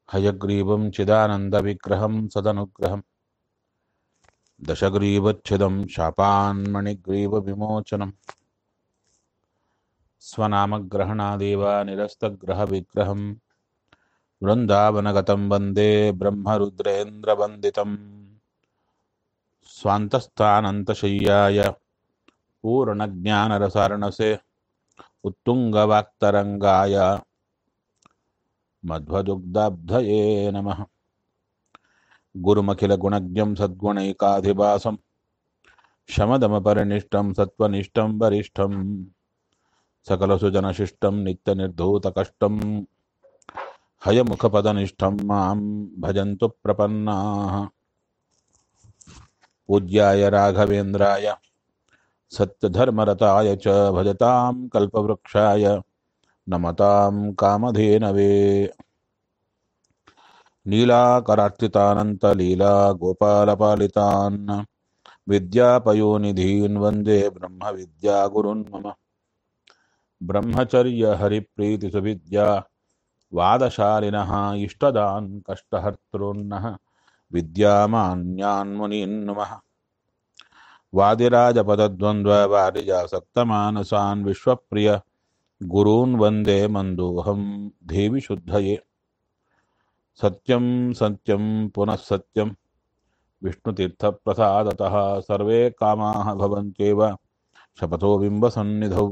हयग्रीवं चिदानन्दविग्रहं सदनुग्रहं दशग्रीवच्छिदं शापान्मणिग्रीवविमोचनं स्वनामग्रहणादेव निरस्तग्रहविग्रहं वृन्दावनगतं वन्दे ब्रह्मरुद्रेन्द्रवन्दितं स्वान्तस्थानन्तशय्याय पूर्णज्ञानरसारणसे उत्तुङ्गवाक्तरङ्गाय मध्वदुग्धाब्धये नमः गुरुमखिलगुणज्ञं सद्गुणैकाधिवासं शमदमपरिनिष्टं सत्त्वनिष्ठं वरिष्ठं सकलसुजनशिष्टं नित्यनिर्धूतकष्टं हयमुखपदनिष्ठं मां भजन्तु प्रपन्नाः पूज्याय राघवेन्द्राय सत्यधर्मरताय च भजतां कल्पवृक्षाय नमतां कामधेनवे नीलाकरार्चितानन्तलीला गोपालपालितान् विद्यापयोनिधीन् वन्दे ब्रह्मविद्यागुरुन् मम ब्रह्मचर्यहरिप्रीतिसुविद्या वादशालिनः इष्टदान् कष्टहर्तॄन्नः विद्यामान्यान् मुनीन् नमः वादिराजपदद्वन्द्ववारिजासक्तमानसान् विश्वप्रिय गुरून् वन्दे मन्दोऽहं देवि शुद्धये सत्यं सत्यं पुनः सत्यं विष्णुतीर्थप्रसादतः सर्वे कामाः भवन्त्येव शपथो बिम्बसन्निधौ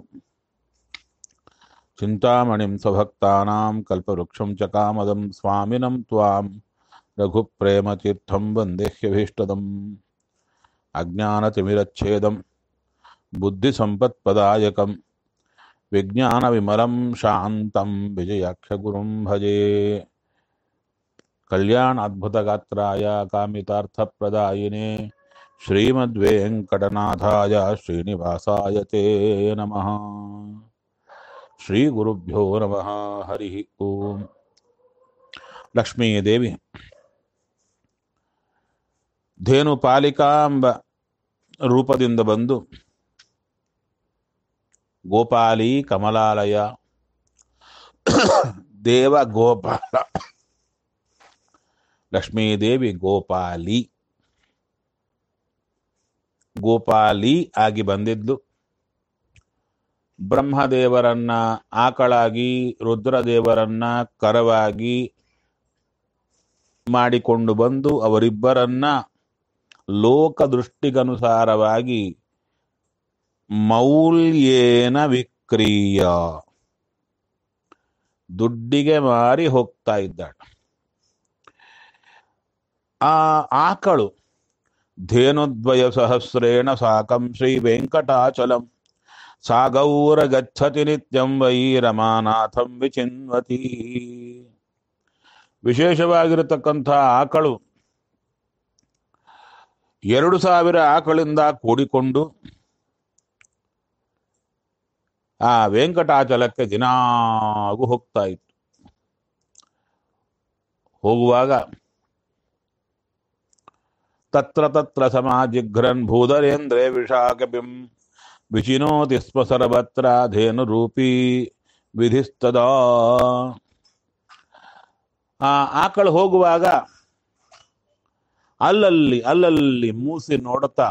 चिन्तामणिं स्वभक्तानां कल्पवृक्षं च कामदं स्वामिनं त्वां रघुप्रेमतीर्थं वन्देह्यभीष्टदम् अज्ञानतिमिरच्छेदं बुद्धिसम्पत्पदायकं विज्ञानविमलं शान्तं विजयाख्यगुरुं भजे कल्याणाद्भुतगात्राय कामितार्थप्रदायिने श्रीमद्वेङ्कटनाथाय श्रीनिवासाय ते नमः श्रीगुरुभ्यो नमः हरिः ओम् ಲಕ್ಷ್ಮೀದೇವಿ ಧೇನುಪಾಲಿಕಾಂಬ ರೂಪದಿಂದ ಬಂದು ಗೋಪಾಲಿ ಕಮಲಾಲಯ ದೇವ ಗೋಪಾಲ ಲಕ್ಷ್ಮೀದೇವಿ ಗೋಪಾಲಿ ಗೋಪಾಲಿ ಆಗಿ ಬಂದಿದ್ಲು ಬ್ರಹ್ಮದೇವರನ್ನ ಆಕಳಾಗಿ ರುದ್ರದೇವರನ್ನ ಕರವಾಗಿ ಮಾಡಿಕೊಂಡು ಬಂದು ಅವರಿಬ್ಬರನ್ನ ಲೋಕದೃಷ್ಟಿಗನುಸಾರವಾಗಿ ಮೌಲ್ಯೇನ ವಿಕ್ರಿಯ ದುಡ್ಡಿಗೆ ಮಾರಿ ಹೋಗ್ತಾ ಇದ್ದಾಳೆ ಆ ಆಕಳು ಧೇನುದ್ವಯ ಸಹಸ್ರೇಣ ಸಾಕಂ ಶ್ರೀ ವೆಂಕಟಾಚಲಂ ಸಾಗೌರ ಗಚ್ಚತಿ ನಿತ್ಯಂ ವೈ ರಮಾನಾಥಂ ವಿಚಿನ್ವತಿ ವಿಶೇಷವಾಗಿರತಕ್ಕಂಥ ಆಕಳು ಎರಡು ಸಾವಿರ ಆಕಳಿಂದ ಕೂಡಿಕೊಂಡು ಆ ವೆಂಕಟಾಚಲಕ್ಕೆ ದಿನಾಗೂ ಹೋಗ್ತಾ ಇತ್ತು ಹೋಗುವಾಗ ತತ್ರ ತತ್ರ ಸಮಾಜಿಘ್ರನ್ ಭೂಧರೇಂದ್ರೇ ವಿಶಾಖಪಿಂ ವಿಚಿನೋತಿ ಸ್ಮ ಸರ್ವತ್ರ ಧೇನು ರೂಪಿ ವಿಧಿಸ್ತದಾ ಆ ಆಕಳು ಹೋಗುವಾಗ ಅಲ್ಲಲ್ಲಿ ಅಲ್ಲಲ್ಲಿ ಮೂಸಿ ನೋಡುತ್ತಾ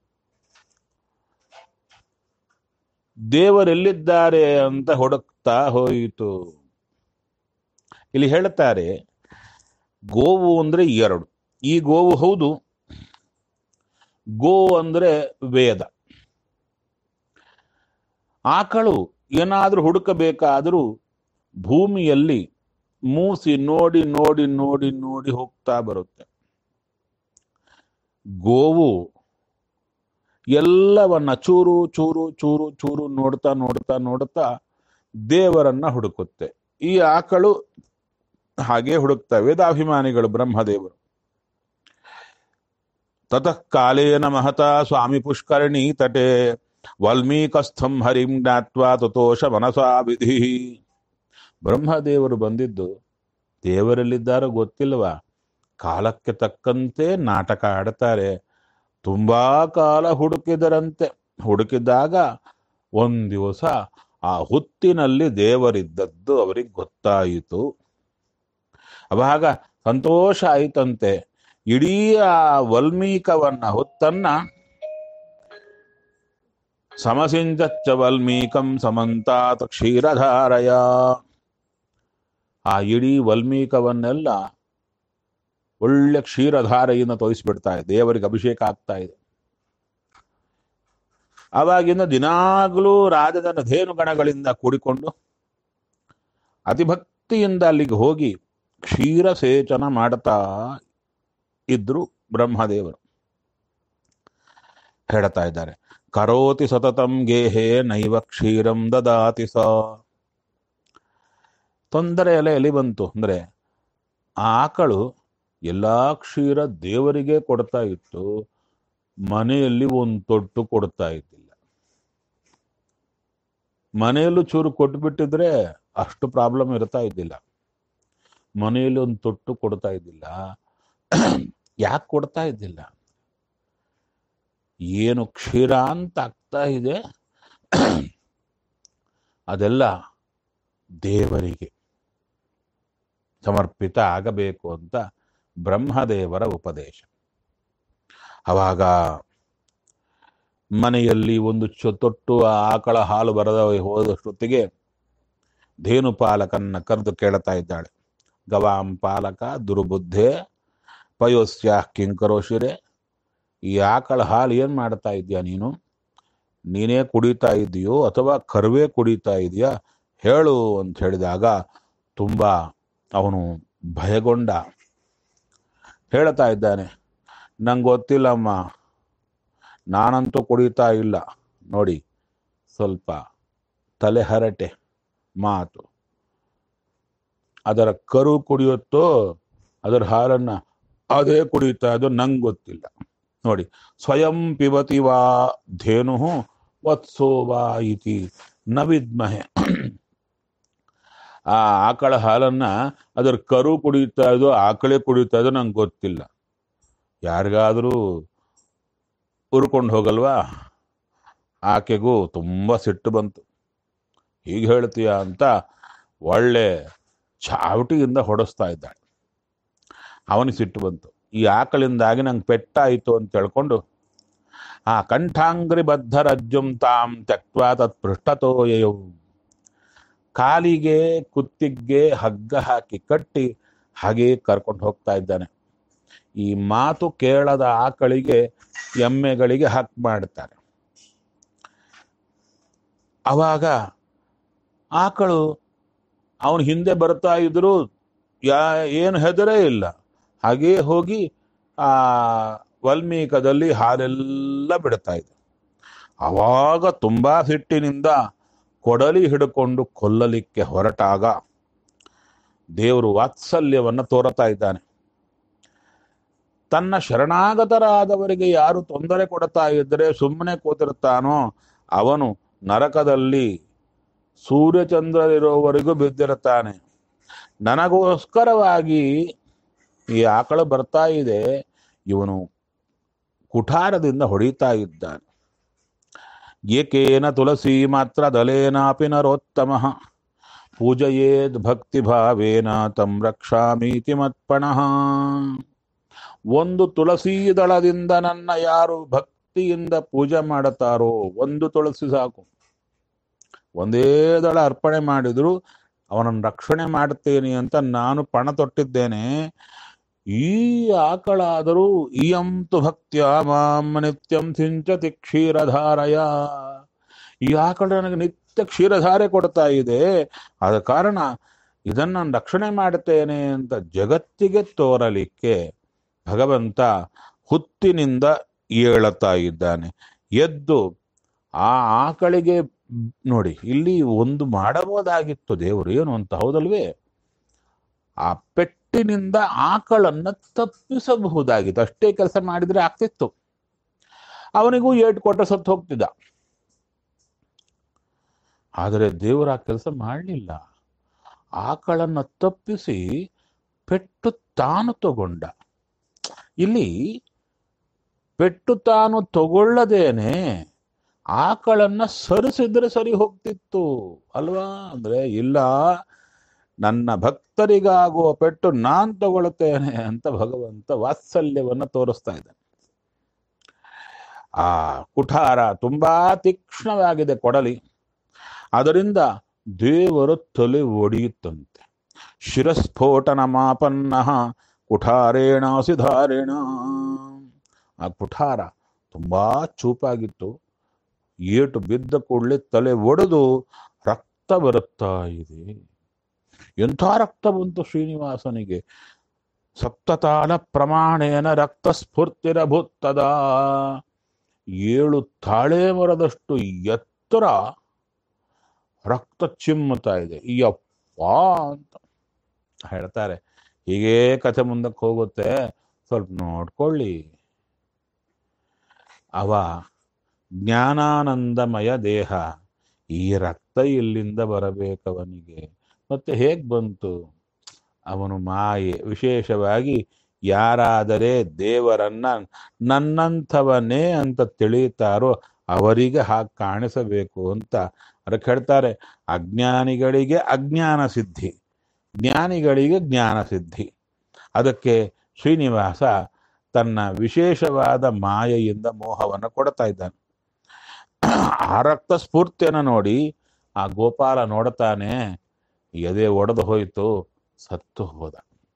ದೇವರೆಲ್ಲಿದ್ದಾರೆ ಅಂತ ಹುಡುಕ್ತಾ ಹೋಯಿತು ಇಲ್ಲಿ ಹೇಳುತ್ತಾರೆ ಗೋವು ಅಂದ್ರೆ ಎರಡು ಈ ಗೋವು ಹೌದು ಗೋ ಅಂದ್ರೆ ವೇದ ಆಕಳು ಏನಾದ್ರೂ ಹುಡುಕಬೇಕಾದರೂ ಭೂಮಿಯಲ್ಲಿ ಮೂಸಿ ನೋಡಿ ನೋಡಿ ನೋಡಿ ನೋಡಿ ಹೋಗ್ತಾ ಬರುತ್ತೆ ಗೋವು ಎಲ್ಲವನ್ನ ಚೂರು ಚೂರು ಚೂರು ಚೂರು ನೋಡ್ತಾ ನೋಡ್ತಾ ನೋಡ್ತಾ ದೇವರನ್ನ ಹುಡುಕುತ್ತೆ ಈ ಆಕಳು ಹಾಗೆ ಹುಡುಕ್ತಾ ವೇದಾಭಿಮಾನಿಗಳು ಬ್ರಹ್ಮದೇವರು ತತಃ ಕಾಲೇನ ಮಹತಾ ಸ್ವಾಮಿ ಪುಷ್ಕರಣಿ ತಟೆ ವಾಲ್ಮೀಕಸ್ಥಂ ಹರಿಂ ಜ್ಞಾತ್ವಾ ತತೋಷ ಮನಸಾ ವಿಧಿ ಬ್ರಹ್ಮದೇವರು ಬಂದಿದ್ದು ದೇವರಲ್ಲಿದ್ದಾರೋ ಗೊತ್ತಿಲ್ವಾ ಕಾಲಕ್ಕೆ ತಕ್ಕಂತೆ ನಾಟಕ ಆಡ್ತಾರೆ ತುಂಬಾ ಕಾಲ ಹುಡುಕಿದರಂತೆ ಹುಡುಕಿದಾಗ ಒಂದ್ ದಿವಸ ಆ ಹುತ್ತಿನಲ್ಲಿ ದೇವರಿದ್ದದ್ದು ಅವರಿಗೆ ಗೊತ್ತಾಯಿತು ಅವಾಗ ಸಂತೋಷ ಆಯ್ತಂತೆ ಇಡೀ ಆ ವಲ್ಮೀಕವನ್ನ ಹೊತ್ತನ್ನ ಸಮಸಿಂಚಚ್ಚ ವಲ್ಮೀಕಂ ಸಮಂತಾತ್ ಕ್ಷೀರಧಾರಯ ಆ ಇಡೀ ವಲ್ಮೀಕವನ್ನೆಲ್ಲ ಒಳ್ಳೆ ಕ್ಷೀರಧಾರೆಯಿಂದ ತೋರಿಸ್ಬಿಡ್ತಾ ಇದೆ ದೇವರಿಗೆ ಅಭಿಷೇಕ ಆಗ್ತಾ ಇದೆ ಆವಾಗಿಂದ ದಿನಾಗ್ಲೂ ರಾಜನ ಧೇನುಗಣಗಳಿಂದ ಕೂಡಿಕೊಂಡು ಅತಿಭಕ್ತಿಯಿಂದ ಅಲ್ಲಿಗೆ ಹೋಗಿ ಕ್ಷೀರ ಸೇಚನ ಮಾಡ್ತಾ ಇದ್ರು ಬ್ರಹ್ಮದೇವರು ಹೇಳ್ತಾ ಇದ್ದಾರೆ ಕರೋತಿ ಸತತಂ ಗೇಹೆ ನೈವ ಕ್ಷೀರಂ ದದಾತಿ ಸ ತೊಂದರೆ ಎಲ್ಲ ಎಲ್ಲಿ ಬಂತು ಅಂದ್ರೆ ಆ ಆಕಳು ಎಲ್ಲಾ ಕ್ಷೀರ ದೇವರಿಗೆ ಕೊಡ್ತಾ ಇತ್ತು ಮನೆಯಲ್ಲಿ ಒಂದು ತೊಟ್ಟು ಕೊಡ್ತಾ ಇದ್ದಿಲ್ಲ ಮನೆಯಲ್ಲೂ ಚೂರು ಕೊಟ್ಬಿಟ್ಟಿದ್ರೆ ಅಷ್ಟು ಪ್ರಾಬ್ಲಮ್ ಇರ್ತಾ ಇದ್ದಿಲ್ಲ ಮನೆಯಲ್ಲಿ ಒಂದು ತೊಟ್ಟು ಕೊಡ್ತಾ ಇದ್ದಿಲ್ಲ ಯಾಕೆ ಕೊಡ್ತಾ ಇದ್ದಿಲ್ಲ ಏನು ಕ್ಷೀರ ಅಂತ ಆಗ್ತಾ ಇದೆ ಅದೆಲ್ಲ ದೇವರಿಗೆ ಸಮರ್ಪಿತ ಆಗಬೇಕು ಅಂತ ಬ್ರಹ್ಮದೇವರ ಉಪದೇಶ ಅವಾಗ ಮನೆಯಲ್ಲಿ ಒಂದು ಚೊ ತೊಟ್ಟು ಆ ಆಕಳ ಹಾಲು ಬರದ ಹೋದಷ್ಟೊತ್ತಿಗೆ ಧೇನು ಪಾಲಕನ್ನ ಕರೆದು ಕೇಳ್ತಾ ಇದ್ದಾಳೆ ಗವಾಂ ಪಾಲಕ ದುರ್ಬುದ್ಧೆ ಪಯೋಸ್ಯ ಕಿಂಕರೋಶಿರೆ ಈ ಆಕಳ ಹಾಲು ಏನ್ ಮಾಡ್ತಾ ಇದೀಯ ನೀನು ನೀನೇ ಕುಡಿತಾ ಇದೆಯೋ ಅಥವಾ ಕರುವೆ ಕುಡಿತಾ ಇದೆಯಾ ಹೇಳು ಅಂತ ಹೇಳಿದಾಗ ತುಂಬಾ ಅವನು ಭಯಗೊಂಡ ಹೇಳ್ತಾ ಇದ್ದಾನೆ ನಂಗೆ ಗೊತ್ತಿಲ್ಲಮ್ಮ ನಾನಂತೂ ಕುಡಿತಾ ಇಲ್ಲ ನೋಡಿ ಸ್ವಲ್ಪ ತಲೆಹರಟೆ ಮಾತು ಅದರ ಕರು ಕುಡಿಯುತ್ತೋ ಅದರ ಹಾಲನ್ನ ಅದೇ ಕುಡಿತಾ ಇದು ನಂಗೆ ಗೊತ್ತಿಲ್ಲ ನೋಡಿ ಸ್ವಯಂ ಪಿಬತಿ ವಾ ಧೇನು ವತ್ಸೋ ವಾ ಇತಿ ನ ವಿದ್ಮಹೆ ಆ ಆಕಳ ಹಾಲನ್ನ ಅದರ ಕರು ಕುಡಿತಾ ಇದೋ ಆಕಳೇ ಕುಡಿತಾ ಇದೋ ನಂಗೆ ಗೊತ್ತಿಲ್ಲ ಯಾರಿಗಾದರೂ ಉರ್ಕೊಂಡು ಹೋಗಲ್ವಾ ಆಕೆಗೂ ತುಂಬ ಸಿಟ್ಟು ಬಂತು ಹೀಗೆ ಹೇಳ್ತೀಯ ಅಂತ ಒಳ್ಳೆ ಚಾವಟಿಯಿಂದ ಹೊಡೆಸ್ತಾ ಇದ್ದಾಳೆ ಅವನಿಗೆ ಸಿಟ್ಟು ಬಂತು ಈ ಆಕಳಿಂದಾಗಿ ನಂಗೆ ಪೆಟ್ಟಾಯಿತು ಅಂತ ಹೇಳ್ಕೊಂಡು ಆ ಕಂಠಾಂಗ್ರಿ ಬದ್ಧ ರಜ್ಜುಂ ತಾಂ ತ್ಯಕ್ವಾ ತತ್ ಪೃಷ್ಠತೋಯವು ಕಾಲಿಗೆ ಕುತ್ತಿಗೆ ಹಗ್ಗ ಹಾಕಿ ಕಟ್ಟಿ ಹಾಗೆ ಕರ್ಕೊಂಡು ಹೋಗ್ತಾ ಇದ್ದಾನೆ ಈ ಮಾತು ಕೇಳದ ಆಕಳಿಗೆ ಎಮ್ಮೆಗಳಿಗೆ ಹಕ್ ಮಾಡ್ತಾರೆ ಅವಾಗ ಆಕಳು ಅವನು ಹಿಂದೆ ಬರ್ತಾ ಇದ್ರು ಯಾ ಏನು ಹೆದರೇ ಇಲ್ಲ ಹಾಗೇ ಹೋಗಿ ಆ ವಲ್ಮೀಕದಲ್ಲಿ ಹಾಲೆಲ್ಲ ಬಿಡ್ತಾ ಇದೆ ಅವಾಗ ತುಂಬಾ ಸಿಟ್ಟಿನಿಂದ ಕೊಡಲಿ ಹಿಡ್ಕೊಂಡು ಕೊಲ್ಲಲಿಕ್ಕೆ ಹೊರಟಾಗ ದೇವರು ವಾತ್ಸಲ್ಯವನ್ನ ತೋರತಾ ಇದ್ದಾನೆ ತನ್ನ ಶರಣಾಗತರಾದವರಿಗೆ ಯಾರು ತೊಂದರೆ ಕೊಡ್ತಾ ಇದ್ದರೆ ಸುಮ್ಮನೆ ಕೂತಿರ್ತಾನೋ ಅವನು ನರಕದಲ್ಲಿ ಸೂರ್ಯಚಂದ್ರರಿರೋವರೆಗೂ ಬಿದ್ದಿರ್ತಾನೆ ನನಗೋಸ್ಕರವಾಗಿ ಈ ಆಕಳು ಬರ್ತಾ ಇದೆ ಇವನು ಕುಠಾರದಿಂದ ಹೊಡಿತಾ ಇದ್ದಾನೆ ಏಕೇನ ತುಳಸಿ ಮಾತ್ರ ದಲೇನಾಪಿ ನರೋತ್ತಮ ಪೂಜಯೇದ್ ಭಕ್ತಿ ಭಾವೇನ ತಂ ರಕ್ಷಾಮೀತಿ ಮತ್ಪಣಃ ಒಂದು ತುಳಸಿ ದಳದಿಂದ ನನ್ನ ಯಾರು ಭಕ್ತಿಯಿಂದ ಪೂಜೆ ಮಾಡುತ್ತಾರೋ ಒಂದು ತುಳಸಿ ಸಾಕು ಒಂದೇ ದಳ ಅರ್ಪಣೆ ಮಾಡಿದ್ರು ಅವನನ್ನು ರಕ್ಷಣೆ ಮಾಡುತ್ತೇನೆ ಅಂತ ನಾನು ಪಣ ತೊಟ್ಟಿದ್ದೇನೆ ಈ ಆಕಳಾದರೂ ಇಯಂತು ಭಕ್ತ್ಯ ಮಾಂ ನಿತ್ಯಂ ಸಿಂಚತಿ ಕ್ಷೀರಧಾರಯ ಈ ಆಕಳ ನನಗೆ ನಿತ್ಯ ಕ್ಷೀರಧಾರೆ ಕೊಡ್ತಾ ಇದೆ ಆದ ಕಾರಣ ಇದನ್ನು ನಾನು ರಕ್ಷಣೆ ಮಾಡುತ್ತೇನೆ ಅಂತ ಜಗತ್ತಿಗೆ ತೋರಲಿಕ್ಕೆ ಭಗವಂತ ಹುತ್ತಿನಿಂದ ಏಳುತ್ತಾ ಇದ್ದಾನೆ ಎದ್ದು ಆ ಆಕಳಿಗೆ ನೋಡಿ ಇಲ್ಲಿ ಒಂದು ಮಾಡಬಹುದಾಗಿತ್ತು ದೇವರು ಏನು ಅಂತ ಹೌದಲ್ವೇ ಆ ಪೆಟ್ಟಿನಿಂದ ಆಕಳನ್ನ ತಪ್ಪಿಸಬಹುದಾಗಿತ್ತು ಅಷ್ಟೇ ಕೆಲಸ ಮಾಡಿದ್ರೆ ಆಗ್ತಿತ್ತು ಅವನಿಗೂ ಏಟು ಕೊಟ್ಟ ಸತ್ತು ಹೋಗ್ತಿದ್ದ ಆದರೆ ದೇವರು ಆ ಕೆಲಸ ಮಾಡಲಿಲ್ಲ ಆಕಳನ್ನ ತಪ್ಪಿಸಿ ಪೆಟ್ಟು ತಾನು ತಗೊಂಡ ಇಲ್ಲಿ ಪೆಟ್ಟು ತಾನು ತಗೊಳ್ಳದೇನೆ ಆಕಳನ್ನ ಸರಿಸಿದ್ರೆ ಸರಿ ಹೋಗ್ತಿತ್ತು ಅಲ್ವಾ ಅಂದ್ರೆ ಇಲ್ಲ ನನ್ನ ಭಕ್ತರಿಗಾಗುವ ಪೆಟ್ಟು ನಾನ್ ತಗೊಳ್ತೇನೆ ಅಂತ ಭಗವಂತ ವಾತ್ಸಲ್ಯವನ್ನ ತೋರಿಸ್ತಾ ಇದ್ದಾನೆ ಆ ಕುಠಾರ ತುಂಬಾ ತೀಕ್ಷ್ಣವಾಗಿದೆ ಕೊಡಲಿ ಅದರಿಂದ ದೇವರ ತಲೆ ಒಡೆಯುತ್ತಂತೆ ಶಿರಸ್ಫೋಟನ ಮಾಪನ್ನ ಕುಠಾರೇಣ ಸಿಧಾರೇಣ ಆ ಕುಠಾರ ತುಂಬಾ ಚೂಪಾಗಿತ್ತು ಏಟು ಬಿದ್ದ ಕೂಡಲೇ ತಲೆ ಒಡೆದು ರಕ್ತ ಬರುತ್ತಾ ಇದೆ ಎಂಥ ರಕ್ತ ಬಂತು ಶ್ರೀನಿವಾಸನಿಗೆ ಸಪ್ತತಾಲ ಪ್ರಮಾಣೇನ ರಕ್ತ ಸ್ಫೂರ್ತಿರಭುತ್ತದ ಏಳು ತಾಳೆ ಮರದಷ್ಟು ಎತ್ತರ ರಕ್ತ ಚಿಮ್ಮುತ್ತಾ ಇದೆ ಯಪ್ಪ ಅಂತ ಹೇಳ್ತಾರೆ ಹೀಗೇ ಕಥೆ ಮುಂದಕ್ಕೆ ಹೋಗುತ್ತೆ ಸ್ವಲ್ಪ ನೋಡ್ಕೊಳ್ಳಿ ಅವ ಜ್ಞಾನಾನಂದಮಯ ದೇಹ ಈ ರಕ್ತ ಇಲ್ಲಿಂದ ಬರಬೇಕವನಿಗೆ ಮತ್ತೆ ಹೇಗ್ ಬಂತು ಅವನು ಮಾಯೆ ವಿಶೇಷವಾಗಿ ಯಾರಾದರೆ ದೇವರನ್ನ ನನ್ನಂಥವನೇ ಅಂತ ತಿಳಿಯುತ್ತಾರೋ ಅವರಿಗೆ ಹಾಗೆ ಕಾಣಿಸಬೇಕು ಅಂತ ಅದಕ್ಕೆ ಹೇಳ್ತಾರೆ ಅಜ್ಞಾನಿಗಳಿಗೆ ಅಜ್ಞಾನ ಸಿದ್ಧಿ ಜ್ಞಾನಿಗಳಿಗೆ ಜ್ಞಾನ ಸಿದ್ಧಿ ಅದಕ್ಕೆ ಶ್ರೀನಿವಾಸ ತನ್ನ ವಿಶೇಷವಾದ ಮಾಯೆಯಿಂದ ಮೋಹವನ್ನು ಕೊಡ್ತಾ ಇದ್ದಾನೆ ಆ ರಕ್ತ ಸ್ಫೂರ್ತಿಯನ್ನು ನೋಡಿ ಆ ಗೋಪಾಲ ನೋಡ್ತಾನೆ ಎದೆ ಒಡೆದು ಹೋಯಿತು ಸತ್ತು ಹೋದ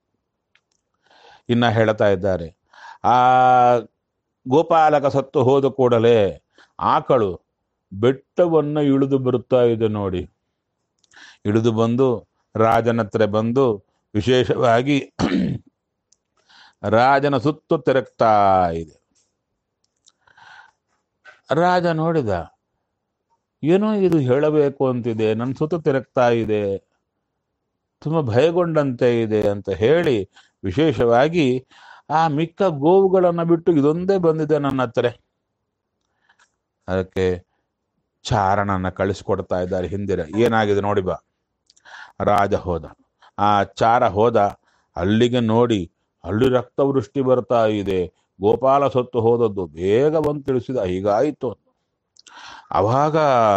ಇನ್ನ ಹೇಳ್ತಾ ಇದ್ದಾರೆ ಆ ಗೋಪಾಲಕ ಸತ್ತು ಹೋದ ಕೂಡಲೇ ಆಕಳು ಬೆಟ್ಟವನ್ನು ಇಳಿದು ಬರುತ್ತಾ ಇದೆ ನೋಡಿ ಇಳಿದು ಬಂದು ರಾಜನ ಹತ್ರ ಬಂದು ವಿಶೇಷವಾಗಿ ರಾಜನ ಸುತ್ತು ತಿರುಗ್ತಾ ಇದೆ ರಾಜ ನೋಡಿದ ಏನೋ ಇದು ಹೇಳಬೇಕು ಅಂತಿದೆ ನನ್ನ ಸುತ್ತು ತಿರುಗ್ತಾ ಇದೆ ತುಂಬ ಭಯಗೊಂಡಂತೆ ಇದೆ ಅಂತ ಹೇಳಿ ವಿಶೇಷವಾಗಿ ಆ ಮಿಕ್ಕ ಗೋವುಗಳನ್ನು ಬಿಟ್ಟು ಇದೊಂದೇ ಬಂದಿದೆ ನನ್ನ ಹತ್ರ ಅದಕ್ಕೆ ಚಾರಣನ ಕಳಿಸ್ಕೊಡ್ತಾ ಇದ್ದಾರೆ ಹಿಂದಿರ ಏನಾಗಿದೆ ನೋಡಿ ಬಾ ರಾಜ ಹೋದ ಆ ಚಾರ ಹೋದ ಅಲ್ಲಿಗೆ ನೋಡಿ ಅಲ್ಲಿ ರಕ್ತವೃಷ್ಟಿ ಬರ್ತಾ ಇದೆ ಗೋಪಾಲ ಸತ್ತು ಹೋದದ್ದು ಬೇಗ ಬಂದು ತಿಳಿಸಿದ ಹೀಗಾಯಿತು ಅವಾಗ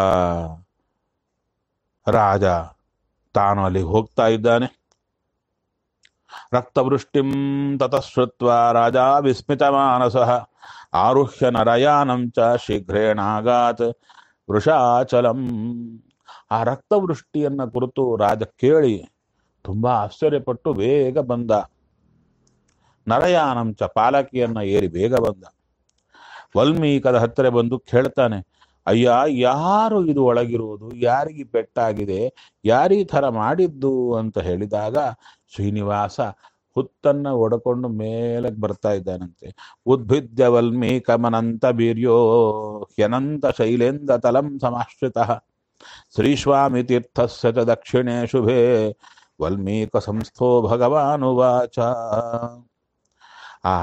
ರಾಜ ತಾನು ಅಲ್ಲಿಗೆ ಹೋಗ್ತಾ ಇದ್ದಾನೆ ರಕ್ತವೃಷ್ಟಿಂ ತತಶ್ರುತ್ವ ರಾಜ ವಿಸ್ಮಿತ ಮಾನಸ ಆರುಹ್ಯ ನರಯಾನಂ ಚ ಶೀಘ್ರೇಣಾಗಾತ್ ವೃಷಾಚಲಂ ಆ ರಕ್ತವೃಷ್ಟಿಯನ್ನ ಕುರಿತು ರಾಜ ಕೇಳಿ ತುಂಬಾ ಆಶ್ಚರ್ಯಪಟ್ಟು ಬೇಗ ಬಂದ ನರಯಾನಂ ಚ ಪಾಲಕಿಯನ್ನ ಏರಿ ಬೇಗ ಬಂದ ವಲ್ಮೀಕದ ಹತ್ತಿರ ಬಂದು ಕೇಳ್ತಾನೆ ಅಯ್ಯ ಯಾರು ಇದು ಒಳಗಿರುವುದು ಯಾರಿಗೆ ಪೆಟ್ಟಾಗಿದೆ ಯಾರೀ ಥರ ಮಾಡಿದ್ದು ಅಂತ ಹೇಳಿದಾಗ ಶ್ರೀನಿವಾಸ ಹುತ್ತನ್ನ ಒಡಕೊಂಡು ಮೇಲಕ್ಕೆ ಬರ್ತಾ ಇದ್ದಾನಂತೆ ಉದ್ಭಿದ್ಯ ವಲ್ಮೀಕಮನಂತ ವೀರ್ಯೋ ಹ್ಯನಂತ ಶೈಲೇಂದ ತಲಂ ಸಮಾಶ್ರಿತ ಶ್ರೀಸ್ವಾಮಿ ತೀರ್ಥಸ್ಯ ಚ ದಕ್ಷಿಣೆ ಶುಭೆ ವಲ್ಮೀಕ ಸಂಸ್ಥೋ ಭಗವಾನುವಾಚ ಆ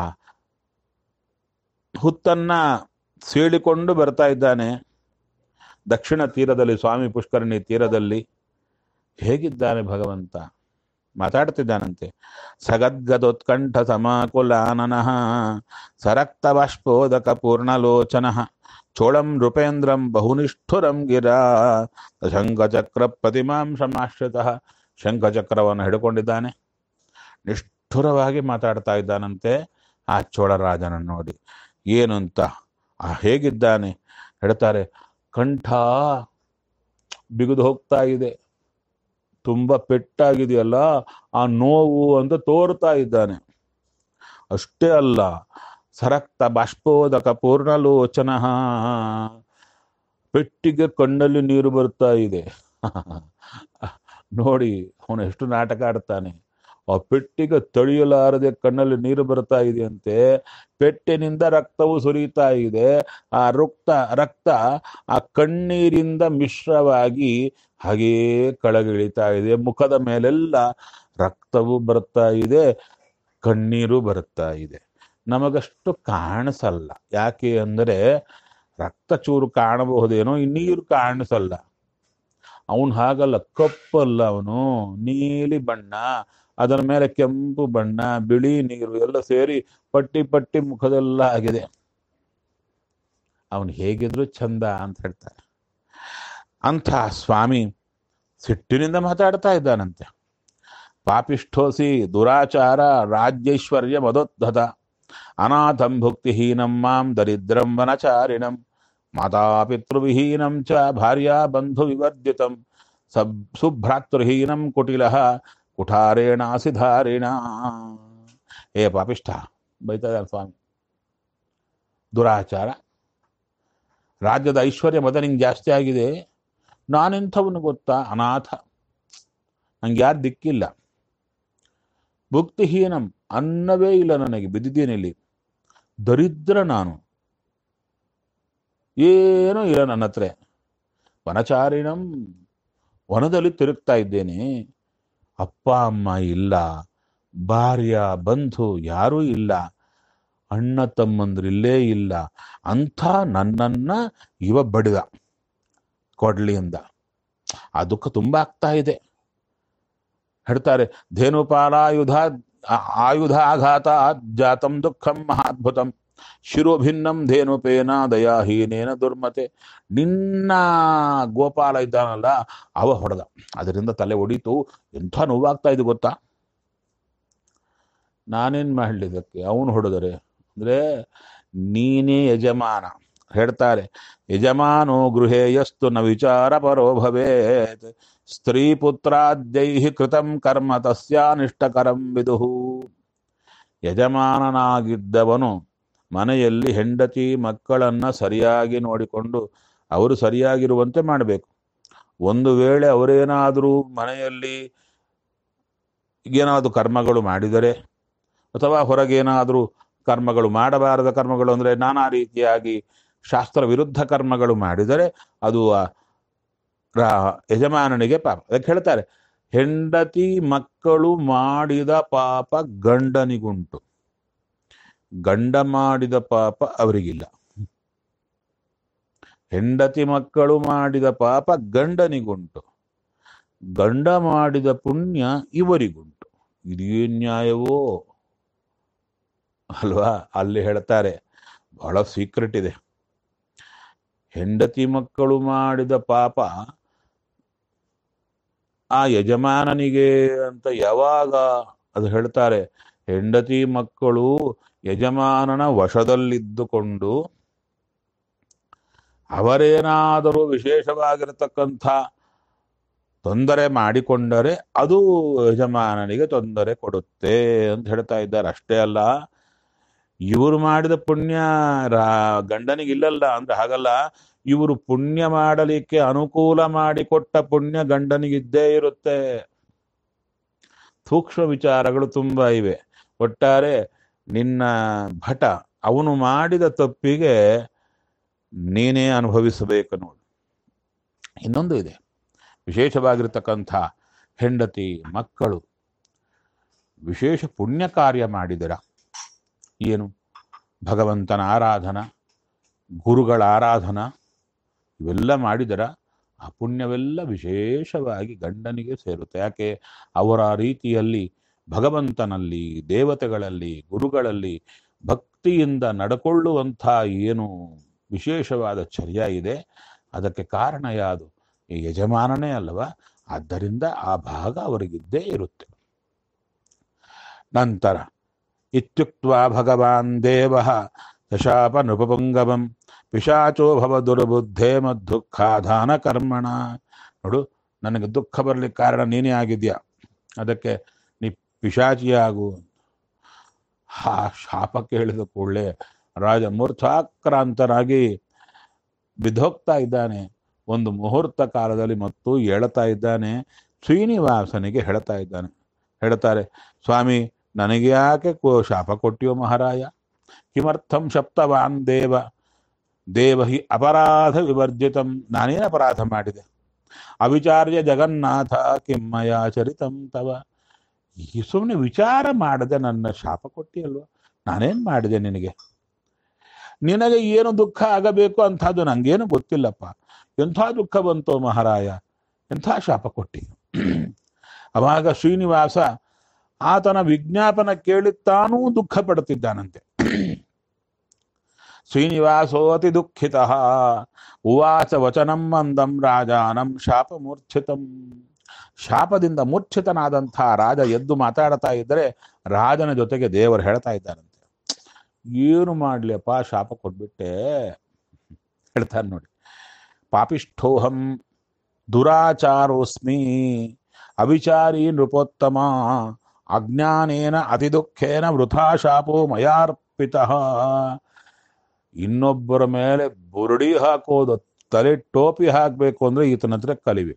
ಹುತ್ತನ್ನ ಸೀಳಿಕೊಂಡು ಬರ್ತಾ ಇದ್ದಾನೆ ದಕ್ಷಿಣ ತೀರದಲ್ಲಿ ಸ್ವಾಮಿ ಪುಷ್ಕರಣಿ ತೀರದಲ್ಲಿ ಹೇಗಿದ್ದಾನೆ ಭಗವಂತ ಮಾತಾಡ್ತಿದ್ದಾನಂತೆ ಸಗದ್ಗದೋತ್ಕಂಠ ಸಮಾಕುಲಾನನಃ ಸರಕ್ತ ಬಾಷ್ಪೋದಕ ಪೂರ್ಣಲೋಚನ ಚೋಳಂ ನೃಪೇಂದ್ರಂ ಬಹುನಿಷ್ಠುರಂ ಗಿರಾ ಶಂಖಚಕ್ರ ಪ್ರತಿಮಾಂ ಸಮಾಶ್ರಿತ ಶಂಖಚಕ್ರವನ್ನು ಹಿಡ್ಕೊಂಡಿದ್ದಾನೆ ನಿಷ್ಠುರವಾಗಿ ಮಾತಾಡ್ತಾ ಇದ್ದಾನಂತೆ ಆ ಚೋಳರಾಜನನ್ನು ನೋಡಿ ಏನು ಅಂತ ಆ ಹೇಗಿದ್ದಾನೆ ಹೇಳ್ತಾರೆ ಕಂಠ ಬಿಗಿದು ಹೋಗ್ತಾ ಇದೆ ತುಂಬ ಪೆಟ್ಟಾಗಿದೆಯಲ್ಲ ಆ ನೋವು ಅಂತ ತೋರ್ತಾ ಇದ್ದಾನೆ ಅಷ್ಟೇ ಅಲ್ಲ ಸರಕ್ತ ಬಾಷ್ಪೋದಕ ಪೂರ್ಣಲೋಚನ ಪೆಟ್ಟಿಗೆ ಕಣ್ಣಲ್ಲಿ ನೀರು ಬರ್ತಾ ಇದೆ ನೋಡಿ ಅವನು ಎಷ್ಟು ನಾಟಕ ಆಡ್ತಾನೆ ಆ ಪೆಟ್ಟಿಗೆ ತಳಿಯಲಾರದೆ ಕಣ್ಣಲ್ಲಿ ನೀರು ಬರ್ತಾ ಇದೆ ಅಂತೆ ಪೆಟ್ಟಿನಿಂದ ರಕ್ತವು ಸುರಿತಾ ಇದೆ ಆ ರಕ್ತ ರಕ್ತ ಆ ಕಣ್ಣೀರಿಂದ ಮಿಶ್ರವಾಗಿ ಹಾಗೇ ಕೆಳಗಿಳಿತಾ ಇದೆ ಮುಖದ ಮೇಲೆಲ್ಲ ರಕ್ತವು ಬರ್ತಾ ಇದೆ ಕಣ್ಣೀರು ಬರ್ತಾ ಇದೆ ನಮಗಷ್ಟು ಕಾಣಿಸಲ್ಲ ಯಾಕೆ ಅಂದರೆ ರಕ್ತ ಚೂರು ಕಾಣಬಹುದೇನೋ ಈ ನೀರು ಕಾಣಿಸಲ್ಲ ಅವನು ಹಾಗಲ್ಲ ಕಪ್ಪಲ್ಲ ಅವನು ನೀಲಿ ಬಣ್ಣ ಅದರ ಮೇಲೆ ಕೆಂಪು ಬಣ್ಣ ಬಿಳಿ ನೀರು ಎಲ್ಲ ಸೇರಿ ಪಟ್ಟಿ ಪಟ್ಟಿ ಮುಖದೆಲ್ಲ ಆಗಿದೆ ಅವನು ಹೇಗಿದ್ರು ಚಂದ ಅಂತ ಹೇಳ್ತಾರೆ ಅಂಥ ಸ್ವಾಮಿ ಸಿಟ್ಟಿನಿಂದ ಮಾತಾಡ್ತಾ ಇದ್ದಾನಂತೆ ಪಾಪಿಷ್ಠೋಸಿ ದುರಾಚಾರ ರಾಜ್ಯೈಶ್ವರ್ಯ ಮದೋದ್ಧತ ಅನಾಥಂ ಭುಕ್ತಿಹೀನಂ ಮಾಂ ದರಿದ್ರಂ ವನಚಾರಿಣಂ ಮಾತಾಪಿತೃವಿಹೀನಂ ಚ ಭಾರ್ಯಾ ಬಂಧು ವಿವರ್ಜಿತಂ ಸಬ್ ಸುಭ್ರಾತೃಹೀನಂ ಕುಟಿಲಃ ಕುಠಾರೇಣಾಸಿ ಧಾರಿಣ ಏ ಪಾಪಿಷ್ಠ ಬೈತಾ ಇದ್ದಾರೆ ಸ್ವಾಮಿ ದುರಾಚಾರ ರಾಜ್ಯದ ಐಶ್ವರ್ಯ ಮದ ನಿಂಗೆ ಜಾಸ್ತಿ ಆಗಿದೆ ನಾನೆಂಥವನು ಗೊತ್ತಾ ಅನಾಥ ನಂಗೆ ಯಾರು ದಿಕ್ಕಿಲ್ಲ ಭುಕ್ತಿಹೀನಂ ಅನ್ನವೇ ಇಲ್ಲ ನನಗೆ ಬಿದ್ದಿದ್ದೇನಿಲ್ಲಿ ದರಿದ್ರ ನಾನು ಏನೂ ಇಲ್ಲ ನನ್ನ ಹತ್ರ ವನಚಾರಿಣಂ ವನದಲ್ಲಿ ತಿರುಗ್ತಾ ಇದ್ದೇನೆ ಅಪ್ಪ ಅಮ್ಮ ಇಲ್ಲ ಭಾರ್ಯ ಬಂಧು ಯಾರೂ ಇಲ್ಲ ಅಣ್ಣ ತಮ್ಮಂದ್ರಿಲ್ಲೇ ಇಲ್ಲ ಅಂಥ ನನ್ನನ್ನ ಇವ ಬಡಿದ ಕೊಡ್ಲಿಯಿಂದ ಆ ದುಃಖ ತುಂಬ ಆಗ್ತಾ ಇದೆ ಹೇಳ್ತಾರೆ ಧೇನುಪಾಲಾಯುಧ ಆ- ಆಯುಧ ಆಘಾತ ಜಾತಂ ದುಃಖಂ ಮಹಾದ್ಭುತಂ ಶಿರೋಭಿನ್ನಂ ಧೇನುಪೇನ ದಯಾಹೀನೇನ ದುರ್ಮತೆ ನಿನ್ನ ಗೋಪಾಲ ಇದ್ದಾನಲ್ಲ ಅವ ಹೊಡೆದ ಅದರಿಂದ ತಲೆ ಒಡೀತು ಎಂಥ ನೋವಾಗ್ತಾ ಇದೆ ಗೊತ್ತಾ ನಾನೇನ್ ಮಾಡಲಿ ಇದಕ್ಕೆ ಅವನು ಹೊಡೆದರೆ ಅಂದ್ರೆ ನೀನೇ ಯಜಮಾನ ಹೇಳ್ತಾರೆ ಯಜಮಾನೋ ಗೃಹೇ ಯಸ್ತು ನ ವಿಚಾರ ಪರೋ ಭವೇತ್ ಸ್ತ್ರೀ ಪುತ್ರಾದ್ಯೈ ಕೃತಂ ಕರ್ಮ ತಸ್ಯಾನಿಷ್ಟಕರಂ ವಿದುಹು ಯಜಮಾನನಾಗಿದ್ದವನು ಮನೆಯಲ್ಲಿ ಹೆಂಡತಿ ಮಕ್ಕಳನ್ನ ಸರಿಯಾಗಿ ನೋಡಿಕೊಂಡು ಅವರು ಸರಿಯಾಗಿರುವಂತೆ ಮಾಡಬೇಕು ಒಂದು ವೇಳೆ ಅವರೇನಾದರೂ ಮನೆಯಲ್ಲಿ ಏನಾದರೂ ಕರ್ಮಗಳು ಮಾಡಿದರೆ ಅಥವಾ ಹೊರಗೇನಾದರೂ ಕರ್ಮಗಳು ಮಾಡಬಾರದ ಕರ್ಮಗಳು ಅಂದರೆ ನಾನಾ ರೀತಿಯಾಗಿ ಶಾಸ್ತ್ರ ವಿರುದ್ಧ ಕರ್ಮಗಳು ಮಾಡಿದರೆ ಅದು ಆ ರಾ- ಯಜಮಾನನಿಗೆ ಪಾಪ ಅದಕ್ಕೆ ಹೇಳ್ತಾರೆ ಹೆಂಡತಿ ಮಕ್ಕಳು ಮಾಡಿದ ಪಾಪ ಗಂಡನಿಗುಂಟು ಗಂಡ ಮಾಡಿದ ಪಾಪ ಅವರಿಗಿಲ್ಲ ಹೆಂಡತಿ ಮಕ್ಕಳು ಮಾಡಿದ ಪಾಪ ಗಂಡನಿಗುಂಟು ಗಂಡ ಮಾಡಿದ ಪುಣ್ಯ ಇವರಿಗುಂಟು ಇದೇನ್ ನ್ಯಾಯವೋ ಅಲ್ವಾ ಅಲ್ಲಿ ಹೇಳ್ತಾರೆ ಬಹಳ ಸೀಕ್ರೆಟ್ ಇದೆ ಹೆಂಡತಿ ಮಕ್ಕಳು ಮಾಡಿದ ಪಾಪ ಆ ಯಜಮಾನನಿಗೆ ಅಂತ ಯಾವಾಗ ಅದು ಹೇಳ್ತಾರೆ ಹೆಂಡತಿ ಮಕ್ಕಳು ಯಜಮಾನನ ವಶದಲ್ಲಿದ್ದುಕೊಂಡು ಅವರೇನಾದರೂ ವಿಶೇಷವಾಗಿರತಕ್ಕಂಥ ತೊಂದರೆ ಮಾಡಿಕೊಂಡರೆ ಅದು ಯಜಮಾನನಿಗೆ ತೊಂದರೆ ಕೊಡುತ್ತೆ ಅಂತ ಹೇಳ್ತಾ ಇದ್ದಾರೆ ಅಷ್ಟೇ ಅಲ್ಲ ಇವರು ಮಾಡಿದ ಪುಣ್ಯ ರಾ ಗಂಡನಿಗೆ ಇಲ್ಲಲ್ಲ ಅಂದ್ರೆ ಹಾಗಲ್ಲ ಇವರು ಪುಣ್ಯ ಮಾಡಲಿಕ್ಕೆ ಅನುಕೂಲ ಮಾಡಿಕೊಟ್ಟ ಪುಣ್ಯ ಗಂಡನಿಗಿದ್ದೇ ಇರುತ್ತೆ ಸೂಕ್ಷ್ಮ ವಿಚಾರಗಳು ತುಂಬಾ ಇವೆ ಒಟ್ಟಾರೆ ನಿನ್ನ ಭಟ ಅವನು ಮಾಡಿದ ತಪ್ಪಿಗೆ ನೀನೇ ಅನುಭವಿಸಬೇಕು ನೋಡು ಇನ್ನೊಂದು ಇದೆ ವಿಶೇಷವಾಗಿರ್ತಕ್ಕಂಥ ಹೆಂಡತಿ ಮಕ್ಕಳು ವಿಶೇಷ ಪುಣ್ಯ ಕಾರ್ಯ ಮಾಡಿದರ ಏನು ಭಗವಂತನ ಆರಾಧನ ಗುರುಗಳ ಆರಾಧನ ಇವೆಲ್ಲ ಮಾಡಿದರ ಆ ಪುಣ್ಯವೆಲ್ಲ ವಿಶೇಷವಾಗಿ ಗಂಡನಿಗೆ ಸೇರುತ್ತೆ ಯಾಕೆ ಅವರ ರೀತಿಯಲ್ಲಿ ಭಗವಂತನಲ್ಲಿ ದೇವತೆಗಳಲ್ಲಿ ಗುರುಗಳಲ್ಲಿ ಭಕ್ತಿಯಿಂದ ನಡ್ಕೊಳ್ಳುವಂಥ ಏನು ವಿಶೇಷವಾದ ಚರ್ಯ ಇದೆ ಅದಕ್ಕೆ ಕಾರಣ ಯಾವುದು ಈ ಯಜಮಾನನೇ ಅಲ್ವಾ ಆದ್ದರಿಂದ ಆ ಭಾಗ ಅವರಿಗಿದ್ದೇ ಇರುತ್ತೆ ನಂತರ ಇತ್ಯುಕ್ತ ಭಗವಾನ್ ದೇವ ದಶಾಪ ನೃಪಪುಂಗವಂ ಪಿಶಾಚೋ ಭವ ದುರ್ಬುದ್ಧೇ ಮದ್ದುಃಖಾಧಾನ ಕರ್ಮಣ ನೋಡು ನನಗೆ ದುಃಖ ಬರ್ಲಿಕ್ಕೆ ಕಾರಣ ನೀನೇ ಆಗಿದ್ಯಾ ಅದಕ್ಕೆ ನೀ ಪಿಶಾಚಿಯಾಗು ಆ ಶಾಪ ಕೇಳಿದ ಕೂಡಲೇ ರಾಜ ಮೂರ್ಛಾಕ್ರಾಂತನಾಗಿ ಬಿದ್ದೋಗ್ತಾ ಇದ್ದಾನೆ ಒಂದು ಮುಹೂರ್ತ ಕಾಲದಲ್ಲಿ ಮತ್ತು ಏಳ್ತಾ ಇದ್ದಾನೆ ಶ್ರೀನಿವಾಸನಿಗೆ ಹೇಳ್ತಾ ಇದ್ದಾನೆ ಹೇಳ್ತಾರೆ ಸ್ವಾಮಿ ನನಗೆ ಯಾಕೆ ಕೋ ಶಾಪ ಕೊಟ್ಟಿಯೋ ಮಹಾರಾಯ ಕಿಮರ್ಥಂ ಶಪ್ತವಾನ್ ದೇವ ದೇವ ಹಿ ಅಪರಾಧ ವಿವರ್ಜಿತಂ ನಾನೇನು ಅಪರಾಧ ಮಾಡಿದೆ ಅವಿಚಾರ್ಯ ಜಗನ್ನಾಥ ಕಿಮ್ಮಯ ಚರಿತಂ ತವ ಈ ಸುಮ್ಮನೆ ವಿಚಾರ ಮಾಡದೆ ನನ್ನ ಶಾಪ ಕೊಟ್ಟಿಯಲ್ವ ನಾನೇನ್ ಮಾಡಿದೆ ನಿನಗೆ ನಿನಗೆ ಏನು ದುಃಖ ಆಗಬೇಕು ಅಂಥದ್ದು ನಂಗೇನು ಗೊತ್ತಿಲ್ಲಪ್ಪ ಎಂಥ ದುಃಖ ಬಂತೋ ಮಹಾರಾಯ ಎಂಥ ಶಾಪ ಕೊಟ್ಟಿ ಅವಾಗ ಶ್ರೀನಿವಾಸ ಆತನ ವಿಜ್ಞಾಪನ ಕೇಳಿ ತಾನೂ ದುಃಖ ಪಡುತ್ತಿದ್ದಾನಂತೆ ಶ್ರೀನಿವಾಸೋತಿ ದುಃಖಿತ ಉವಾಚ ವಚನಂ ಮಂದಂ ರಾಜಾನಂ ಶಾಪಮೂರ್ಛಿತಂ ಶಾಪದಿಂದ ಮೂರ್ಛಿತನಾದಂಥ ರಾಜ ಎದ್ದು ಮಾತಾಡ್ತಾ ಇದ್ದರೆ ರಾಜನ ಜೊತೆಗೆ ದೇವರು ಹೇಳ್ತಾ ಇದ್ದಾರಂತೆ ಏನು ಮಾಡ್ಲಿಯಪ್ಪ ಶಾಪ ಕೊಟ್ಬಿಟ್ಟೆ ಹೇಳ್ತಾರೆ ನೋಡಿ ಪಾಪಿಷ್ಠೋಹಂ ದುರಾಚಾರೋಸ್ಮಿ ಅವಿಚಾರಿ ನೃಪೋತ್ತಮ ಅಜ್ಞಾನೇನ ಅತಿ ದುಃಖೇನ ವೃಥಾ ಶಾಪೋ ಮಯಾರ್ಪಿತ ಇನ್ನೊಬ್ಬರ ಮೇಲೆ ಬುರುಡಿ ಹಾಕೋದು ತಲೆ ಟೋಪಿ ಹಾಕಬೇಕು ಅಂದ್ರೆ ಈತನ ಹತ್ರ ಕಲಿವೆ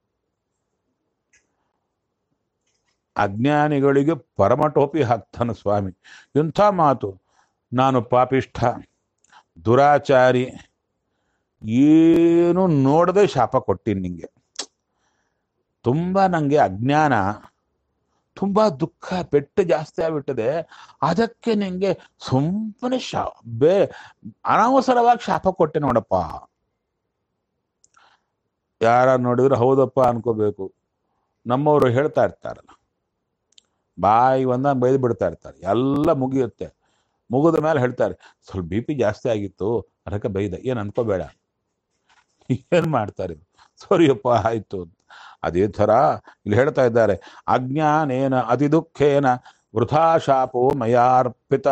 ಅಜ್ಞಾನಿಗಳಿಗೆ ಪರಮ ಟೋಪಿ ಹಾಕ್ತಾನೆ ಸ್ವಾಮಿ ಇಂಥ ಮಾತು ನಾನು ಪಾಪಿಷ್ಠ ದುರಾಚಾರಿ ಏನು ನೋಡದೆ ಶಾಪ ಕೊಟ್ಟಿನಿ ನಿಂಗೆ ತುಂಬ ನನಗೆ ಅಜ್ಞಾನ ತುಂಬ ದುಃಖ ಪೆಟ್ಟು ಜಾಸ್ತಿ ಆಗ್ಬಿಟ್ಟಿದೆ ಅದಕ್ಕೆ ನಿಂಗೆ ಸುಮ್ಮನೆ ಶಾ ಬೇ ಅನವಸರವಾಗಿ ಶಾಪ ಕೊಟ್ಟೆ ನೋಡಪ್ಪ ಯಾರ ನೋಡಿದ್ರೆ ಹೌದಪ್ಪ ಅನ್ಕೋಬೇಕು ನಮ್ಮವರು ಹೇಳ್ತಾ ಇರ್ತಾರಲ್ಲ ಬಾಯಿ ಒಂದ ಬೈದು ಬಿಡ್ತಾ ಇರ್ತಾರೆ ಎಲ್ಲ ಮುಗಿಯುತ್ತೆ ಮುಗಿದ ಮೇಲೆ ಹೇಳ್ತಾರೆ ಸ್ವಲ್ಪ ಬಿ ಪಿ ಜಾಸ್ತಿ ಆಗಿತ್ತು ಅದಕ್ಕೆ ಬೈದ ಏನು ಅನ್ಕೋಬೇಡ ಏನು ಮಾಡ್ತಾರೆ ಸರಿಯಪ್ಪ ಆಯ್ತು ಅಂತ ಅದೇ ಥರ ಇಲ್ಲಿ ಹೇಳ್ತಾ ಇದ್ದಾರೆ ಅಜ್ಞಾನೇನ ಅತಿ ದುಃಖೇನ ವೃಥಾ ಶಾಪೋ ಮಯಾರ್ಪಿತ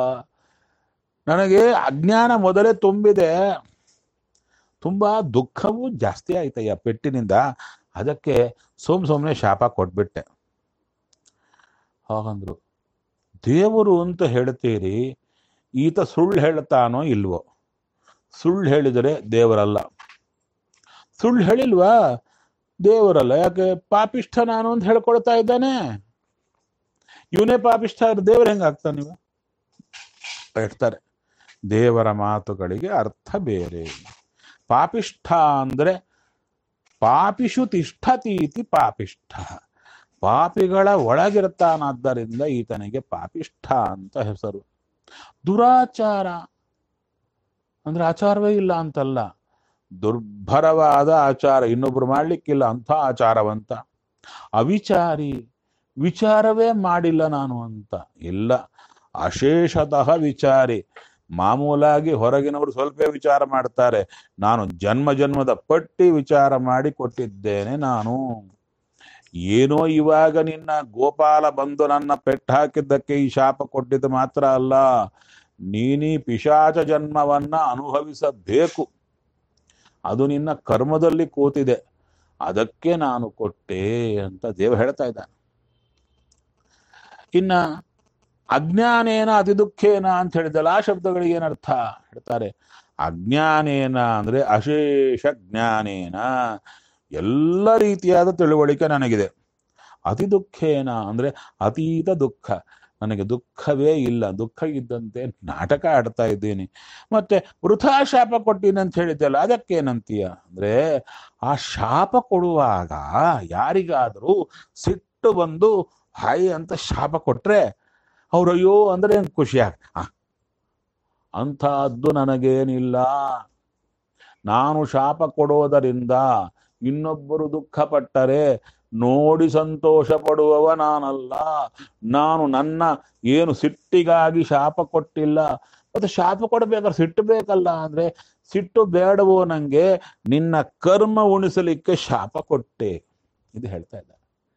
ನನಗೆ ಅಜ್ಞಾನ ಮೊದಲೇ ತುಂಬಿದೆ ತುಂಬಾ ದುಃಖವೂ ಜಾಸ್ತಿ ಆಯ್ತಯ್ಯ ಪೆಟ್ಟಿನಿಂದ ಅದಕ್ಕೆ ಸುಮ್ ಸುಮ್ಮನೆ ಶಾಪ ಕೊಟ್ಬಿಟ್ಟೆ ಹಾಗಂದ್ರು ದೇವರು ಅಂತ ಹೇಳ್ತೀರಿ ಈತ ಸುಳ್ಳು ಹೇಳ್ತಾನೋ ಇಲ್ವೋ ಸುಳ್ಳು ಹೇಳಿದರೆ ದೇವರಲ್ಲ ಸುಳ್ಳು ಹೇಳಿಲ್ವಾ ದೇವರಲ್ಲ ಯಾಕೆ ಪಾಪಿಷ್ಠ ನಾನು ಅಂತ ಹೇಳ್ಕೊಳ್ತಾ ಇದ್ದಾನೆ ಇವನೇ ಪಾಪಿಷ್ಠ ದೇವ್ರ ಹೆಂಗಾಗ್ತಾನೆ ನೀವು ಹೇಳ್ತಾರೆ ದೇವರ ಮಾತುಗಳಿಗೆ ಅರ್ಥ ಬೇರೆ ಪಾಪಿಷ್ಠ ಅಂದ್ರೆ ಪಾಪಿಷು ತಿಷ್ಠತೀತಿ ಪಾಪಿಷ್ಠ ಪಾಪಿಗಳ ಒಳಗಿರ್ತಾನಾದ್ದರಿಂದ ಈತನಿಗೆ ಪಾಪಿಷ್ಠ ಅಂತ ಹೆಸರು ದುರಾಚಾರ ಅಂದ್ರೆ ಆಚಾರವೇ ಇಲ್ಲ ಅಂತಲ್ಲ ದುರ್ಭರವಾದ ಆಚಾರ ಇನ್ನೊಬ್ರು ಮಾಡ್ಲಿಕ್ಕಿಲ್ಲ ಅಂಥ ಆಚಾರವಂತ ಅವಿಚಾರಿ ವಿಚಾರವೇ ಮಾಡಿಲ್ಲ ನಾನು ಅಂತ ಇಲ್ಲ ಅಶೇಷತಃ ವಿಚಾರಿ ಮಾಮೂಲಾಗಿ ಹೊರಗಿನವರು ಸ್ವಲ್ಪ ವಿಚಾರ ಮಾಡ್ತಾರೆ ನಾನು ಜನ್ಮ ಜನ್ಮದ ಪಟ್ಟಿ ವಿಚಾರ ಮಾಡಿ ಕೊಟ್ಟಿದ್ದೇನೆ ನಾನು ಏನೋ ಇವಾಗ ನಿನ್ನ ಗೋಪಾಲ ಬಂದು ನನ್ನ ಪೆಟ್ಟು ಹಾಕಿದ್ದಕ್ಕೆ ಈ ಶಾಪ ಕೊಟ್ಟಿದ್ದು ಮಾತ್ರ ಅಲ್ಲ ನೀನೀ ಪಿಶಾಚ ಜನ್ಮವನ್ನ ಅನುಭವಿಸಬೇಕು ಅದು ನಿನ್ನ ಕರ್ಮದಲ್ಲಿ ಕೂತಿದೆ ಅದಕ್ಕೆ ನಾನು ಕೊಟ್ಟೆ ಅಂತ ದೇವ ಹೇಳ್ತಾ ಇದ್ದಾನೆ ಇನ್ನ ಅಜ್ಞಾನೇನ ಅತಿ ದುಃಖೇನ ಅಂತ ಹೇಳಿದಲ್ಲ ಆ ಶಬ್ದಗಳಿಗೆ ಏನರ್ಥ ಹೇಳ್ತಾರೆ ಅಜ್ಞಾನೇನ ಅಂದ್ರೆ ಅಶೇಷ ಜ್ಞಾನೇನ ಎಲ್ಲ ರೀತಿಯಾದ ತಿಳುವಳಿಕೆ ನನಗಿದೆ ಅತಿ ದುಃಖೇನ ಅಂದ್ರೆ ಅತೀತ ದುಃಖ ನನಗೆ ದುಃಖವೇ ಇಲ್ಲ ದುಃಖ ಇದ್ದಂತೆ ನಾಟಕ ಆಡ್ತಾ ಇದ್ದೀನಿ ಮತ್ತೆ ವೃಥಾ ಶಾಪ ಕೊಟ್ಟಿನಿ ಅಂತ ಹೇಳಿದ್ದಲ್ಲ ಅದಕ್ಕೇನಂತೀಯ ಅಂದ್ರೆ ಆ ಶಾಪ ಕೊಡುವಾಗ ಯಾರಿಗಾದರೂ ಸಿಟ್ಟು ಬಂದು ಹಾಯ್ ಅಂತ ಶಾಪ ಕೊಟ್ರೆ ಅವ್ರು ಅಯ್ಯೋ ಅಂದ್ರೆ ಹೆಂಗ್ ಖುಷಿ ಆಗ ಅಂಥದ್ದು ನನಗೇನಿಲ್ಲ ನಾನು ಶಾಪ ಕೊಡೋದರಿಂದ ಇನ್ನೊಬ್ಬರು ದುಃಖ ಪಟ್ಟರೆ ನೋಡಿ ಸಂತೋಷ ಪಡುವವ ನಾನಲ್ಲ ನಾನು ನನ್ನ ಏನು ಸಿಟ್ಟಿಗಾಗಿ ಶಾಪ ಕೊಟ್ಟಿಲ್ಲ ಮತ್ತೆ ಶಾಪ ಕೊಡಬೇಕಾದ್ರೆ ಸಿಟ್ಟು ಬೇಕಲ್ಲ ಅಂದ್ರೆ ಸಿಟ್ಟು ಬೇಡವೋ ನಂಗೆ ನಿನ್ನ ಕರ್ಮ ಉಣಿಸಲಿಕ್ಕೆ ಶಾಪ ಕೊಟ್ಟೆ ಇದು ಹೇಳ್ತಾ ಇದ್ದ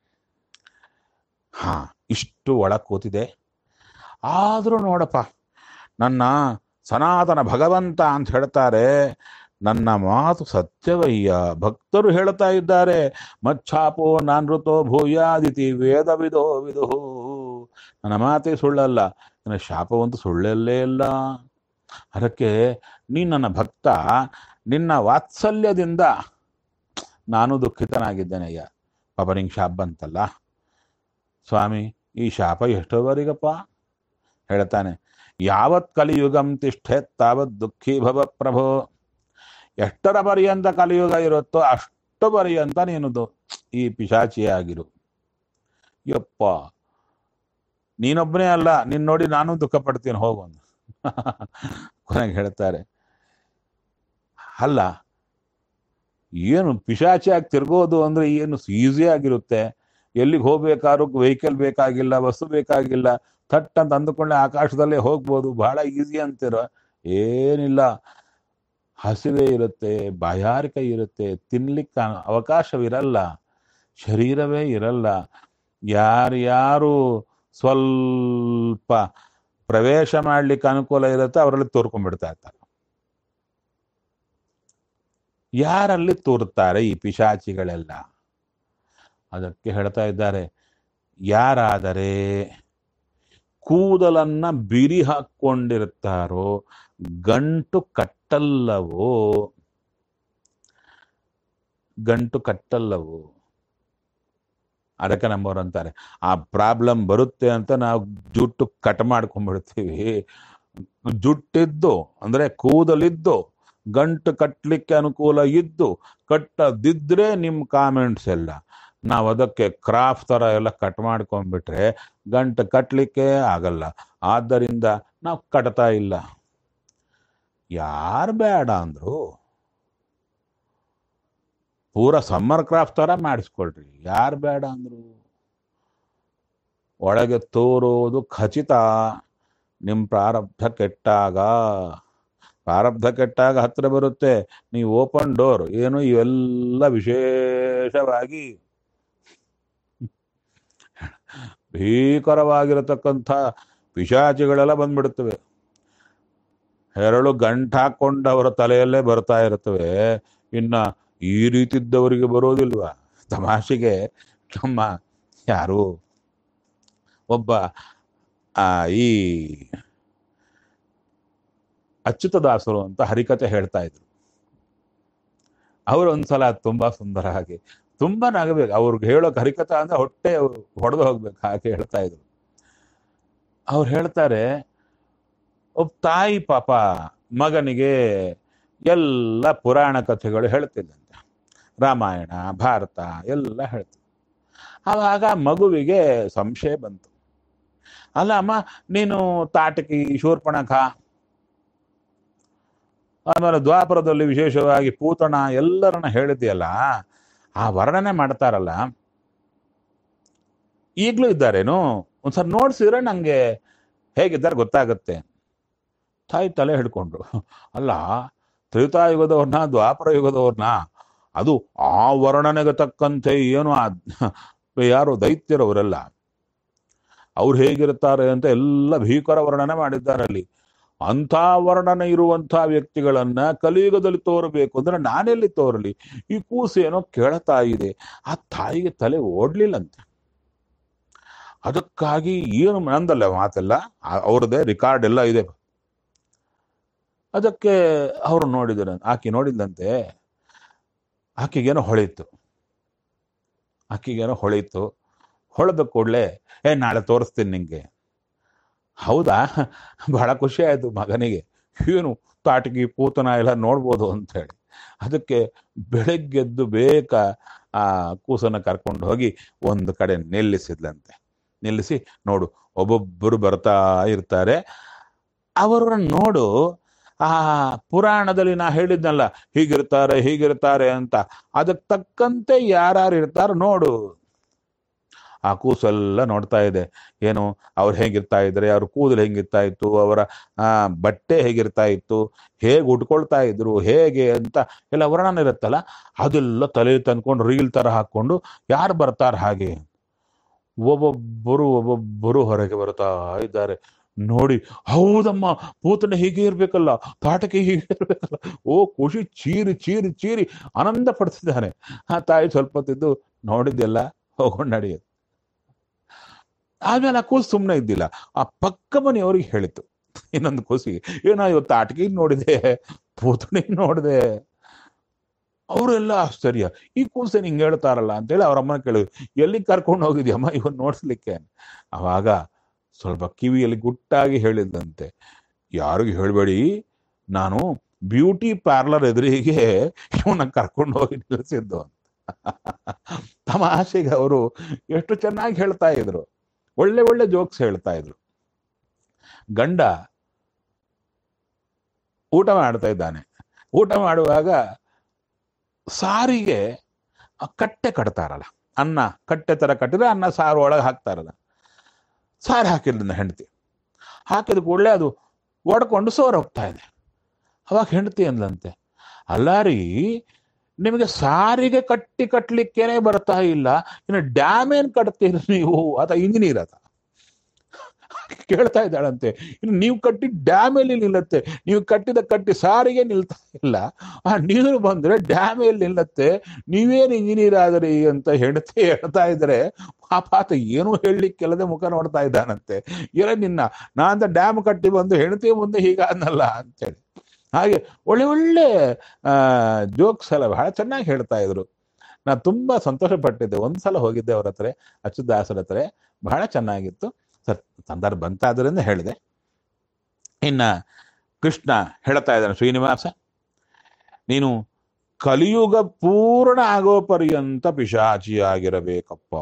ಹಾ ಇಷ್ಟು ಒಳ ಕೂತಿದೆ ಆದ್ರೂ ನೋಡಪ್ಪ ನನ್ನ ಸನಾತನ ಭಗವಂತ ಅಂತ ಹೇಳ್ತಾರೆ ನನ್ನ ಮಾತು ಸತ್ಯವಯ್ಯ ಭಕ್ತರು ಹೇಳ್ತಾ ಇದ್ದಾರೆ ಮಚ್ಛಾಪೋ ನಾನೃತೋ ಭೂಯಾದಿತಿ ವೇದ ವಿಧೋ ವಿಧು ನನ್ನ ಮಾತೇ ಸುಳ್ಳಲ್ಲ ನನ್ನ ಶಾಪವಂತೂ ಸುಳ್ಳಲ್ಲೇ ಇಲ್ಲ ಅದಕ್ಕೆ ನೀ ನನ್ನ ಭಕ್ತ ನಿನ್ನ ವಾತ್ಸಲ್ಯದಿಂದ ನಾನು ದುಃಖಿತನಾಗಿದ್ದೇನೆಯ್ಯ ಪಾಪ ನಿಂಗೆ ಶಾಪ ಬಂತಲ್ಲ ಸ್ವಾಮಿ ಈ ಶಾಪ ಎಷ್ಟೋವರೆಗಪ್ಪ ಹೇಳ್ತಾನೆ ಯಾವತ್ ಕಲಿಯುಗಂ ತಿಷ್ಠೆ ತಾವತ್ ದುಃಖಿ ಭವ ಪ್ರಭೋ ಎಷ್ಟರ ಪರ್ಯಂತ ಕಲಿಯುಗ ಇರುತ್ತೋ ಅಷ್ಟು ಪರ್ಯಂತ ನೀನು ದು- ಈ ಪಿಶಾಚಿಯಾಗಿರು ಯಪ್ಪ ನೀನೊಬ್ಬನೇ ಅಲ್ಲ ನಿನ್ ನೋಡಿ ನಾನು ದುಃಖ ಪಡ್ತೀನಿ ಹೋಗು ಅಂತ ಕೊನೆಗೆ ಹೇಳ್ತಾರೆ ಅಲ್ಲ ಏನು ಪಿಶಾಚಿಯಾಗಿ ತಿರ್ಗೋದು ಅಂದ್ರೆ ಏನು ಈಸಿ ಆಗಿರುತ್ತೆ ಎಲ್ಲಿಗೆ ಹೋಗ್ಬೇಕಾದ್ರೂ ವೆಹಿಕಲ್ ಬೇಕಾಗಿಲ್ಲ ಬಸ್ಸು ಬೇಕಾಗಿಲ್ಲ ಥಟ್ ಅಂತ ಅಂದುಕೊಂಡೆ ಆಕಾಶದಲ್ಲೇ ಹೋಗ್ಬೋದು ಬಹಳ ಈಸಿ ಅಂತೀರ ಏನಿಲ್ಲ ಹಸಿವೆ ಇರುತ್ತೆ ಬಾಯಾರಿಕೆ ಇರುತ್ತೆ ತಿನ್ಲಿಕ್ಕೆ ಅವಕಾಶವಿರಲ್ಲ ಶರೀರವೇ ಇರಲ್ಲ ಯಾರ್ಯಾರು ಸ್ವಲ್ಪ ಪ್ರವೇಶ ಮಾಡ್ಲಿಕ್ಕೆ ಅನುಕೂಲ ಇರುತ್ತೆ ಅವರಲ್ಲಿ ತೋರ್ಕೊಂಡ್ಬಿಡ್ತಾ ಇರ್ತಾರೆ ಯಾರಲ್ಲಿ ತೋರುತ್ತಾರೆ ಈ ಪಿಶಾಚಿಗಳೆಲ್ಲ ಅದಕ್ಕೆ ಹೇಳ್ತಾ ಇದ್ದಾರೆ ಯಾರಾದರೆ ಕೂದಲನ್ನ ಬಿರಿ ಹಾಕ್ಕೊಂಡಿರ್ತಾರೋ ಗಂಟು ಕಟ್ಟಲ್ಲವೋ ಗಂಟು ಕಟ್ಟಲ್ಲವು ಅದಕ್ಕೆ ನಮ್ಮವ್ರು ಅಂತಾರೆ ಆ ಪ್ರಾಬ್ಲಮ್ ಬರುತ್ತೆ ಅಂತ ನಾವು ಜುಟ್ಟು ಕಟ್ ಮಾಡ್ಕೊಂಡ್ಬಿಡ್ತೀವಿ ಜುಟ್ಟಿದ್ದು ಅಂದ್ರೆ ಕೂದಲಿದ್ದು ಗಂಟು ಕಟ್ಟಲಿಕ್ಕೆ ಅನುಕೂಲ ಇದ್ದು ಕಟ್ಟದಿದ್ರೆ ನಿಮ್ಮ ಕಾಮೆಂಟ್ಸ್ ಎಲ್ಲ ನಾವು ಅದಕ್ಕೆ ಕ್ರಾಫ್ಟ್ ಥರ ಎಲ್ಲ ಕಟ್ ಮಾಡ್ಕೊಂಡ್ಬಿಟ್ರೆ ಗಂಟು ಕಟ್ಟಲಿಕ್ಕೆ ಆಗಲ್ಲ ಆದ್ದರಿಂದ ನಾವು ಕಟ್ತಾ ಇಲ್ಲ ಯಾರು ಬೇಡ ಅಂದ್ರು ಪೂರ ಸಮ್ಮರ್ ಕ್ರಾಫ್ಟ್ ಥರ ಮಾಡಿಸ್ಕೊಳ್ರಿ ಯಾರು ಬೇಡ ಅಂದ್ರು ಒಳಗೆ ತೋರೋದು ಖಚಿತ ನಿಮ್ಮ ಪ್ರಾರಬ್ಧ ಕೆಟ್ಟಾಗ ಪ್ರಾರಬ್ಧ ಕೆಟ್ಟಾಗ ಹತ್ರ ಬರುತ್ತೆ ನೀವು ಓಪನ್ ಡೋರ್ ಏನು ಇವೆಲ್ಲ ವಿಶೇಷವಾಗಿ ಭೀಕರವಾಗಿರತಕ್ಕಂಥ ಪಿಶಾಚಿಗಳೆಲ್ಲ ಬಂದ್ಬಿಡುತ್ತವೆ ಹೆರಳು ಗಂಟು ಹಾಕೊಂಡವರ ತಲೆಯಲ್ಲೇ ಬರ್ತಾ ಇರುತ್ತವೆ ಇನ್ನ ಈ ರೀತಿದ್ದವರಿಗೆ ಬರೋದಿಲ್ವಾ ತಮಾಷೆಗೆ ನಮ್ಮ ಯಾರು ಒಬ್ಬ ಆ ಈ ಅಚ್ಯುತದಾಸರು ಅಂತ ಹರಿಕತೆ ಹೇಳ್ತಾ ಇದ್ರು ಅವರು ಒಂದ್ಸಲ ತುಂಬಾ ಸುಂದರ ಹಾಗೆ ತುಂಬಾ ನಗಬೇಕು ಅವ್ರಿಗೆ ಹೇಳೋಕ್ ಹರಿಕಥ ಅಂದ್ರೆ ಹೊಟ್ಟೆ ಹೊಡೆದು ಹೋಗ್ಬೇಕು ಹಾಗೆ ಹೇಳ್ತಾ ಇದ್ರು ಅವ್ರು ಹೇಳ್ತಾರೆ ಒಬ್ಬ ತಾಯಿ ಪಾಪ ಮಗನಿಗೆ ಎಲ್ಲ ಪುರಾಣ ಕಥೆಗಳು ಹೇಳ್ತಿದ್ದಂತೆ ರಾಮಾಯಣ ಭಾರತ ಎಲ್ಲ ಹೇಳ್ತಿದ್ದ ಆವಾಗ ಮಗುವಿಗೆ ಸಂಶಯ ಬಂತು ಅಲ್ಲ ಅಮ್ಮ ನೀನು ತಾಟಕಿ ಶೂರ್ಪಣಖ ಆಮೇಲೆ ದ್ವಾಪರದಲ್ಲಿ ವಿಶೇಷವಾಗಿ ಪೂತಣ ಎಲ್ಲರನ್ನ ಹೇಳಿದೆಯಲ್ಲ ಆ ವರ್ಣನೆ ಮಾಡ್ತಾರಲ್ಲ ಈಗಲೂ ಇದ್ದಾರೇನು ಒಂದ್ಸಲ ನೋಡ್ಸಿದ್ರೆ ನಂಗೆ ಹೇಗಿದ್ದಾರೆ ಗೊತ್ತಾಗುತ್ತೆ ತಾಯಿ ತಲೆ ಹಿಡ್ಕೊಂಡ್ರು ಅಲ್ಲ ತ್ರೇತಾಯುಗದವ್ರನ್ನ ದ್ವಾಪರ ಯುಗದವ್ರನ್ನ ಅದು ಆ ವರ್ಣನೆಗೆ ತಕ್ಕಂತೆ ಏನು ಆ ಯಾರು ದೈತ್ಯರವರೆಲ್ಲ ಅವ್ರು ಹೇಗಿರ್ತಾರೆ ಅಂತ ಎಲ್ಲ ಭೀಕರ ವರ್ಣನೆ ಮಾಡಿದ್ದಾರೆ ಅಲ್ಲಿ ಅಂಥ ವರ್ಣನೆ ಇರುವಂಥ ವ್ಯಕ್ತಿಗಳನ್ನ ಕಲಿಯುಗದಲ್ಲಿ ತೋರಬೇಕು ಅಂದ್ರೆ ನಾನೆಲ್ಲಿ ತೋರಲಿ ಈ ಕೂಸೇನೋ ಕೇಳ್ತಾ ಇದೆ ಆ ತಾಯಿಗೆ ತಲೆ ಓಡ್ಲಿಲ್ಲಂತೆ ಅದಕ್ಕಾಗಿ ಏನು ನಂದಲ್ಲ ಮಾತೆಲ್ಲ ಆ- ಅವ್ರದ್ದೇ ರಿಕಾರ್ಡ್ ಎಲ್ಲ ಇದೆ ಅದಕ್ಕೆ ಅವರು ನೋಡಿದ್ರು ಆಕೆ ನೋಡಿದ್ದಂತೆ ಆಕೆಗೇನೋ ಹೊಳಿತು ಆಕೆಗೇನೋ ಹೊಳಿತು ಹೊಳೆದ ಕೂಡಲೇ ಏ ನಾಳೆ ತೋರಿಸ್ತೀನಿ ನಿಂಗೆ ಹೌದಾ ಬಹಳ ಖುಷಿ ಆಯ್ತು ಮಗನಿಗೆ ಏನು ತಾಟಕಿ ಪೂತನ ಎಲ್ಲ ನೋಡ್ಬೋದು ಅಂತ ಹೇಳಿ ಅದಕ್ಕೆ ಬೆಳಗ್ಗೆದ್ದು ಬೇಗ ಆ ಕೂಸನ್ನ ಕರ್ಕೊಂಡು ಹೋಗಿ ಒಂದು ಕಡೆ ನಿಲ್ಲಿಸಿದ್ಲಂತೆ ನಿಲ್ಲಿಸಿ ನೋಡು ಒಬ್ಬೊಬ್ಬರು ಬರ್ತಾ ಇರ್ತಾರೆ ಅವರನ್ನ ನೋಡು ಆ ಪುರಾಣದಲ್ಲಿ ನಾ ಹೇಳಿದ್ನಲ್ಲ ಹೀಗಿರ್ತಾರೆ ಹೀಗಿರ್ತಾರೆ ಅಂತ ಅದಕ್ಕೆ ತಕ್ಕಂತೆ ಯಾರ್ಯಾರು ಇರ್ತಾರೋ ನೋಡು ಆ ಕೂಸೆಲ್ಲ ನೋಡ್ತಾ ಇದೆ ಏನು ಅವ್ರು ಹೇಗಿರ್ತಾ ಇದ್ರೆ ಅವ್ರ ಕೂದಲು ಹೆಂಗಿರ್ತಾ ಇತ್ತು ಅವರ ಆ ಬಟ್ಟೆ ಹೇಗಿರ್ತಾ ಇತ್ತು ಹೇಗೆ ಉಟ್ಕೊಳ್ತಾ ಇದ್ರು ಹೇಗೆ ಅಂತ ಎಲ್ಲ ವರ್ಣನೆ ಇರುತ್ತಲ್ಲ ಅದೆಲ್ಲ ತಲೆ ತಂದ್ಕೊಂಡು ರೀಲ್ ತರ ಹಾಕೊಂಡು ಯಾರು ಬರ್ತಾರ ಹಾಗೆ ಒಬ್ಬೊಬ್ಬರು ಒಬ್ಬೊಬ್ಬರು ಹೊರಗೆ ಬರ್ತಾ ಇದ್ದಾರೆ ನೋಡಿ ಹೌದಮ್ಮ ಪೂತನೆ ಹೀಗೆ ಇರ್ಬೇಕಲ್ಲ ತಾಟಕೆ ಹೀಗೆ ಇರ್ಬೇಕಲ್ಲ ಓ ಖುಷಿ ಚೀರಿ ಚೀರಿ ಚೀರಿ ಆನಂದ ಪಡಿಸಿದ್ದಾನೆ ಆ ತಾಯಿ ಸ್ವಲ್ಪ ಹೊತ್ತಿದ್ದು ನೋಡಿದ್ದೆಲ್ಲ ಹೋಗೊಂಡು ನಡೆಯುತ್ತೆ ಆಮೇಲೆ ಆ ಕೂಸು ಸುಮ್ಮನೆ ಇದ್ದಿಲ್ಲ ಆ ಪಕ್ಕ ಮನೆಯವ್ರಿಗೆ ಹೇಳಿತು ಇನ್ನೊಂದು ಕೂಸಿಗೆ ಏನೋ ಇವತ್ತು ಆಟಿಕೆ ನೋಡಿದೆ ಪೂತಣಿ ನೋಡಿದೆ ಅವರೆಲ್ಲ ಆಶ್ಚರ್ಯ ಈ ಕೂಸೇನು ಹಿಂಗೆ ಹೇಳ್ತಾರಲ್ಲ ಅಂತೇಳಿ ಅವ್ರ ಅಮ್ಮನ ಕೇಳಿದ್ರು ಎಲ್ಲಿ ಕರ್ಕೊಂಡು ಹೋಗಿದ್ಯಮ್ಮ ಇವನ್ ನೋಡ್ಸ್ಲಿಕ್ಕೆ ಅವಾಗ ಸ್ವಲ್ಪ ಕಿವಿಯಲ್ಲಿ ಗುಟ್ಟಾಗಿ ಹೇಳಿದಂತೆ ಯಾರಿಗೂ ಹೇಳಬೇಡಿ ನಾನು ಬ್ಯೂಟಿ ಪಾರ್ಲರ್ ಎದುರಿಗೆ ಇವನ್ನ ಕರ್ಕೊಂಡು ಹೋಗಿ ನಿಲ್ಲಿಸಿದ್ದು ಅಂತ ತಮಾಷೆಗೆ ಅವರು ಎಷ್ಟು ಚೆನ್ನಾಗಿ ಹೇಳ್ತಾ ಇದ್ರು ಒಳ್ಳೆ ಒಳ್ಳೆ ಜೋಕ್ಸ್ ಹೇಳ್ತಾ ಇದ್ರು ಗಂಡ ಊಟ ಮಾಡ್ತಾ ಇದ್ದಾನೆ ಊಟ ಮಾಡುವಾಗ ಸಾರಿಗೆ ಆ ಕಟ್ಟೆ ಕಟ್ತಾರಲ್ಲ ಅನ್ನ ಕಟ್ಟೆ ತರ ಕಟ್ಟಿದ್ರೆ ಅನ್ನ ಸಾರು ಒಳಗೆ ಹಾಕ್ತಾರಲ್ಲ ಸಾರು ಹಾಕಿದ್ನ ಹೆಂಡತಿ ಹಾಕಿದ ಕೂಡಲೇ ಅದು ಒಡ್ಕೊಂಡು ಸೋರ್ ಹೋಗ್ತಾ ಇದೆ ಅವಾಗ ಹೆಂಡತಿ ಅಂದ್ಲಂತೆ ಅಲ್ಲ ರೀ ನಿಮಗೆ ಸಾರಿಗೆ ಕಟ್ಟಿ ಕಟ್ಲಿಕ್ಕೇನೆ ಬರ್ತಾ ಇಲ್ಲ ಇನ್ನು ಡ್ಯಾಮ್ ಏನ್ ಕಟ್ತೀರಿ ನೀವು ಅದ ಇಂಜಿನಿಯರ್ ಅದ ಕೇಳ್ತಾ ಇದ್ದಾಳಂತೆ ಇನ್ನು ನೀವು ಕಟ್ಟಿ ಡ್ಯಾಮ್ ಎಲ್ಲಿ ನಿಲ್ಲತ್ತೆ ನೀವು ಕಟ್ಟಿದ ಕಟ್ಟಿ ಸಾರಿಗೆ ನಿಲ್ತಾ ಇಲ್ಲ ಆ ನೀರು ಬಂದ್ರೆ ಡ್ಯಾಮ್ ಎಲ್ಲಿ ನಿಲ್ಲತ್ತೆ ನೀವೇನು ಇಂಜಿನಿಯರ್ ಆದ್ರಿ ಅಂತ ಹೆಂಡತಿ ಹೇಳ್ತಾ ಇದ್ರೆ ಪಾಪ ಆತ ಏನೂ ಹೇಳಲಿಕ್ಕೆಲ್ಲದೆ ಮುಖ ನೋಡ್ತಾ ಇದ್ದಾನಂತೆ ಇರ ನಿನ್ನ ನಾ ಅಂತ ಡ್ಯಾಮ್ ಕಟ್ಟಿ ಬಂದು ಹೆಂಡತಿ ಮುಂದೆ ಹೀಗಾದ್ನಲ್ಲ ಅಂತೇಳಿ ಹಾಗೆ ಒಳ್ಳೆ ಒಳ್ಳೆ ಆ ಜೋಕ್ಸ್ ಎಲ್ಲ ಬಹಳ ಚೆನ್ನಾಗಿ ಹೇಳ್ತಾ ಇದ್ರು ನಾ ತುಂಬಾ ಸಂತೋಷ ಪಟ್ಟಿದ್ದೆ ಒಂದ್ಸಲ ಹೋಗಿದ್ದೆ ಅವ್ರ ಹತ್ರ ಅಚ್ಯುದಾಸರ ಹತ್ರ ಬಹಳ ಚೆನ್ನಾಗಿತ್ತು ಸರ್ ಸಂದರ್ಭ ಬಂತಾದ್ರಿಂದ ಹೇಳಿದೆ ಇನ್ನ ಕೃಷ್ಣ ಹೇಳ್ತಾ ಇದ್ದಾನೆ ಶ್ರೀನಿವಾಸ ನೀನು ಕಲಿಯುಗ ಪೂರ್ಣ ಆಗೋ ಪರ್ಯಂತ ಪಿಶಾಚಿಯಾಗಿರಬೇಕಪ್ಪ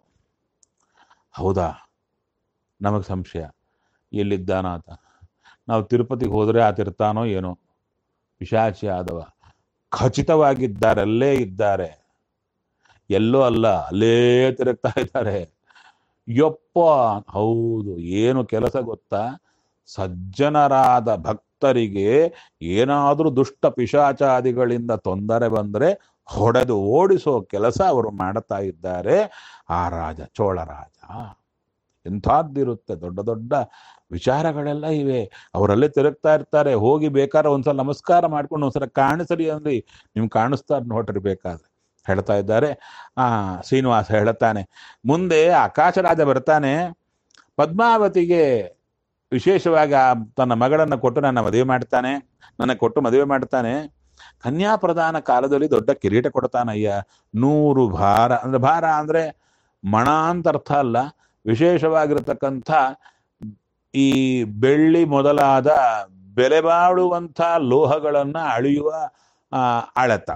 ಹೌದಾ ನಮಗೆ ಸಂಶಯ ಎಲ್ಲಿದ್ದಾನಾತ ನಾವು ತಿರುಪತಿಗೆ ಹೋದರೆ ಆತಿರ್ತಾನೋ ಏನೋ ಪಿಶಾಚಿ ಆದವ ಖಚಿತವಾಗಿದ್ದಾರೆ ಅಲ್ಲೇ ಇದ್ದಾರೆ ಎಲ್ಲೋ ಅಲ್ಲ ಅಲ್ಲೇ ತಿರುಗ್ತಾ ಇದ್ದಾರೆ ಯಪ್ಪ ಹೌದು ಏನು ಕೆಲಸ ಗೊತ್ತಾ ಸಜ್ಜನರಾದ ಭಕ್ತರಿಗೆ ಏನಾದರೂ ದುಷ್ಟ ಪಿಶಾಚಾದಿಗಳಿಂದ ತೊಂದರೆ ಬಂದರೆ ಹೊಡೆದು ಓಡಿಸೋ ಕೆಲಸ ಅವರು ಮಾಡ್ತಾ ಇದ್ದಾರೆ ಆ ರಾಜ ಚೋಳ ರಾಜ ಎಂಥದ್ದಿರುತ್ತೆ ದೊಡ್ಡ ದೊಡ್ಡ ವಿಚಾರಗಳೆಲ್ಲ ಇವೆ ಅವರಲ್ಲೇ ತಿರುಗ್ತಾ ಇರ್ತಾರೆ ಹೋಗಿ ಬೇಕಾದ್ರೆ ಒಂದ್ಸಲ ನಮಸ್ಕಾರ ಮಾಡ್ಕೊಂಡು ಒಂದ್ಸಲ ಕಾಣಿಸಲಿ ಅಂದ್ರಿ ನಿಮ್ಗೆ ಕಾಣಿಸ್ತಾರೆ ನೋಡ್ರಿ ಬೇಕಾದ್ರೆ ಹೇಳ್ತಾ ಇದ್ದಾರೆ ಆ ಶ್ರೀನಿವಾಸ ಹೇಳುತ್ತಾನೆ ಮುಂದೆ ಆಕಾಶರಾಜ ಬರ್ತಾನೆ ಪದ್ಮಾವತಿಗೆ ವಿಶೇಷವಾಗಿ ಆ ತನ್ನ ಮಗಳನ್ನ ಕೊಟ್ಟು ನನ್ನ ಮದುವೆ ಮಾಡ್ತಾನೆ ನನ್ನ ಕೊಟ್ಟು ಮದುವೆ ಮಾಡ್ತಾನೆ ಕನ್ಯಾ ಪ್ರಧಾನ ಕಾಲದಲ್ಲಿ ದೊಡ್ಡ ಕಿರೀಟ ಕೊಡ್ತಾನಯ್ಯ ನೂರು ಭಾರ ಅಂದ್ರೆ ಭಾರ ಅಂದ್ರೆ ಮಣ ಅಂತ ಅರ್ಥ ಅಲ್ಲ ವಿಶೇಷವಾಗಿರತಕ್ಕಂಥ ಈ ಬೆಳ್ಳಿ ಮೊದಲಾದ ಬೆಲೆ ಬಾಳುವಂಥ ಲೋಹಗಳನ್ನ ಅಳೆಯುವ ಆ, ಅಳತ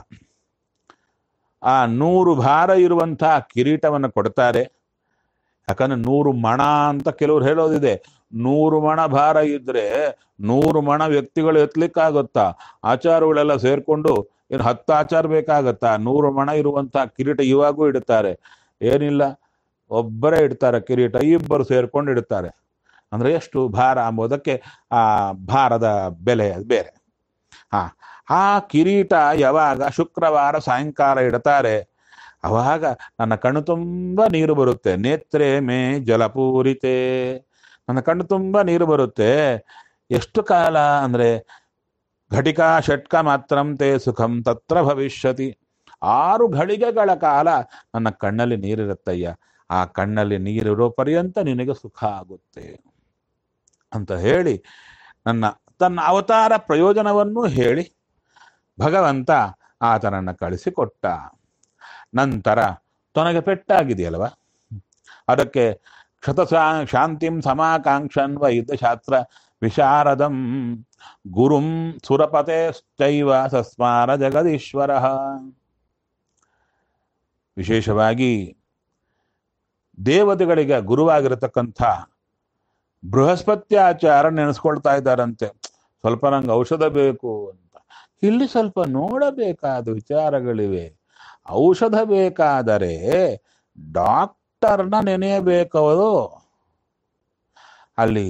ಆ ನೂರು ಭಾರ ಇರುವಂತಹ ಕಿರೀಟವನ್ನು ಕೊಡ್ತಾರೆ ಯಾಕಂದ್ರೆ ನೂರು ಮಣ ಅಂತ ಕೆಲವ್ರು ಹೇಳೋದಿದೆ ನೂರು ಮಣ ಭಾರ ಇದ್ರೆ ನೂರು ಮಣ ವ್ಯಕ್ತಿಗಳು ಎತ್ತಲಿಕ್ಕಾಗುತ್ತಾ ಆಚಾರಗಳೆಲ್ಲ ಸೇರ್ಕೊಂಡು ಏನು ಹತ್ತು ಆಚಾರ ಬೇಕಾಗತ್ತಾ ನೂರು ಮಣ ಇರುವಂತಹ ಕಿರೀಟ ಇವಾಗೂ ಇಡುತ್ತಾರೆ ಏನಿಲ್ಲ ಒಬ್ಬರೇ ಇಡ್ತಾರೆ ಕಿರೀಟ ಇಬ್ಬರು ಸೇರ್ಕೊಂಡು ಇಡ್ತಾರೆ ಅಂದ್ರೆ ಎಷ್ಟು ಭಾರ ಎಂಬುದಕ್ಕೆ ಆ ಭಾರದ ಬೆಲೆ ಅದು ಬೇರೆ ಹಾ ಆ ಕಿರೀಟ ಯಾವಾಗ ಶುಕ್ರವಾರ ಸಾಯಂಕಾಲ ಇಡ್ತಾರೆ ಅವಾಗ ನನ್ನ ಕಣ್ಣು ತುಂಬ ನೀರು ಬರುತ್ತೆ ನೇತ್ರೆ ಮೇ ಜಲಪೂರಿತೆ ನನ್ನ ಕಣ್ಣು ತುಂಬ ನೀರು ಬರುತ್ತೆ ಎಷ್ಟು ಕಾಲ ಅಂದ್ರೆ ಘಟಿಕಾ ಷಟ್ಕ ಮಾತ್ರಂ ತೇ ಸುಖಂ ತತ್ರ ಭವಿಷ್ಯತಿ ಆರು ಘಳಿಗೆಗಳ ಕಾಲ ನನ್ನ ಕಣ್ಣಲ್ಲಿ ನೀರಿರುತ್ತಯ್ಯ ಆ ಕಣ್ಣಲ್ಲಿ ನೀರಿರೋ ಪರ್ಯಂತ ನಿನಗೆ ಸುಖ ಆಗುತ್ತೆ ಅಂತ ಹೇಳಿ ನನ್ನ ತನ್ನ ಅವತಾರ ಪ್ರಯೋಜನವನ್ನು ಹೇಳಿ ಭಗವಂತ ಆತನನ್ನ ಕಳಿಸಿಕೊಟ್ಟ ನಂತರ ತನಗೆ ಪೆಟ್ಟಾಗಿದೆಯಲ್ವ ಅದಕ್ಕೆ ಕ್ಷತ ಶಾಂತಿಂ ಸಮಾಕಾಂಕ್ಷನ್ ವೈದ್ಯಶಾಸ್ತ್ರ ವಿಶಾರದಂ ಗುರುಂ ಸುರಪತೆಶ್ಚೈವ ಸಸ್ಮಾರ ಜಗದೀಶ್ವರ ವಿಶೇಷವಾಗಿ ದೇವತೆಗಳಿಗೆ ಗುರುವಾಗಿರತಕ್ಕಂಥ ಬೃಹಸ್ಪತ್ಯಾಚಾರ ನೆನೆಸ್ಕೊಳ್ತಾ ಇದ್ದಾರಂತೆ ಸ್ವಲ್ಪ ನಂಗೆ ಔಷಧ ಬೇಕು ಅಂತ ಇಲ್ಲಿ ಸ್ವಲ್ಪ ನೋಡಬೇಕಾದ ವಿಚಾರಗಳಿವೆ ಔಷಧ ಬೇಕಾದರೆ ಡಾಕ್ಟರ್ನ ನೆನೆಯಬೇಕವರು ಅಲ್ಲಿ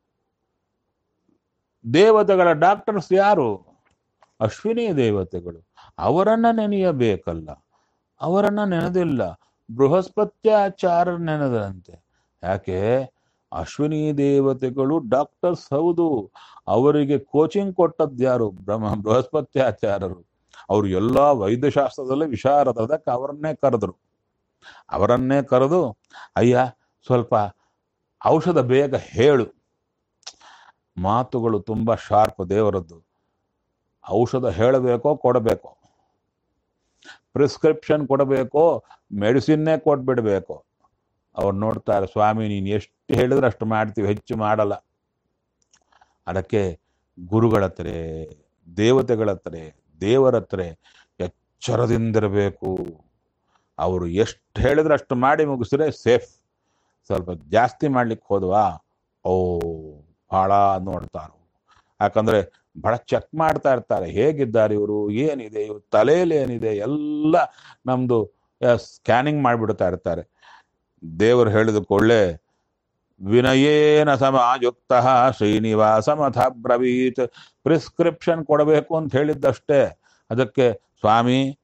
ದೇವತೆಗಳ ಡಾಕ್ಟರ್ಸ್ ಯಾರು ಅಶ್ವಿನಿ ದೇವತೆಗಳು ಅವರನ್ನ ನೆನೆಯಬೇಕಲ್ಲ ಅವರನ್ನ ನೆನೆದಿಲ್ಲ ಬೃಹಸ್ಪತ್ಯಾಚಾರ ನೆನೆದಂತೆ ಯಾಕೆ ಅಶ್ವಿನಿ ದೇವತೆಗಳು ಡಾಕ್ಟರ್ಸ್ ಹೌದು ಅವರಿಗೆ ಕೋಚಿಂಗ್ ಕೊಟ್ಟದ್ದು ಯಾರು ಬ್ರಹ್ಮ ಬೃಹಸ್ಪತ್ಯಾಚಾರರು ಅವರು ಎಲ್ಲ ವೈದ್ಯಶಾಸ್ತ್ರದಲ್ಲಿ ವಿಶಾರದಕ್ಕೆ ಅವರನ್ನೇ ಕರೆದರು ಅವರನ್ನೇ ಕರೆದು ಅಯ್ಯ ಸ್ವಲ್ಪ ಔಷಧ ಬೇಗ ಹೇಳು ಮಾತುಗಳು ತುಂಬಾ ಶಾರ್ಪ್ ದೇವರದ್ದು ಔಷಧ ಹೇಳಬೇಕೋ ಕೊಡಬೇಕೋ ಪ್ರಿಸ್ಕ್ರಿಪ್ಷನ್ ಕೊಡಬೇಕೋ ಮೆಡಿಸಿನ್ನೇ ಕೊಟ್ಬಿಡ್ಬೇಕು ಅವ್ರು ನೋಡ್ತಾರೆ ಸ್ವಾಮಿ ನೀನು ಎಷ್ಟು ಹೇಳಿದ್ರೆ ಅಷ್ಟು ಮಾಡ್ತೀವಿ ಹೆಚ್ಚು ಮಾಡಲ್ಲ ಅದಕ್ಕೆ ಗುರುಗಳ ಹತ್ರ ದೇವತೆಗಳ ಹತ್ರ ದೇವರ ಹತ್ರ ಎಚ್ಚರದಿಂದಿರಬೇಕು ಅವರು ಎಷ್ಟು ಹೇಳಿದ್ರೆ ಅಷ್ಟು ಮಾಡಿ ಮುಗಿಸಿದ್ರೆ ಸೇಫ್ ಸ್ವಲ್ಪ ಜಾಸ್ತಿ ಮಾಡ್ಲಿಕ್ಕೆ ಹೋದ್ವಾ ಓ ಬಹಳ ನೋಡ್ತಾರು ಯಾಕಂದ್ರೆ ಬಹಳ ಚೆಕ್ ಮಾಡ್ತಾ ಇರ್ತಾರೆ ಹೇಗಿದ್ದಾರೆ ಇವರು ಏನಿದೆ ಇವ್ರ ತಲೆಯಲ್ಲಿ ಏನಿದೆ ಎಲ್ಲ ನಮ್ದು ಸ್ಕ್ಯಾನಿಂಗ್ ಮಾಡಿಬಿಡ್ತಾ ಇರ್ತಾರೆ ದೇವರು ಹೇಳಿದ ಕೊಳ್ಳೆ ವಿನಯೇನ ಸಮಾಯುಕ್ತ ಶ್ರೀನಿವಾಸ ಮಥ ಬ್ರವೀತ್ ಪ್ರಿಸ್ಕ್ರಿಪ್ಷನ್ ಕೊಡಬೇಕು ಅಂತ ಹೇಳಿದ್ದಷ್ಟೇ ಅದಕ್ಕೆ ಸ್ವಾಮಿ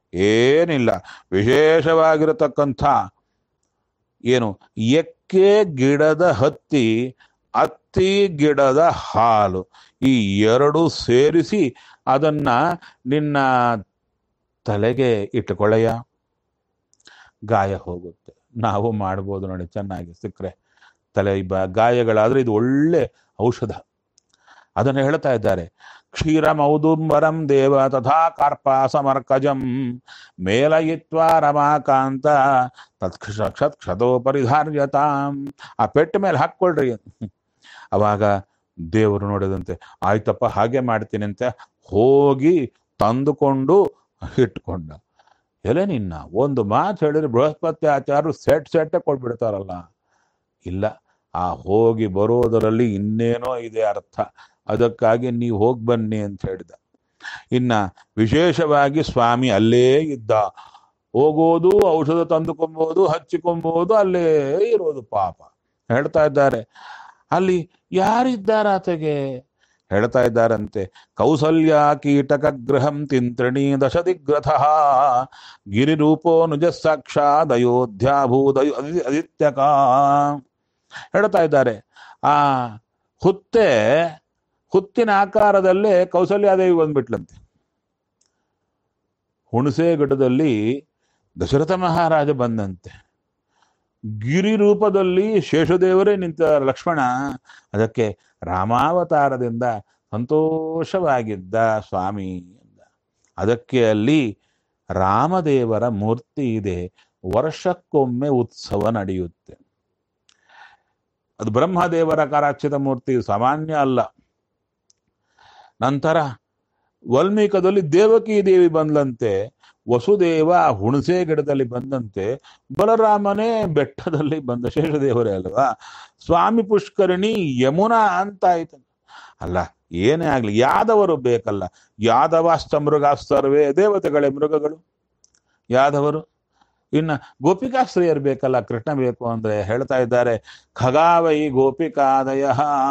ಏನಿಲ್ಲ ವಿಶೇಷವಾಗಿರತಕ್ಕಂಥ ಏನು ಎಕ್ಕೆ ಗಿಡದ ಹತ್ತಿ ಹತ್ತಿ ಗಿಡದ ಹಾಲು ಈ ಎರಡು ಸೇರಿಸಿ ಅದನ್ನ ನಿನ್ನ ತಲೆಗೆ ಇಟ್ಟುಕೊಳ್ಳಯ್ಯ ಗಾಯ ಹೋಗುತ್ತೆ ನಾವು ಮಾಡ್ಬೋದು ನೋಡಿ ಚೆನ್ನಾಗಿ ಸಿಕ್ಕರೆ ತಲೆ ಬ ಗಾಯಗಳಾದ್ರೆ ಇದು ಒಳ್ಳೆ ಔಷಧ ಅದನ್ನು ಹೇಳ್ತಾ ಇದ್ದಾರೆ ಕ್ಷೀರಮೌದುಂಬರಂ ದೇವ ತಥಾ ಕಾರ್ಪಾಸಮರ್ಕಜಂ ಮೇಲಯಿತ್ವ ರಮಾಕಾಂತ ತತ್ಕ್ಷ ಕ್ಷತ್ ಕ್ಷತೋಪರಿಧಾರ್ಯತಾಂ ಆ ಪೆಟ್ಟ ಮೇಲೆ ಹಾಕ್ಕೊಳ್ರಿ ಅವಾಗ ದೇವರು ನೋಡಿದಂತೆ ಆಯ್ತಪ್ಪ ಹಾಗೆ ಮಾಡ್ತೀನಿ ಅಂತ ಹೋಗಿ ತಂದುಕೊಂಡು ಇಟ್ಕೊಂಡ ಎಲೆ ನಿನ್ನ ಒಂದು ಮಾತು ಹೇಳಿದ್ರೆ ಬೃಹಸ್ಪತಿ ಆಚಾರ್ಯರು ಸೆಟ್ ಸೆಟ್ಟೆ ಕೊಟ್ಬಿಡ್ತಾರಲ್ಲ ಇಲ್ಲ ಆ ಹೋಗಿ ಬರೋದರಲ್ಲಿ ಇನ್ನೇನೋ ಇದೆ ಅರ್ಥ ಅದಕ್ಕಾಗಿ ನೀವು ಹೋಗಿ ಬನ್ನಿ ಅಂತ ಹೇಳಿದ ಇನ್ನ ವಿಶೇಷವಾಗಿ ಸ್ವಾಮಿ ಅಲ್ಲೇ ಇದ್ದ ಹೋಗೋದು ಔಷಧ ತಂದುಕೊಂಬೋದು ಹಚ್ಚಿಕೊಂಬೋದು ಅಲ್ಲೇ ಇರೋದು ಪಾಪ ಹೇಳ್ತಾ ಇದ್ದಾರೆ ಅಲ್ಲಿ ಯಾರಿದ್ದಾರ ಆತಗೆ ಹೇಳ್ತಾ ಇದ್ದಾರಂತೆ ಕೌಸಲ್ಯ ಕೀಟಕ ಗೃಹಂ ತಿಂತ್ರಣಿ ದಶದಿಗ್ರಥ ಗಿರಿರೂಪೋ ನುಜ ಸಾಕ್ಷಾತ್ ಅಯೋಧ್ಯಾಭೂದಯೋ ಅದಿತ್ಯಕ ಹೇಳ್ತಾ ಇದ್ದಾರೆ ಆ ಹುತ್ತೆ ಹುತ್ತಿನ ಆಕಾರದಲ್ಲೇ ಕೌಸಲ್ಯಾದೇವಿ ಬಂದ್ಬಿಟ್ಲಂತೆ ಹುಣಸೆಗಡದಲ್ಲಿ ದಶರಥ ಮಹಾರಾಜ ಬಂದಂತೆ ಗಿರಿ ರೂಪದಲ್ಲಿ ಶೇಷದೇವರೇ ನಿಂತ ಲಕ್ಷ್ಮಣ ಅದಕ್ಕೆ ರಾಮಾವತಾರದಿಂದ ಸಂತೋಷವಾಗಿದ್ದ ಸ್ವಾಮಿ ಎಂದ ಅದಕ್ಕೆ ಅಲ್ಲಿ ರಾಮದೇವರ ಮೂರ್ತಿ ಇದೆ ವರ್ಷಕ್ಕೊಮ್ಮೆ ಉತ್ಸವ ನಡೆಯುತ್ತೆ ಅದು ಬ್ರಹ್ಮದೇವರ ಕರಾಚಿತ ಮೂರ್ತಿ ಸಾಮಾನ್ಯ ಅಲ್ಲ ನಂತರ ವಲ್ಮೀಕದಲ್ಲಿ ದೇವಕಿ ದೇವಿ ಬಂದ್ಲಂತೆ ವಸುದೇವ ಹುಣಸೆ ಗಿಡದಲ್ಲಿ ಬಂದಂತೆ ಬಲರಾಮನೇ ಬೆಟ್ಟದಲ್ಲಿ ಬಂದ ಶೇಷದೇವರೇ ಅಲ್ವಾ ಸ್ವಾಮಿ ಪುಷ್ಕರಣಿ ಯಮುನಾ ಅಂತ ಆಯ್ತು ಅಲ್ಲ ಏನೇ ಆಗ್ಲಿ ಯಾದವರು ಬೇಕಲ್ಲ ಯಾದವಾಸ್ತ ಮೃಗಾಸ್ತರ್ವೇ ದೇವತೆಗಳೇ ಮೃಗಗಳು ಯಾದವರು ಇನ್ನ ಗೋಪಿಕಾಶ್ರೀಯರು ಬೇಕಲ್ಲ ಕೃಷ್ಣ ಬೇಕು ಅಂದ್ರೆ ಹೇಳ್ತಾ ಇದ್ದಾರೆ ಖಗಾವೈ ಗೋಪಿಕಾದಯ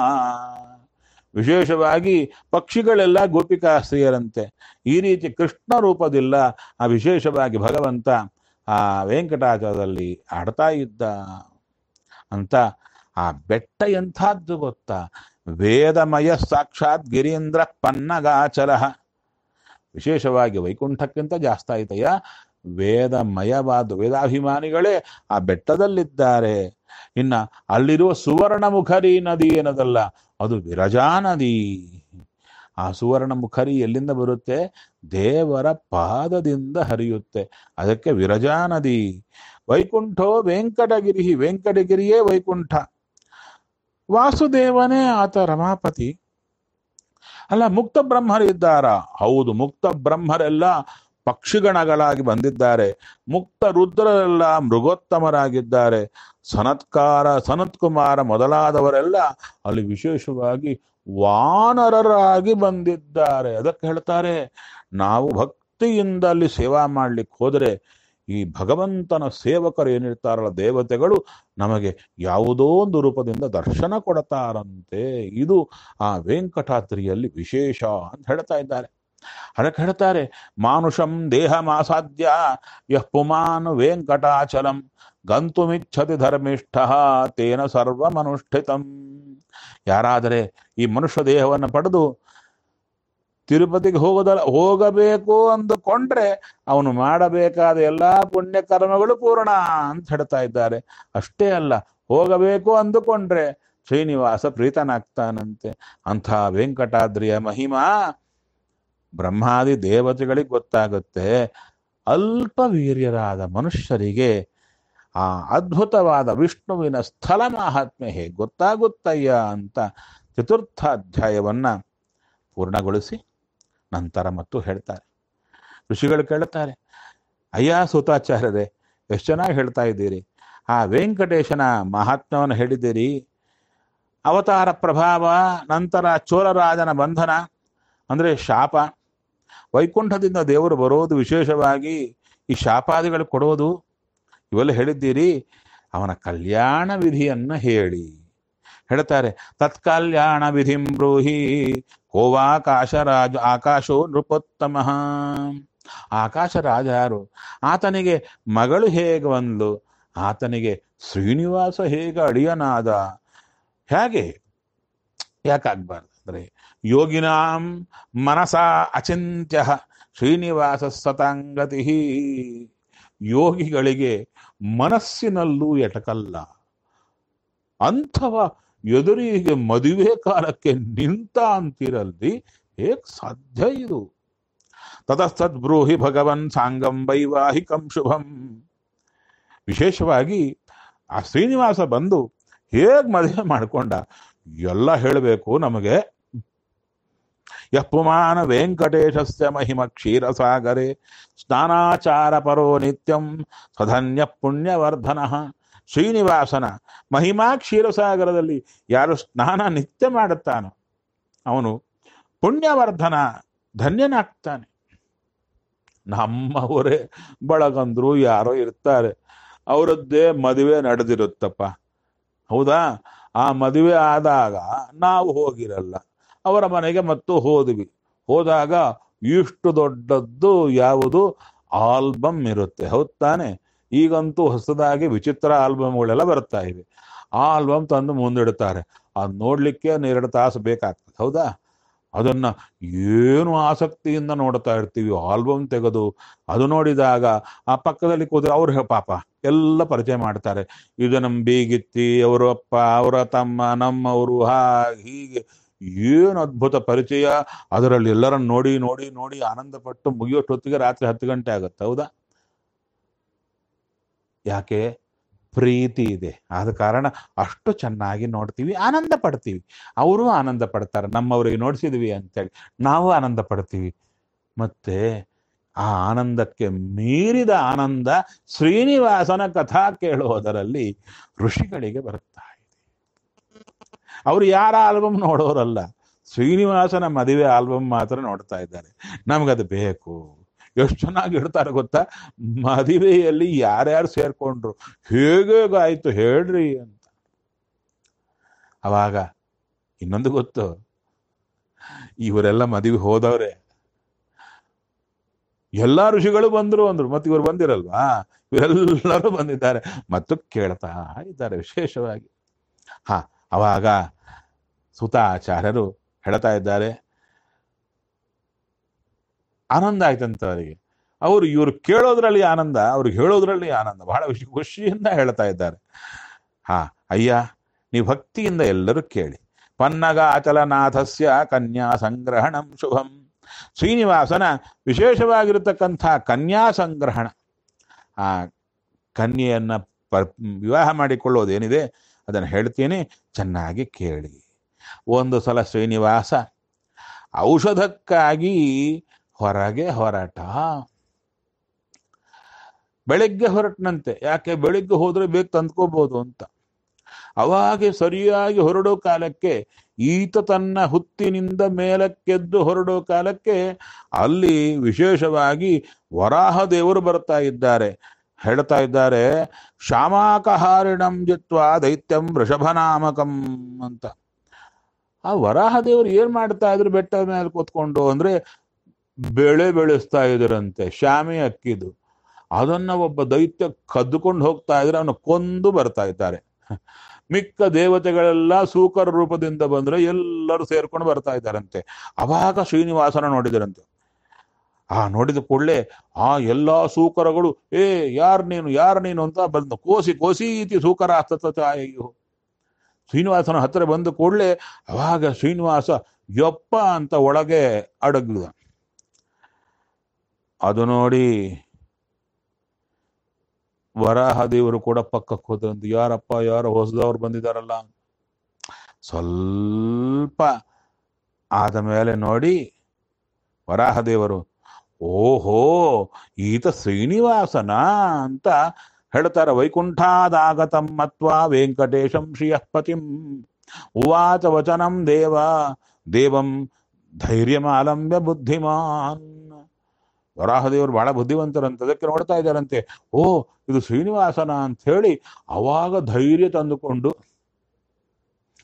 ವಿಶೇಷವಾಗಿ ಪಕ್ಷಿಗಳೆಲ್ಲ ಗೋಪಿಕಾಶ್ರೀಯರಂತೆ ಈ ರೀತಿ ಕೃಷ್ಣ ರೂಪದಿಲ್ಲ ಆ ವಿಶೇಷವಾಗಿ ಭಗವಂತ ಆ ವೆಂಕಟಾಚಲದಲ್ಲಿ ಆಡ್ತಾ ಇದ್ದ ಅಂತ ಆ ಬೆಟ್ಟ ಎಂಥದ್ದು ಗೊತ್ತಾ ವೇದಮಯ ಸಾಕ್ಷಾತ್ ಗಿರೀಂದ್ರ ಪನ್ನಗಾಚಲ ವಿಶೇಷವಾಗಿ ವೈಕುಂಠಕ್ಕಿಂತ ಜಾಸ್ತಿ ಆಯ್ತಯ್ಯ ವೇದಮಯವಾದ ವೇದಾಭಿಮಾನಿಗಳೇ ಆ ಬೆಟ್ಟದಲ್ಲಿದ್ದಾರೆ ಇನ್ನ ಅಲ್ಲಿರುವ ಸುವರ್ಣಮುಖರಿ ನದಿ ಏನದಲ್ಲ ಅದು ವಿರಜಾ ನದಿ ಆ ಸುವರ್ಣ ಮುಖರಿ ಎಲ್ಲಿಂದ ಬರುತ್ತೆ ದೇವರ ಪಾದದಿಂದ ಹರಿಯುತ್ತೆ ಅದಕ್ಕೆ ವಿರಜಾ ನದಿ ವೈಕುಂಠೋ ವೆಂಕಟಗಿರಿ ವೆಂಕಟಗಿರಿಯೇ ವೈಕುಂಠ ವಾಸುದೇವನೇ ಆತ ರಮಾಪತಿ ಅಲ್ಲ ಮುಕ್ತ ಬ್ರಹ್ಮರಿದ್ದಾರ ಹೌದು ಮುಕ್ತ ಬ್ರಹ್ಮರೆಲ್ಲ ಪಕ್ಷಿಗಣಗಳಾಗಿ ಬಂದಿದ್ದಾರೆ ಮುಕ್ತ ರುದ್ರರೆಲ್ಲ ಮೃಗೋತ್ತಮರಾಗಿದ್ದಾರೆ ಸನತ್ಕಾರ ಸನತ್ಕುಮಾರ ಮೊದಲಾದವರೆಲ್ಲ ಅಲ್ಲಿ ವಿಶೇಷವಾಗಿ ವಾನರರಾಗಿ ಬಂದಿದ್ದಾರೆ ಅದಕ್ಕೆ ಹೇಳ್ತಾರೆ ನಾವು ಭಕ್ತಿಯಿಂದ ಅಲ್ಲಿ ಸೇವಾ ಮಾಡ್ಲಿಕ್ಕೆ ಹೋದರೆ ಈ ಭಗವಂತನ ಸೇವಕರು ಏನಿರ್ತಾರಲ್ಲ ದೇವತೆಗಳು ನಮಗೆ ಯಾವುದೋ ಒಂದು ರೂಪದಿಂದ ದರ್ಶನ ಕೊಡ್ತಾರಂತೆ ಇದು ಆ ವೆಂಕಟಾದ್ರಿಯಲ್ಲಿ ವಿಶೇಷ ಅಂತ ಹೇಳ್ತಾ ಇದ್ದಾರೆ ಅದಕ್ಕೆ ಹೇಳ್ತಾರೆ ಮಾನುಷಂ ದೇಹ ಮಾಸಾಧ್ಯ ಯಃ ಪುಮಾನ್ ವೆಂಕಟಾಚಲಂ ಗಂತುಮಿಚ್ಛತಿ ಧರ್ಮಿಷ್ಠ ತೇನ ಸರ್ವಮನುಷ್ಠಿತಂ ಯಾರಾದರೆ ಈ ಮನುಷ್ಯ ದೇಹವನ್ನು ಪಡೆದು ತಿರುಪತಿಗೆ ಹೋಗೋದ ಹೋಗಬೇಕು ಅಂದುಕೊಂಡ್ರೆ ಅವನು ಮಾಡಬೇಕಾದ ಎಲ್ಲಾ ಪುಣ್ಯ ಕರ್ಮಗಳು ಪೂರ್ಣ ಅಂತ ಹೇಳ್ತಾ ಇದ್ದಾರೆ ಅಷ್ಟೇ ಅಲ್ಲ ಹೋಗಬೇಕು ಅಂದುಕೊಂಡ್ರೆ ಶ್ರೀನಿವಾಸ ಪ್ರೀತನಾಗ್ತಾನಂತೆ ಅಂಥ ವೆಂಕಟಾದ್ರಿಯ ಮಹಿಮಾ ಬ್ರಹ್ಮಾದಿ ದೇವತೆಗಳಿಗೆ ಗೊತ್ತಾಗುತ್ತೆ ಅಲ್ಪ ವೀರ್ಯರಾದ ಮನುಷ್ಯರಿಗೆ ಆ ಅದ್ಭುತವಾದ ವಿಷ್ಣುವಿನ ಸ್ಥಳ ಮಹಾತ್ಮೆ ಹೇಗೆ ಗೊತ್ತಾಗುತ್ತಯ್ಯ ಅಂತ ಚತುರ್ಥಾಧ್ಯಾಯವನ್ನ ಪೂರ್ಣಗೊಳಿಸಿ ನಂತರ ಮತ್ತು ಹೇಳ್ತಾರೆ ಋಷಿಗಳು ಕೇಳುತ್ತಾರೆ ಅಯ್ಯ ಸೂತಾಚಾರ್ಯರೇ ಎಷ್ಟು ಚೆನ್ನಾಗಿ ಹೇಳ್ತಾ ಇದ್ದೀರಿ ಆ ವೆಂಕಟೇಶನ ಮಹಾತ್ಮ್ಯವನ್ನು ಹೇಳಿದ್ದೀರಿ ಅವತಾರ ಪ್ರಭಾವ ನಂತರ ಚೋಳರಾಜನ ಬಂಧನ ಅಂದರೆ ಶಾಪ ವೈಕುಂಠದಿಂದ ದೇವರು ಬರೋದು ವಿಶೇಷವಾಗಿ ಈ ಶಾಪಾದಿಗಳು ಕೊಡೋದು ಇವೆಲ್ಲ ಹೇಳಿದ್ದೀರಿ ಅವನ ಕಲ್ಯಾಣ ವಿಧಿಯನ್ನ ಹೇಳಿ ಹೇಳ್ತಾರೆ ತತ್ಕಲ್ಯಾಣ ವಿಧಿಂ ಬ್ರೂಹಿ ಕೋವಾಕಾಶ ರಾಜ ಆಕಾಶೋ ನೃಪೋತ್ತಮ ಆಕಾಶ ರಾಜ ಯಾರು ಆತನಿಗೆ ಮಗಳು ಹೇಗೆ ಬಂದ್ಲು ಆತನಿಗೆ ಶ್ರೀನಿವಾಸ ಹೇಗೆ ಅಳಿಯನಾದ ಹೇಗೆ ಯಾಕಾಗ್ಬಾರ್ದು ಅಂದ್ರೆ ಯೋಗಿನಾಂ ಮನಸ ಅಚಿಂತ್ಯ ಶ್ರೀನಿವಾಸ ಸತಾಂಗತಿ ಯೋಗಿಗಳಿಗೆ ಮನಸ್ಸಿನಲ್ಲೂ ಎಟಕಲ್ಲ ಅಂಥವ ಎದುರಿಗೆ ಮದುವೆ ಕಾಲಕ್ಕೆ ನಿಂತ ಅಂತಿರಲ್ಲಿ ಹೇಗ್ ಸಾಧ್ಯ ಇದು ತತಸ್ತದ್ ಬ್ರೂಹಿ ಭಗವನ್ ಸಾಂಗಂ ವೈವಾಹಿಕಂ ಶುಭಂ ವಿಶೇಷವಾಗಿ ಆ ಶ್ರೀನಿವಾಸ ಬಂದು ಹೇಗ್ ಮದುವೆ ಮಾಡ್ಕೊಂಡ ಎಲ್ಲ ಹೇಳಬೇಕು ನಮಗೆ ಯಪ್ಪುಮಾನ ವೆಂಕಟೇಶಸ್ಯ ಮಹಿಮ ಕ್ಷೀರಸಾಗರೆ ಸ್ನಾನಾಚಾರ ಪರೋ ನಿತ್ಯಂ ಸಧನ್ಯ ಪುಣ್ಯವರ್ಧನ ಶ್ರೀನಿವಾಸನ ಮಹಿಮಾ ಕ್ಷೀರಸಾಗರದಲ್ಲಿ ಯಾರು ಸ್ನಾನ ನಿತ್ಯ ಮಾಡುತ್ತಾನೋ ಅವನು ಪುಣ್ಯವರ್ಧನ ಧನ್ಯನಾಗ್ತಾನೆ ನಮ್ಮವರೇ ಬಳಗಂದ್ರು ಯಾರೋ ಇರ್ತಾರೆ ಅವರದ್ದೇ ಮದುವೆ ನಡೆದಿರುತ್ತಪ್ಪ ಹೌದಾ ಆ ಮದುವೆ ಆದಾಗ ನಾವು ಹೋಗಿರಲ್ಲ ಅವರ ಮನೆಗೆ ಮತ್ತು ಹೋದ್ವಿ ಹೋದಾಗ ಇಷ್ಟು ದೊಡ್ಡದ್ದು ಯಾವುದು ಆಲ್ಬಮ್ ಇರುತ್ತೆ ಹೌದ್ ತಾನೆ ಈಗಂತೂ ಹೊಸದಾಗಿ ವಿಚಿತ್ರ ಆಲ್ಬಮ್ಗಳೆಲ್ಲ ಬರ್ತಾ ಇವೆ ಆ ಆಲ್ಬಮ್ ತಂದು ಮುಂದಿಡ್ತಾರೆ ಅದ್ ನೋಡ್ಲಿಕ್ಕೆ ಎರಡು ತಾಸು ಬೇಕಾಗ್ತದೆ ಹೌದಾ ಅದನ್ನ ಏನು ಆಸಕ್ತಿಯಿಂದ ನೋಡ್ತಾ ಇರ್ತೀವಿ ಆಲ್ಬಮ್ ತೆಗೆದು ಅದು ನೋಡಿದಾಗ ಆ ಪಕ್ಕದಲ್ಲಿ ಕೂತ್ರೆ ಅವ್ರು ಪಾಪ ಎಲ್ಲ ಪರಿಚಯ ಮಾಡ್ತಾರೆ ಇದು ನಮ್ಮ ಬೀಗಿತ್ತಿ ಅವರ ಅಪ್ಪ ಅವರ ತಮ್ಮ ನಮ್ಮವರು ಹಾಗೆ ಹೀಗೆ ಏನು ಅದ್ಭುತ ಪರಿಚಯ ಅದರಲ್ಲಿ ಎಲ್ಲರನ್ನ ನೋಡಿ ನೋಡಿ ನೋಡಿ ಆನಂದ ಪಟ್ಟು ಮುಗಿಯೋಷ್ಟೊತ್ತಿಗೆ ರಾತ್ರಿ ಹತ್ತು ಗಂಟೆ ಆಗುತ್ತೆ ಹೌದಾ ಯಾಕೆ ಪ್ರೀತಿ ಇದೆ ಆದ ಕಾರಣ ಅಷ್ಟು ಚೆನ್ನಾಗಿ ನೋಡ್ತೀವಿ ಆನಂದ ಪಡ್ತೀವಿ ಅವರು ಆನಂದ ಪಡ್ತಾರೆ ನಮ್ಮವರಿಗೆ ನೋಡಿಸಿದ್ವಿ ಅಂತೇಳಿ ನಾವು ಆನಂದ ಪಡ್ತೀವಿ ಮತ್ತೆ ಆ ಆನಂದಕ್ಕೆ ಮೀರಿದ ಆನಂದ ಶ್ರೀನಿವಾಸನ ಕಥಾ ಕೇಳುವುದರಲ್ಲಿ ಋಷಿಗಳಿಗೆ ಬರುತ್ತಾ ಇದೆ ಅವರು ಯಾರ ಆಲ್ಬಮ್ ನೋಡೋರಲ್ಲ ಶ್ರೀನಿವಾಸನ ಮದುವೆ ಆಲ್ಬಮ್ ಮಾತ್ರ ನೋಡ್ತಾ ಇದ್ದಾರೆ ನಮಗದು ಬೇಕು ಎಷ್ಟು ಚೆನ್ನಾಗಿ ಇಡ್ತಾರೆ ಗೊತ್ತಾ ಮದುವೆಯಲ್ಲಿ ಯಾರ್ಯಾರು ಸೇರ್ಕೊಂಡ್ರು ಹೇಗಾಯ್ತು ಹೇಳ್ರಿ ಅಂತ ಅವಾಗ ಇನ್ನೊಂದು ಗೊತ್ತು ಇವರೆಲ್ಲ ಮದುವೆ ಹೋದವ್ರೆ ಎಲ್ಲಾ ಋಷಿಗಳು ಬಂದ್ರು ಅಂದ್ರು ಮತ್ತೆ ಇವರು ಬಂದಿರಲ್ವಾ ಇವರೆಲ್ಲರೂ ಬಂದಿದ್ದಾರೆ ಮತ್ತು ಕೇಳ್ತಾ ಇದ್ದಾರೆ ವಿಶೇಷವಾಗಿ ಹಾ ಅವಾಗ ಸುತಾಚಾರ್ಯರು ಹೇಳ್ತಾ ಇದ್ದಾರೆ ಆನಂದ ಆಯ್ತಂತ ಅವರಿಗೆ ಅವರು ಇವರು ಕೇಳೋದ್ರಲ್ಲಿ ಆನಂದ ಅವ್ರಿಗೆ ಹೇಳೋದ್ರಲ್ಲಿ ಆನಂದ ಬಹಳ ವಿಷ ಖುಷಿಯಿಂದ ಹೇಳ್ತಾ ಇದ್ದಾರೆ ಹಾ ಅಯ್ಯ ನೀವು ಭಕ್ತಿಯಿಂದ ಎಲ್ಲರೂ ಕೇಳಿ ಪನ್ನಗ ಅಚಲನಾಥಸ್ಯ ಕನ್ಯಾ ಸಂಗ್ರಹಣಂ ಶುಭಂ ಶ್ರೀನಿವಾಸನ ವಿಶೇಷವಾಗಿರತಕ್ಕಂಥ ಕನ್ಯಾ ಸಂಗ್ರಹಣ ಆ ಕನ್ಯೆಯನ್ನ ಪ ವಿವಾಹ ಮಾಡಿಕೊಳ್ಳೋದೇನಿದೆ ಅದನ್ನು ಹೇಳ್ತೀನಿ ಚೆನ್ನಾಗಿ ಕೇಳಿ ಒಂದು ಸಲ ಶ್ರೀನಿವಾಸ ಔಷಧಕ್ಕಾಗಿ ಹೊರಗೆ ಹೊರಟ ಬೆಳಗ್ಗೆ ಹೊರಟನಂತೆ ಯಾಕೆ ಬೆಳಿಗ್ಗೆ ಹೋದ್ರೆ ಬೇಗ ತಂದ್ಕೋಬಹುದು ಅಂತ ಅವಾಗೆ ಸರಿಯಾಗಿ ಹೊರಡೋ ಕಾಲಕ್ಕೆ ಈತ ತನ್ನ ಹುತ್ತಿನಿಂದ ಮೇಲಕ್ಕೆದ್ದು ಹೊರಡೋ ಕಾಲಕ್ಕೆ ಅಲ್ಲಿ ವಿಶೇಷವಾಗಿ ವರಾಹ ದೇವರು ಬರ್ತಾ ಇದ್ದಾರೆ ಹೇಳ್ತಾ ಇದ್ದಾರೆ ಶ್ಯಾಮಾಕಹಾರಿಣಂ ಜಿತ್ವ ದೈತ್ಯಂ ವೃಷಭನಾಮಕಂ ಅಂತ ಆ ವರಾಹ ದೇವರು ಏನ್ ಮಾಡ್ತಾ ಇದ್ರು ಬೆಟ್ಟದ ಮೇಲೆ ಕೂತ್ಕೊಂಡು ಅಂದ್ರೆ ಬೆಳೆ ಬೆಳೆಸ್ತಾ ಇದ್ರಂತೆ ಶ್ಯಾಮಿ ಅಕ್ಕಿದು ಅದನ್ನ ಒಬ್ಬ ದೈತ್ಯ ಕದ್ದುಕೊಂಡು ಹೋಗ್ತಾ ಇದ್ರೆ ಅವನು ಕೊಂದು ಬರ್ತಾ ಇದ್ದಾರೆ ಮಿಕ್ಕ ದೇವತೆಗಳೆಲ್ಲ ಸೂಕರ ರೂಪದಿಂದ ಬಂದ್ರೆ ಎಲ್ಲರೂ ಸೇರ್ಕೊಂಡು ಬರ್ತಾ ಇದ್ದಾರಂತೆ ಅವಾಗ ಶ್ರೀನಿವಾಸನ ನೋಡಿದರಂತೆ ಆ ನೋಡಿದ ಕೂಡಲೇ ಆ ಎಲ್ಲಾ ಸೂಕರಗಳು ಏ ಯಾರ್ ನೀನು ಯಾರ್ ನೀನು ಅಂತ ಬಂದು ಕೋಸಿ ಕೋಸೀತಿ ಸೂಕರ ಅಯ್ಯೋ ಶ್ರೀನಿವಾಸನ ಹತ್ತಿರ ಬಂದ ಕೂಡಲೇ ಅವಾಗ ಶ್ರೀನಿವಾಸ ಯಪ್ಪ ಅಂತ ಒಳಗೆ ಅಡಗಿದ ಅದು ನೋಡಿ ವರಾಹ ದೇವರು ಕೂಡ ಪಕ್ಕಕ್ಕೆ ಹೋದಂತ ಯಾರಪ್ಪ ಯಾರೋ ಹೊಸದವ್ರು ಬಂದಿದಾರಲ್ಲ ಸ್ವಲ್ಪ ಆದ ಮೇಲೆ ನೋಡಿ ವರಾಹ ದೇವರು ಓಹೋ ಈತ ಶ್ರೀನಿವಾಸನ ಅಂತ ಹೇಳ್ತಾರೆ ವೈಕುಂಠಾದಾಗತಂ ಮತ್ವ ವೆಂಕಟೇಶಂ ಶ್ರಿಯಃಪತಿಂ ಉವಾಚ ವಚನಂ ದೇವ ದೇವಂ ಧೈರ್ಯಮಾಲಂಬ್ಯ ಬುದ್ಧಿಮಾನ್ ವರಾಹದೇವರು ಬಹಳ ಬುದ್ಧಿವಂತರಂತೆ ಅದಕ್ಕೆ ನೋಡ್ತಾ ಇದ್ದಾರಂತೆ ಓ ಇದು ಶ್ರೀನಿವಾಸನ ಅಂತ ಹೇಳಿ ಅವಾಗ ಧೈರ್ಯ ತಂದುಕೊಂಡು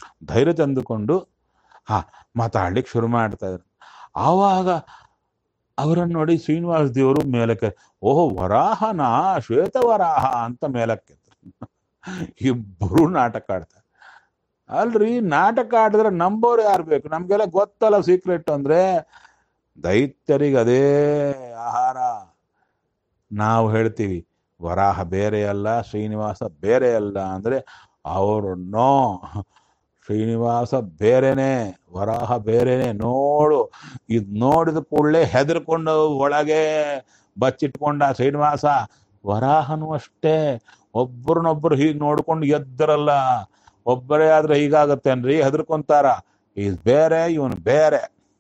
ಧೈರ್ಯ ತಂದುಕೊಂಡು ಹಾ ಮಾತಾಡ್ಲಿಕ್ಕೆ ಶುರು ಮಾಡ್ತಾ ಇದ್ರು ಆವಾಗ ಅವರನ್ನು ನೋಡಿ ಶ್ರೀನಿವಾಸ ದೇವರು ಮೇಲಕ್ಕೆ ಓಹೋ ವರಾಹನ ಶ್ವೇತವರಾಹ ಅಂತ ಮೇಲಕ್ಕೆ ಇಬ್ಬರು ನಾಟಕ ಆಡ್ತಾರೆ ಅಲ್ರಿ ನಾಟಕ ಆಡಿದ್ರೆ ನಂಬೋರು ಯಾರು ಬೇಕು ನಮ್ಗೆಲ್ಲ ಗೊತ್ತಲ್ಲ ಸೀಕ್ರೆಟ್ ಅಂದ್ರೆ ದೈತ್ಯರಿಗೆ ಅದೇ ಆಹಾರ ನಾವು ಹೇಳ್ತೀವಿ ವರಾಹ ಬೇರೆ ಅಲ್ಲ ಶ್ರೀನಿವಾಸ ಬೇರೆ ಅಲ್ಲ ಅಂದ್ರೆ ಅವರು ನೋ ಶ್ರೀನಿವಾಸ ಬೇರೆನೆ ವರಾಹ ಬೇರೆನೆ ನೋಡು ಇದು ನೋಡಿದ ಕೂಡಲೇ ಹೆದರ್ಕೊಂಡು ಒಳಗೆ ಬಚ್ಚಿಟ್ಕೊಂಡ ಶ್ರೀನಿವಾಸ ವರಾಹನು ಅಷ್ಟೇ ಒಬ್ಬರನ್ನೊಬ್ಬರು ಹೀಗೆ ನೋಡ್ಕೊಂಡು ಎದ್ದರಲ್ಲ ಒಬ್ಬರೇ ಆದ್ರೆ ಹೀಗಾಗತ್ತೇನ್ರಿ ಹೆದರ್ಕೊಂತಾರ ಈಸ್ ಬೇರೆ ಇವನು ಬೇರೆ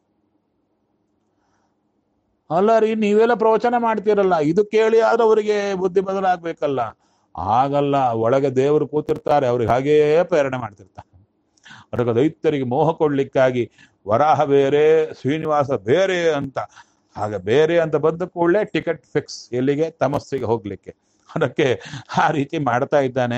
ಅಲ್ಲ ರೀ ನೀವೆಲ್ಲ ಪ್ರವಚನ ಮಾಡ್ತೀರಲ್ಲ ಇದು ಕೇಳಿ ಆದ್ರೆ ಅವರಿಗೆ ಬುದ್ಧಿ ಬದಲಾಗ್ಬೇಕಲ್ಲ ಆಗಲ್ಲ ಒಳಗೆ ದೇವರು ಕೂತಿರ್ತಾರೆ ಅವ್ರಿಗೆ ಹಾಗೇ ಪ್ರೇರಣೆ ಮಾಡ್ತಿರ್ತಾರೆ ಅವ್ರಿಗೆ ದೈತ್ಯರಿಗೆ ಮೋಹ ಕೊಡ್ಲಿಕ್ಕಾಗಿ ವರಾಹ ಬೇರೆ ಶ್ರೀನಿವಾಸ ಬೇರೆ ಅಂತ ಹಾಗೆ ಬೇರೆ ಅಂತ ಬಂದ ಕೂಡಲೇ ಟಿಕೆಟ್ ಫಿಕ್ಸ್ ಎಲ್ಲಿಗೆ ತಮಸ್ಸಿಗೆ ಹೋಗ್ಲಿಕ್ಕೆ ಅದಕ್ಕೆ ಆ ರೀತಿ ಮಾಡ್ತಾ ಇದ್ದಾನೆ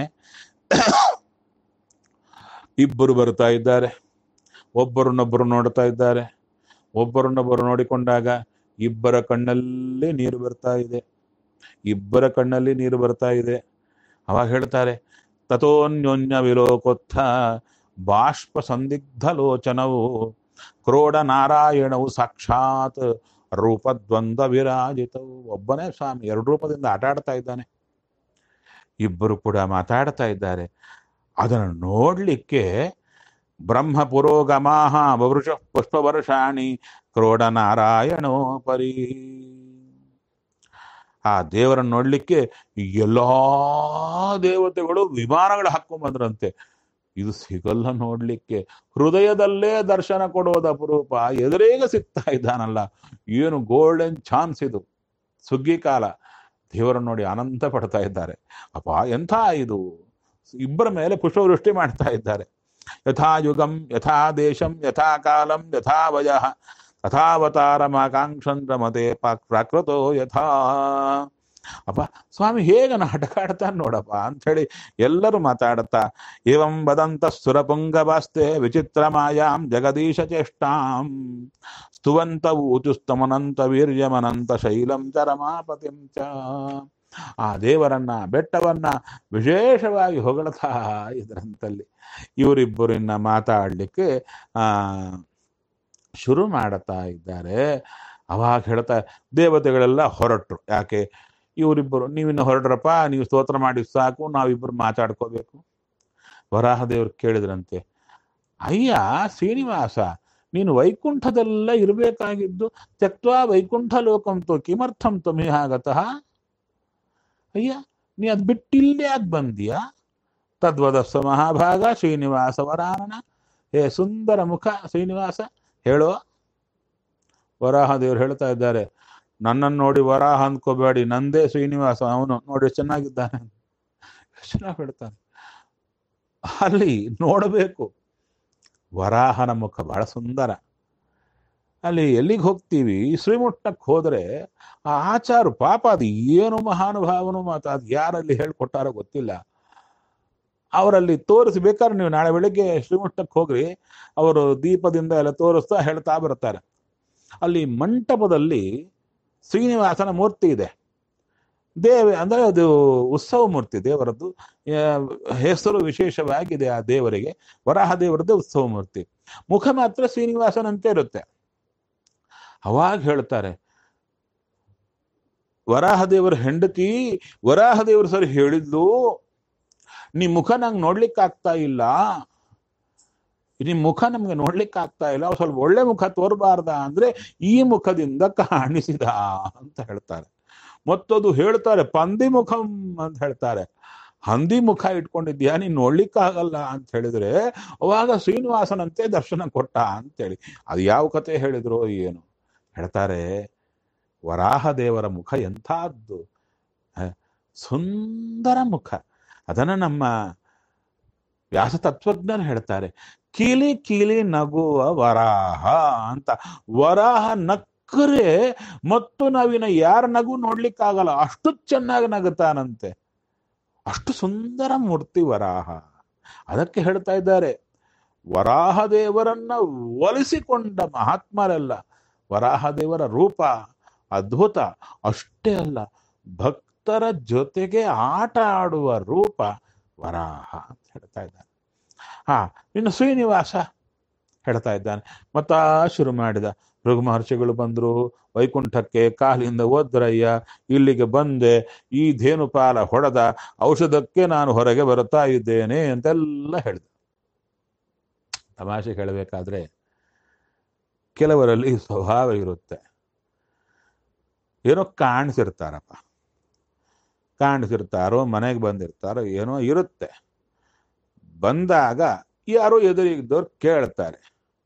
ಇಬ್ಬರು ಬರ್ತಾ ಇದ್ದಾರೆ ಒಬ್ಬರನ್ನೊಬ್ಬರು ನೋಡ್ತಾ ಇದ್ದಾರೆ ಒಬ್ಬರನ್ನೊಬ್ಬರು ನೋಡಿಕೊಂಡಾಗ ಇಬ್ಬರ ಕಣ್ಣಲ್ಲಿ ನೀರು ಬರ್ತಾ ಇದೆ ಇಬ್ಬರ ಕಣ್ಣಲ್ಲಿ ನೀರು ಬರ್ತಾ ಇದೆ ಅವಾಗ ಹೇಳ್ತಾರೆ ತಥೋನ್ಯೋನ್ಯ ವಿಲೋಕೋತ್ಥ ಬಾಷ್ಪ ಸಂದಿಗ್ಧ ಲೋಚನವು ಕ್ರೋಡ ನಾರಾಯಣವು ಸಾಕ್ಷಾತ್ ರೂಪದ್ವಂದ್ವ ವಿರಾಜಿತವು ಒಬ್ಬನೇ ಸ್ವಾಮಿ ಎರಡು ರೂಪದಿಂದ ಆಟ ಆಡ್ತಾ ಇದ್ದಾನೆ ಇಬ್ಬರು ಕೂಡ ಮಾತಾಡ್ತಾ ಇದ್ದಾರೆ ಅದನ್ನು ನೋಡ್ಲಿಕ್ಕೆ ಬ್ರಹ್ಮ ಪುರೋಗಮಾಹ ಬವೃಷ ಪುಷ್ಪವರ್ಷಾಣಿ ಕ್ರೋಡ ನಾರಾಯಣೋ ಪರಿ ಆ ದೇವರನ್ನು ನೋಡ್ಲಿಕ್ಕೆ ಎಲ್ಲಾ ದೇವತೆಗಳು ವಿಮಾನಗಳು ಹಾಕೊಂಡ್ಬಂದ್ರಂತೆ ಇದು ಸಿಗಲ್ಲ ನೋಡ್ಲಿಕ್ಕೆ ಹೃದಯದಲ್ಲೇ ದರ್ಶನ ಕೊಡೋದು ಅಪರೂಪ ಎದುರೇಗ ಸಿಗ್ತಾ ಇದ್ದಾನಲ್ಲ ಏನು ಗೋಲ್ಡನ್ ಚಾನ್ಸ್ ಇದು ಸುಗ್ಗಿ ಕಾಲ ದೇವರನ್ನು ನೋಡಿ ಆನಂದ ಪಡ್ತಾ ಇದ್ದಾರೆ ಅಪ್ಪ ಎಂಥ ಇದು ಇಬ್ಬರ ಮೇಲೆ ಪುಷ್ಪವೃಷ್ಟಿ ಮಾಡ್ತಾ ಇದ್ದಾರೆ ಯಥಾ ಯುಗಂ ಯಥಾ ದೇಶಂ ಯಥಾ ಕಾಲಂ ಯಥಾ ವಯ ತಥಾವತಾರಮಾಕಾಂಕ್ಷನ್ ರಮತೆ ಪಾಕ್ ಪ್ರಾಕೃತೋ ಯಥಾ ಅಪ್ಪ ಸ್ವಾಮಿ ಹೇಗೆ ನಾಟಕ ಆಡ್ತಾನೆ ನೋಡಪ್ಪ ಅಂಥೇಳಿ ಎಲ್ಲರೂ ಮಾತಾಡುತ್ತಾ ಏವಂ ವದಂತ ಸುರಪುಂಗವಾಸ್ತೆ ವಿಚಿತ್ರ ಮಾಯಾಂ ಜಗದೀಶ ಚೇಷ್ಟಾಂ ಸ್ತುವಂತ ಊಚುಸ್ತಮನಂತ ವೀರ್ಯಮನಂತ ಶೈಲಂ ಚ ರಮಾಪತಿಂ ಚ ಆ ದೇವರನ್ನ ಬೆಟ್ಟವನ್ನ ವಿಶೇಷವಾಗಿ ಹೊಗಳ್ತಾ ಇದರಂತಲ್ಲಿ ಇವರಿಬ್ಬರನ್ನ ಮಾತಾಡ್ಲಿಕ್ಕೆ ಆ ಶುರು ಮಾಡುತ್ತಾ ಇದ್ದಾರೆ ಅವಾಗ ಹೇಳ್ತಾ ದೇವತೆಗಳೆಲ್ಲ ಹೊರಟ್ರು ಯಾಕೆ ಇವರಿಬ್ಬರು ನೀವಿನ್ನು ಹೊರಡ್ರಪ್ಪ ನೀವು ಸ್ತೋತ್ರ ಮಾಡಿ ಸಾಕು ನಾವಿಬ್ಬರು ಮಾತಾಡ್ಕೋಬೇಕು ವರಾಹ ದೇವ್ರು ಕೇಳಿದ್ರಂತೆ ಅಯ್ಯ ಶ್ರೀನಿವಾಸ ನೀನು ವೈಕುಂಠದಲ್ಲ ಇರಬೇಕಾಗಿದ್ದು ತ್ಯಕ್ವಾ ವೈಕುಂಠ ಲೋಕಂತು ಕಿಮರ್ಥಂ ತ್ವಮಿಹಾಗತಃ ಅಯ್ಯ ನೀ ಅದ್ ಬಿಟ್ಟಿಲ್ಲೇ ಯಾಕೆ ಬಂದೀಯಾ ತದ್ವದಸ್ವ ಮಹಾಭಾಗ ಶ್ರೀನಿವಾಸ ವರಾನನ ಹೇ ಸುಂದರ ಮುಖ ಶ್ರೀನಿವಾಸ ಹೇಳೋ ವರಾಹ ದೇವ್ರು ಹೇಳ್ತಾ ಇದ್ದಾರೆ ನನ್ನನ್ನು ನೋಡಿ ವರಾಹ ಅಂದ್ಕೋಬೇಡಿ ನಂದೇ ಶ್ರೀನಿವಾಸ ಅವನು ನೋಡಿ ಚೆನ್ನಾಗಿದ್ದಾನೆ ಚೆನ್ನಾಗಿ ಹೇಳ್ತಾನೆ ಅಲ್ಲಿ ನೋಡಬೇಕು ವರಾಹನ ಮುಖ ಬಹಳ ಸುಂದರ ಅಲ್ಲಿ ಎಲ್ಲಿಗೆ ಹೋಗ್ತೀವಿ ಶ್ರೀಮುಟ್ಟಕ್ಕೆ ಹೋದ್ರೆ ಆ ಆಚಾರು ಪಾಪ ಅದು ಏನು ಮಹಾನುಭಾವನು ಮಾತು ಅದು ಯಾರಲ್ಲಿ ಹೇಳ್ಕೊಟ್ಟಾರೋ ಗೊತ್ತಿಲ್ಲ ಅವರಲ್ಲಿ ತೋರಿಸಿ ಬೇಕಾದ್ರೆ ನೀವು ನಾಳೆ ಬೆಳಿಗ್ಗೆ ಶ್ರೀಮುಟ್ಟಕ್ಕೆ ಹೋಗ್ರಿ ಅವರು ದೀಪದಿಂದ ಎಲ್ಲ ತೋರಿಸ್ತಾ ಹೇಳ್ತಾ ಬರ್ತಾರೆ ಅಲ್ಲಿ ಮಂಟಪದಲ್ಲಿ ಶ್ರೀನಿವಾಸನ ಮೂರ್ತಿ ಇದೆ ದೇವ ಅಂದ್ರೆ ಅದು ಉತ್ಸವ ಮೂರ್ತಿ ದೇವರದ್ದು ಆ, ಹೆಸರು ವಿಶೇಷವಾಗಿದೆ ಆ ದೇವರಿಗೆ ವರಾಹ ದೇವರದ್ದು ಉತ್ಸವ ಮೂರ್ತಿ ಮುಖ ಮಾತ್ರ ಶ್ರೀನಿವಾಸನಂತೆ ಇರುತ್ತೆ ಅವಾಗ ಹೇಳ್ತಾರೆ ವರಾಹ ದೇವರ ಹೆಂಡತಿ ವರಾಹ ದೇವರು ಸರಿ ಹೇಳಿದ್ಲು ನಿಮ್ ಮುಖ ನಂಗೆ ನೋಡ್ಲಿಕ್ಕೆ ಆಗ್ತಾ ಇಲ್ಲ ನಿಮ್ ಮುಖ ನಮ್ಗೆ ನೋಡ್ಲಿಕ್ಕೆ ಆಗ್ತಾ ಇಲ್ಲ ಅವ್ರು ಸ್ವಲ್ಪ ಒಳ್ಳೆ ಮುಖ ತೋರ್ಬಾರ್ದ ಅಂದ್ರೆ ಈ ಮುಖದಿಂದ ಕಾಣಿಸಿದ ಅಂತ ಹೇಳ್ತಾರೆ ಮತ್ತದು ಹೇಳ್ತಾರೆ ಪಂದಿ ಮುಖಂ ಅಂತ ಹೇಳ್ತಾರೆ ಹಂದಿ ಮುಖ ಇಟ್ಕೊಂಡಿದ್ಯಾ ನೀನ್ ನೋಡ್ಲಿಕ್ಕಾಗಲ್ಲ ಅಂತ ಹೇಳಿದ್ರೆ ಅವಾಗ ಶ್ರೀನಿವಾಸನಂತೆ ದರ್ಶನ ಕೊಟ್ಟ ಅಂತೇಳಿ ಅದು ಯಾವ ಕತೆ ಹೇಳಿದ್ರು ಏನು ಹೇಳ್ತಾರೆ ವರಾಹ ದೇವರ ಮುಖ ಎಂಥದ್ದು ಹ, ಸುಂದರ ಮುಖ ಅದನ್ನ ನಮ್ಮ ವ್ಯಾಸ ತತ್ವಜ್ಞರು ಹೇಳ್ತಾರೆ ಕೀಲಿ ಕೀಲಿ ನಗುವ ವರಾಹ ಅಂತ ವರಾಹ ನಕ್ಕರೆ ಮತ್ತು ನಾವಿನ ಯಾರ ನಗು ನೋಡ್ಲಿಕ್ಕಾಗಲ್ಲ ಅಷ್ಟು ಚೆನ್ನಾಗಿ ನಗುತ್ತಾನಂತೆ ಅಷ್ಟು ಸುಂದರ ಮೂರ್ತಿ ವರಾಹ ಅದಕ್ಕೆ ಹೇಳ್ತಾ ಇದ್ದಾರೆ ವರಾಹ ದೇವರನ್ನ ಒಲಿಸಿಕೊಂಡ ಮಹಾತ್ಮರೆಲ್ಲ ವರಾಹ ದೇವರ ರೂಪ ಅದ್ಭುತ ಅಷ್ಟೇ ಅಲ್ಲ ಭಕ್ತರ ಜೊತೆಗೆ ಆಟ ಆಡುವ ರೂಪ ವರಾಹ ಅಂತ ಹೇಳ್ತಾ ಇದ್ದಾನೆ ಹಾ ಇನ್ನು ಶ್ರೀನಿವಾಸ ಹೇಳ್ತಾ ಇದ್ದಾನೆ ಮತ್ತ ಶುರು ಮಾಡಿದ ಭೃಗು ಮಹರ್ಷಿಗಳು ಬಂದ್ರು ವೈಕುಂಠಕ್ಕೆ ಕಾಲಿಂದ ಓದ್ರಯ್ಯ ಇಲ್ಲಿಗೆ ಬಂದೆ ಈ ಧೇನುಪಾಲ ಹೊಡೆದ ಔಷಧಕ್ಕೆ ನಾನು ಹೊರಗೆ ಬರುತ್ತಾ ಇದ್ದೇನೆ ಅಂತೆಲ್ಲ ಹೇಳಿದ ತಮಾಷೆ ಹೇಳಬೇಕಾದ್ರೆ ಕೆಲವರಲ್ಲಿ ಸ್ವಭಾವ ಇರುತ್ತೆ ಏನೋ ಕಾಣಿಸಿರ್ತಾರಪ್ಪ ಕಾಣಿಸಿರ್ತಾರೋ ಮನೆಗೆ ಬಂದಿರ್ತಾರೋ ಏನೋ ಇರುತ್ತೆ ಬಂದಾಗ ಯಾರೋ ಎದುರಿಗಿದ್ದವ್ರು ಕೇಳ್ತಾರೆ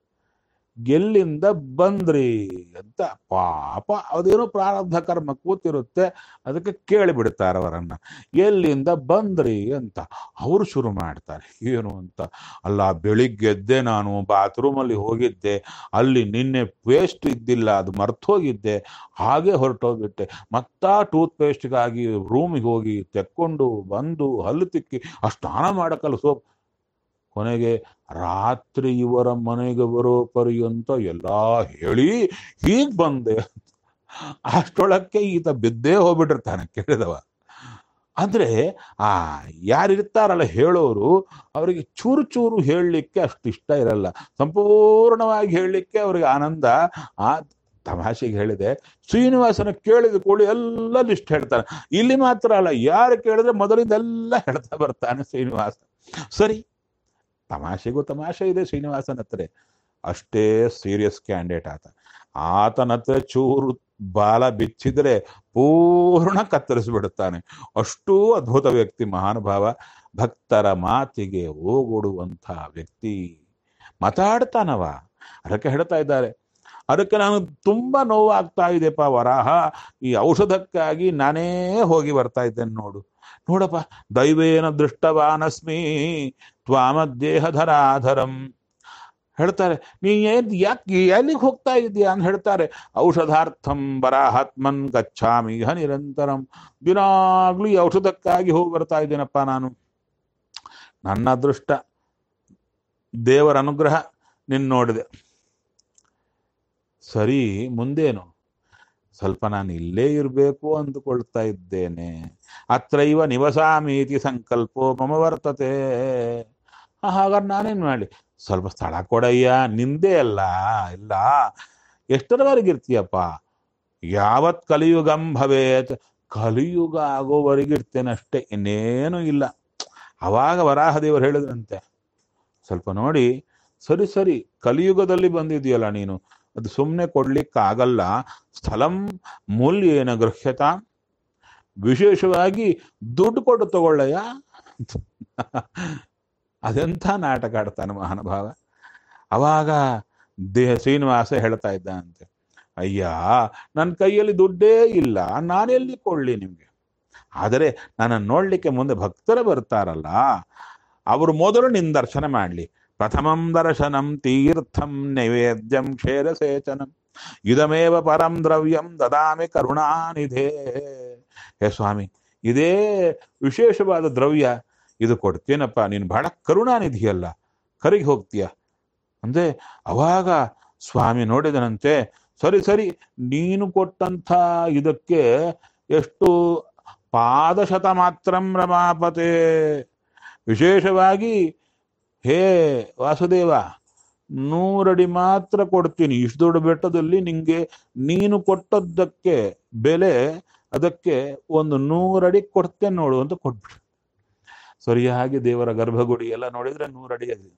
ಎಲ್ಲಿಂದ ಬಂದ್ರಿ ಅಂತ ಪಾಪ ಅದೇನೋ ಪ್ರಾರಬ್ಧ ಕರ್ಮ ಕೂತಿರುತ್ತೆ ಅದಕ್ಕೆ ಕೇಳಿಬಿಡ್ತಾರೆ ಅವರನ್ನ ಎಲ್ಲಿಂದ ಬಂದ್ರಿ ಅಂತ ಅವರು ಶುರು ಮಾಡ್ತಾರೆ ಏನು ಅಂತ ಅಲ್ಲ ಬೆಳಿಗ್ಗೆದ್ದೆ ನಾನು ಬಾತ್ರೂಮಲ್ಲಿ ಹೋಗಿದ್ದೆ ಅಲ್ಲಿ ನಿನ್ನೆ ಪೇಸ್ಟ್ ಇದ್ದಿಲ್ಲ ಅದು ಮರ್ತೋಗಿದ್ದೆ ಹಾಗೆ ಹೊರಟೋಗ್ಬಿಟ್ಟೆ ಮತ್ತಾ ಟೂತ್ ಪೇಸ್ಟ್ಗಾಗಿ ರೂಮಿಗೆ ಹೋಗಿ ತೆಕ್ಕೊಂಡು ಬಂದು ಹಲ್ಲು ತಿಕ್ಕಿ ಆ ಸ್ನಾನ ಮಾಡಕ್ಕಲ್ಲ ಸೋಪ್ ಕೊನೆಗೆ ರಾತ್ರಿ ಇವರ ಮನೆಗೆ ಬರೋ ಪರ್ಯಂತ ಎಲ್ಲ ಹೇಳಿ ಹೀಗ್ ಬಂದೆ ಅಷ್ಟೊಳಕ್ಕೆ ಈತ ಬಿದ್ದೇ ಹೋಗ್ಬಿಟ್ಟಿರ್ತಾನೆ ಕೇಳಿದವ ಅಂದ್ರೆ ಆ ಯಾರಿರ್ತಾರಲ್ಲ ಹೇಳೋರು ಅವರಿಗೆ ಚೂರು ಚೂರು ಹೇಳಲಿಕ್ಕೆ ಅಷ್ಟು ಇಷ್ಟ ಇರಲ್ಲ ಸಂಪೂರ್ಣವಾಗಿ ಹೇಳಲಿಕ್ಕೆ ಅವ್ರಿಗೆ ಆನಂದ ಆ ತಮಾಷೆಗೆ ಹೇಳಿದೆ ಶ್ರೀನಿವಾಸನ ಕೇಳಿದ ಕೂಡಲೇ ಎಲ್ಲ ಲಿಸ್ಟ್ ಹೇಳ್ತಾನೆ ಇಲ್ಲಿ ಮಾತ್ರ ಅಲ್ಲ ಯಾರು ಕೇಳಿದ್ರೆ ಮೊದಲಿಂದ ಎಲ್ಲ ಹೇಳ್ತಾ ಬರ್ತಾನೆ ಶ್ರೀನಿವಾಸ ಸರಿ ತಮಾಷೆಗೂ ತಮಾಷೆ ಇದೆ ಶ್ರೀನಿವಾಸನ ಹತ್ರ ಅಷ್ಟೇ ಸೀರಿಯಸ್ ಕ್ಯಾಂಡಿಡೇಟ್ ಆತ ಆತನ ಹತ್ರ ಚೂರು ಬಾಲ ಬಿಚ್ಚಿದ್ರೆ ಪೂರ್ಣ ಕತ್ತರಿಸಿಬಿಡುತ್ತಾನೆ ಅಷ್ಟೂ ಅದ್ಭುತ ವ್ಯಕ್ತಿ ಮಹಾನುಭಾವ ಭಕ್ತರ ಮಾತಿಗೆ ಓಗೊಡುವಂಥ ವ್ಯಕ್ತಿ ಮಾತಾಡ್ತಾನವ ಅದಕ್ಕೆ ಹೇಳ್ತಾ ಇದ್ದಾರೆ ಅದಕ್ಕೆ ನಾನು ತುಂಬಾ ನೋವಾಗ್ತಾ ಇದೆಪ್ಪ ವರಾಹ ಈ ಔಷಧಕ್ಕಾಗಿ ನಾನೇ ಹೋಗಿ ಬರ್ತಾ ಇದ್ದೇನೆ ನೋಡು ನೋಡಪ್ಪ ದೈವೇನ ದೃಷ್ಟವಾನಸ್ಮಿ ತ್ವಾಮದ್ದೇಹಧರಾಧರಂ ಹೇಳ್ತಾರೆ ನೀ ಏನ್ ಯಾಕೆ ಎಲ್ಲಿಗೆ ಹೋಗ್ತಾ ಇದೀಯಾ ಅಂತ ಹೇಳ್ತಾರೆ ಔಷಧಾರ್ಥಂ ಬರಾಹಾತ್ಮನ್ ಗಚ್ಚಾಮಿ ಇಹ ನಿರಂತರಂ ದಿನಾಗ್ಲೂ ಈ ಔಷಧಕ್ಕಾಗಿ ಹೋಗಿ ಬರ್ತಾ ಇದ್ದೇನಪ್ಪ ನಾನು ನನ್ನ ಅದೃಷ್ಟ ದೇವರ ಅನುಗ್ರಹ ನಿನ್ ನೋಡಿದೆ ಸರಿ ಮುಂದೇನು ಸ್ವಲ್ಪ ನಾನು ಇಲ್ಲೇ ಇರಬೇಕು ಅಂದುಕೊಳ್ತಾ ಇದ್ದೇನೆ ಅತ್ರೈವ ನಿವಸಾಮೀತಿ ಸಂಕಲ್ಪೋ ಮಮ ವರ್ತತೆ ಆ, ಹಾಗಾದ್ರೆ ನಾನೇನ್ ಮಾಡಿ ಸ್ವಲ್ಪ ಸ್ಥಳ ಕೊಡಯ್ಯ ನಿಂದೇ ಅಲ್ಲ ಇಲ್ಲ ಎಷ್ಟರವರೆಗೆ ಇರ್ತೀಯಪ್ಪ ಯಾವತ್ ಕಲಿಯುಗಂ ಭವೇತ್ ಕಲಿಯುಗ ಆಗೋವರೆಗೆ ಇರ್ತೇನೆ ಅಷ್ಟೇ ಇನ್ನೇನು ಇಲ್ಲ ಅವಾಗ ವರಾಹದೇವರು ಹೇಳಿದ್ರಂತೆ ಸ್ವಲ್ಪ ನೋಡಿ ಸರಿ ಸರಿ ಕಲಿಯುಗದಲ್ಲಿ ಬಂದಿದೆಯಲ್ಲ ನೀನು ಅದು ಸುಮ್ಮನೆ ಕೊಡ್ಲಿಕ್ಕಾಗಲ್ಲ ಸ್ಥಳಂ ಮೂಲ್ಯೇನ ಗೃಹ್ಯತ ವಿಶೇಷವಾಗಿ ದುಡ್ಡು ಕೊಟ್ಟು ತಗೊಳ್ಳಯ್ಯ ಅದೆಂಥ ನಾಟಕ ಆಡ್ತಾನೆ ಮಹಾನುಭಾವ ಅವಾಗ ದೇ ಶ್ರೀನಿವಾಸ ಹೇಳ್ತಾ ಇದ್ದಂತೆ ಅಯ್ಯ ನನ್ನ ಕೈಯಲ್ಲಿ ದುಡ್ಡೇ ಇಲ್ಲ ನಾನೆಲ್ಲಿ ಕೊಡ್ಲಿ ನಿಮ್ಗೆ ಆದರೆ ನನ್ನ ನೋಡ್ಲಿಕ್ಕೆ ಮುಂದೆ ಭಕ್ತರು ಬರ್ತಾರಲ್ಲ ಅವರು ಮೊದಲು ನಿನ್ ದರ್ಶನ ಮಾಡಲಿ ಪ್ರಥಮಂ ದರ್ಶನಂ ತೀರ್ಥಂ ನೈವೇದ್ಯಂ ಕ್ಷೇರಸೇಚನಂ ಇದಮೇವ ಪರಂ ದ್ರವ್ಯಂ ದದಾಮಿ ಕರುಣಾನಿಧೇ ಹೇ ಸ್ವಾಮಿ ಇದೇ ವಿಶೇಷವಾದ ದ್ರವ್ಯ ಇದು ಕೊಡ್ತೇನಪ್ಪ ನೀನು ಬಹಳ ಕರುಣಾನಿಧಿಯಲ್ಲ ಕರಿಗೆ ಹೋಗ್ತೀಯ ಅಂದ್ರೆ ಅವಾಗ ಸ್ವಾಮಿ ನೋಡಿದನಂತೆ ಸರಿ ಸರಿ ನೀನು ಕೊಟ್ಟಂಥ ಇದಕ್ಕೆ ಎಷ್ಟು ಪಾದಶತ ಮಾತ್ರಂ ರಮಾಪತೆ ವಿಶೇಷವಾಗಿ ಹೇ ವಾಸುದೇವ ನೂರಡಿ ಮಾತ್ರ ಕೊಡ್ತೀನಿ ಇಷ್ಟು ದೊಡ್ಡ ಬೆಟ್ಟದಲ್ಲಿ ನಿಂಗೆ ನೀನು ಕೊಟ್ಟದ್ದಕ್ಕೆ ಬೆಲೆ ಅದಕ್ಕೆ ಒಂದು ನೂರಡಿ ಕೊಡ್ತೇನೆ ನೋಡು ಅಂತ ಕೊಟ್ಬಿಡು ಸರಿಯಾಗಿ ದೇವರ ಗರ್ಭಗುಡಿ ಎಲ್ಲ ನೋಡಿದ್ರೆ ನೂರಡಿ ಅದು